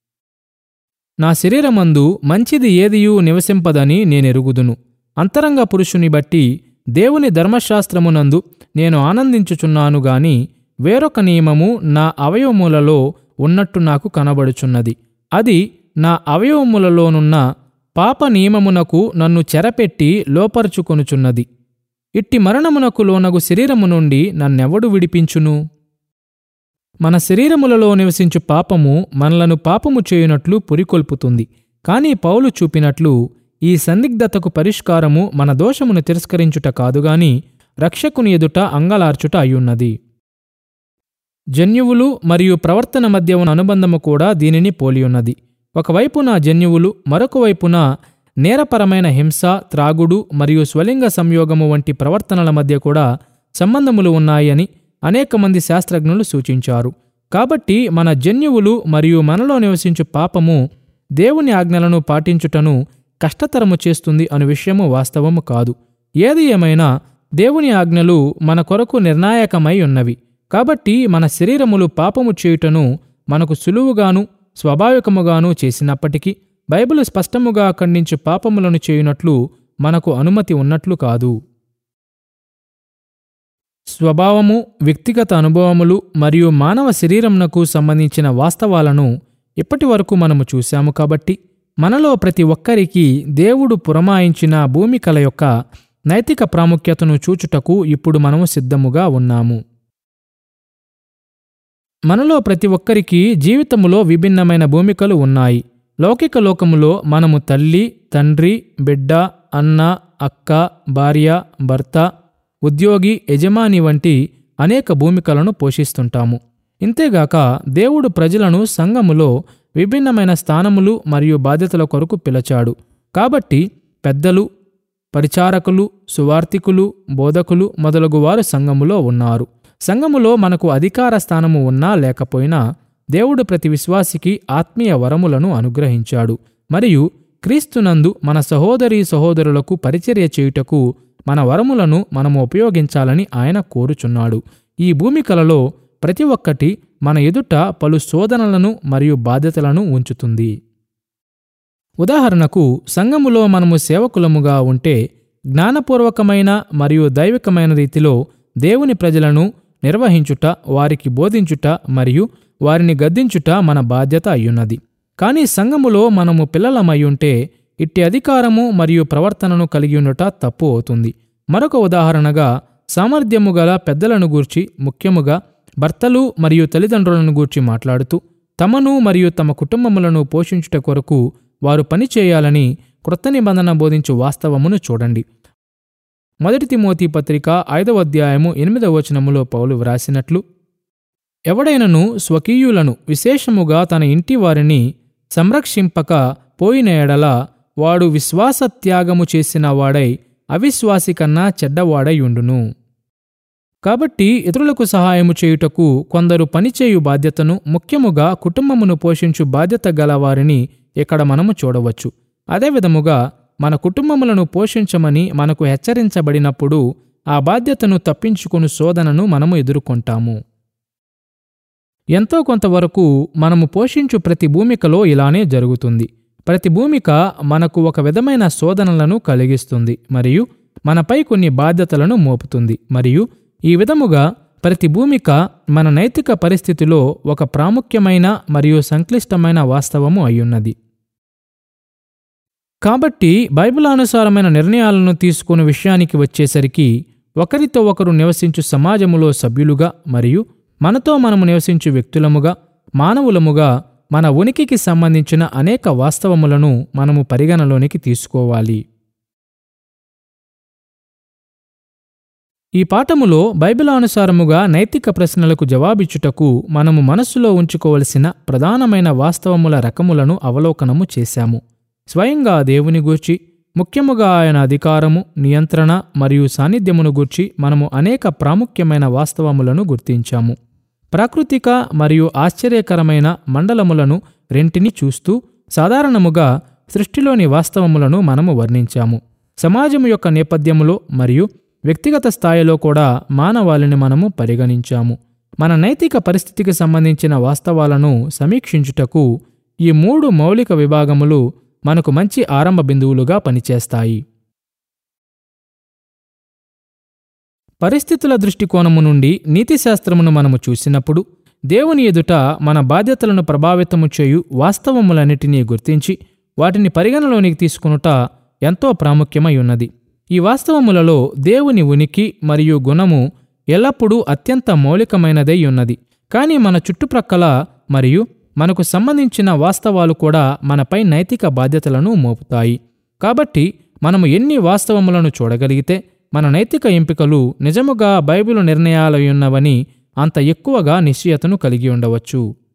నా శరీరమందు మంచిది ఏదియూ నివసింపదని నేనెరుగుదును అంతరంగ పురుషుని బట్టి దేవుని ధర్మశాస్త్రమునందు నేను ఆనందించుచున్నాను గాని వేరొక నియమము నా అవయవములలో ఉన్నట్టు నాకు కనబడుచున్నది అది నా అవయవములలోనున్న పాప నియమమునకు నన్ను చెరపెట్టి లోపరుచుకొనుచున్నది ఇట్టి మరణమునకు లోనగు శరీరము నుండి నన్నెవడు విడిపించును మన శరీరములలో నివసించు పాపము మనలను పాపము చేయునట్లు పురికొల్పుతుంది కాని పౌలు చూపినట్లు ఈ సందిగ్ధతకు పరిష్కారము మన దోషమును తిరస్కరించుట కాదుగాని రక్షకుని ఎదుట అంగలార్చుట అయ్యున్నది జన్యువులు మరియు ప్రవర్తన మధ్య ఉన్న అనుబంధము కూడా దీనిని పోలియున్నది ఒకవైపున జన్యువులు మరొక వైపున నేరపరమైన హింస త్రాగుడు మరియు స్వలింగ సంయోగము వంటి ప్రవర్తనల మధ్య కూడా సంబంధములు ఉన్నాయని అనేక మంది శాస్త్రజ్ఞులు సూచించారు కాబట్టి మన జన్యువులు మరియు మనలో నివసించు పాపము దేవుని ఆజ్ఞలను పాటించుటను కష్టతరము చేస్తుంది అను విషయము వాస్తవము కాదు ఏది ఏమైనా దేవుని ఆజ్ఞలు మన కొరకు నిర్ణాయకమై ఉన్నవి కాబట్టి మన శరీరములు పాపము చేయుటను మనకు సులువుగాను స్వాభావికముగాను చేసినప్పటికీ బైబిల్ స్పష్టముగా ఖండించు పాపములను చేయునట్లు మనకు అనుమతి ఉన్నట్లు కాదు స్వభావము వ్యక్తిగత అనుభవములు మరియు మానవ శరీరమునకు సంబంధించిన వాస్తవాలను ఇప్పటి వరకు మనము చూశాము కాబట్టి మనలో ప్రతి ఒక్కరికి దేవుడు పురమాయించిన భూమికల యొక్క నైతిక ప్రాముఖ్యతను చూచుటకు ఇప్పుడు మనము సిద్ధముగా ఉన్నాము మనలో ప్రతి ఒక్కరికి జీవితములో విభిన్నమైన భూమికలు ఉన్నాయి లౌకిక లోకములో మనము తల్లి తండ్రి బిడ్డ అన్న అక్క భార్య భర్త ఉద్యోగి యజమాని వంటి అనేక భూమికలను పోషిస్తుంటాము ఇంతేగాక దేవుడు ప్రజలను సంఘములో విభిన్నమైన స్థానములు మరియు బాధ్యతల కొరకు పిలచాడు కాబట్టి పెద్దలు పరిచారకులు సువార్తికులు బోధకులు మొదలగు వారు సంఘములో ఉన్నారు సంఘములో మనకు అధికార స్థానము ఉన్నా లేకపోయినా దేవుడు ప్రతి విశ్వాసికి ఆత్మీయ వరములను అనుగ్రహించాడు మరియు క్రీస్తునందు మన సహోదరీ సహోదరులకు పరిచర్య చేయుటకు మన వరములను మనము ఉపయోగించాలని ఆయన కోరుచున్నాడు ఈ భూమికలలో ప్రతి ఒక్కటి మన ఎదుట పలు శోధనలను మరియు బాధ్యతలను ఉంచుతుంది ఉదాహరణకు సంఘములో మనము సేవకులముగా ఉంటే జ్ఞానపూర్వకమైన మరియు దైవికమైన రీతిలో దేవుని ప్రజలను నిర్వహించుట వారికి బోధించుట మరియు వారిని గద్దించుట మన బాధ్యత అయ్యున్నది కానీ సంఘములో మనము పిల్లలమయ్యుంటే ఇట్టి అధికారము మరియు ప్రవర్తనను కలిగి ఉండుట తప్పు అవుతుంది మరొక ఉదాహరణగా సామర్థ్యము గల పెద్దలను గూర్చి ముఖ్యముగా భర్తలు మరియు తల్లిదండ్రులను గూర్చి మాట్లాడుతూ తమను మరియు తమ కుటుంబములను పోషించుట కొరకు వారు పనిచేయాలని క్రొత్త నిబంధన బోధించు వాస్తవమును చూడండి మొదటి తిమోతి పత్రిక ఐదవ అధ్యాయము ఎనిమిదవ వచనములో పౌలు వ్రాసినట్లు ఎవడైనను స్వకీయులను విశేషముగా తన ఇంటి వారిని సంరక్షింపక పోయిన ఎడల వాడు విశ్వాస త్యాగము చేసిన వాడై అవిశ్వాసి కన్నా చెడ్డవాడై ఉండును కాబట్టి ఇతరులకు సహాయము చేయుటకు కొందరు పనిచేయు బాధ్యతను ముఖ్యముగా కుటుంబమును పోషించు బాధ్యత గల వారిని ఇక్కడ మనము చూడవచ్చు అదేవిధముగా మన కుటుంబములను పోషించమని మనకు హెచ్చరించబడినప్పుడు ఆ బాధ్యతను తప్పించుకుని శోధనను మనము ఎదుర్కొంటాము ఎంతో కొంతవరకు మనము పోషించు ప్రతి భూమికలో ఇలానే జరుగుతుంది ప్రతి భూమిక మనకు ఒక విధమైన శోధనలను కలిగిస్తుంది మరియు మనపై కొన్ని బాధ్యతలను మోపుతుంది మరియు ఈ విధముగా ప్రతి భూమిక మన నైతిక పరిస్థితిలో ఒక ప్రాముఖ్యమైన మరియు సంక్లిష్టమైన వాస్తవము అయ్యున్నది కాబట్టి బైబిలానుసారమైన నిర్ణయాలను తీసుకునే విషయానికి వచ్చేసరికి ఒకరితో ఒకరు నివసించు సమాజములో సభ్యులుగా మరియు మనతో మనము నివసించు వ్యక్తులముగా మానవులముగా మన ఉనికికి సంబంధించిన అనేక వాస్తవములను మనము పరిగణలోనికి తీసుకోవాలి ఈ పాఠములో బైబిలానుసారముగా నైతిక ప్రశ్నలకు జవాబిచ్చుటకు మనము మనస్సులో ఉంచుకోవలసిన ప్రధానమైన వాస్తవముల రకములను అవలోకనము చేశాము స్వయంగా దేవుని గూర్చి ముఖ్యముగా ఆయన అధికారము నియంత్రణ మరియు సాన్నిధ్యమును గూర్చి మనము అనేక ప్రాముఖ్యమైన వాస్తవములను గుర్తించాము ప్రాకృతిక మరియు ఆశ్చర్యకరమైన మండలములను రెంటిని చూస్తూ సాధారణముగా సృష్టిలోని వాస్తవములను మనము వర్ణించాము సమాజము యొక్క నేపథ్యములో మరియు వ్యక్తిగత స్థాయిలో కూడా మానవాళిని మనము పరిగణించాము మన నైతిక పరిస్థితికి సంబంధించిన వాస్తవాలను సమీక్షించుటకు ఈ మూడు మౌలిక విభాగములు మనకు మంచి ఆరంభ బిందువులుగా పనిచేస్తాయి పరిస్థితుల దృష్టికోణము నుండి నీతిశాస్త్రమును మనము చూసినప్పుడు దేవుని ఎదుట మన బాధ్యతలను ప్రభావితము చేయు వాస్తవములన్నిటినీ గుర్తించి వాటిని పరిగణలోనికి తీసుకునుట ఎంతో ప్రాముఖ్యమై ఉన్నది ఈ వాస్తవములలో దేవుని ఉనికి మరియు గుణము ఎల్లప్పుడూ అత్యంత మౌలికమైనదై ఉన్నది కానీ మన చుట్టుప్రక్కల మరియు మనకు సంబంధించిన వాస్తవాలు కూడా మనపై నైతిక బాధ్యతలను మోపుతాయి కాబట్టి మనము ఎన్ని వాస్తవములను చూడగలిగితే మన నైతిక ఎంపికలు నిజముగా బైబిలు నిర్ణయాలయున్నవని అంత ఎక్కువగా నిశ్చయతను కలిగి ఉండవచ్చు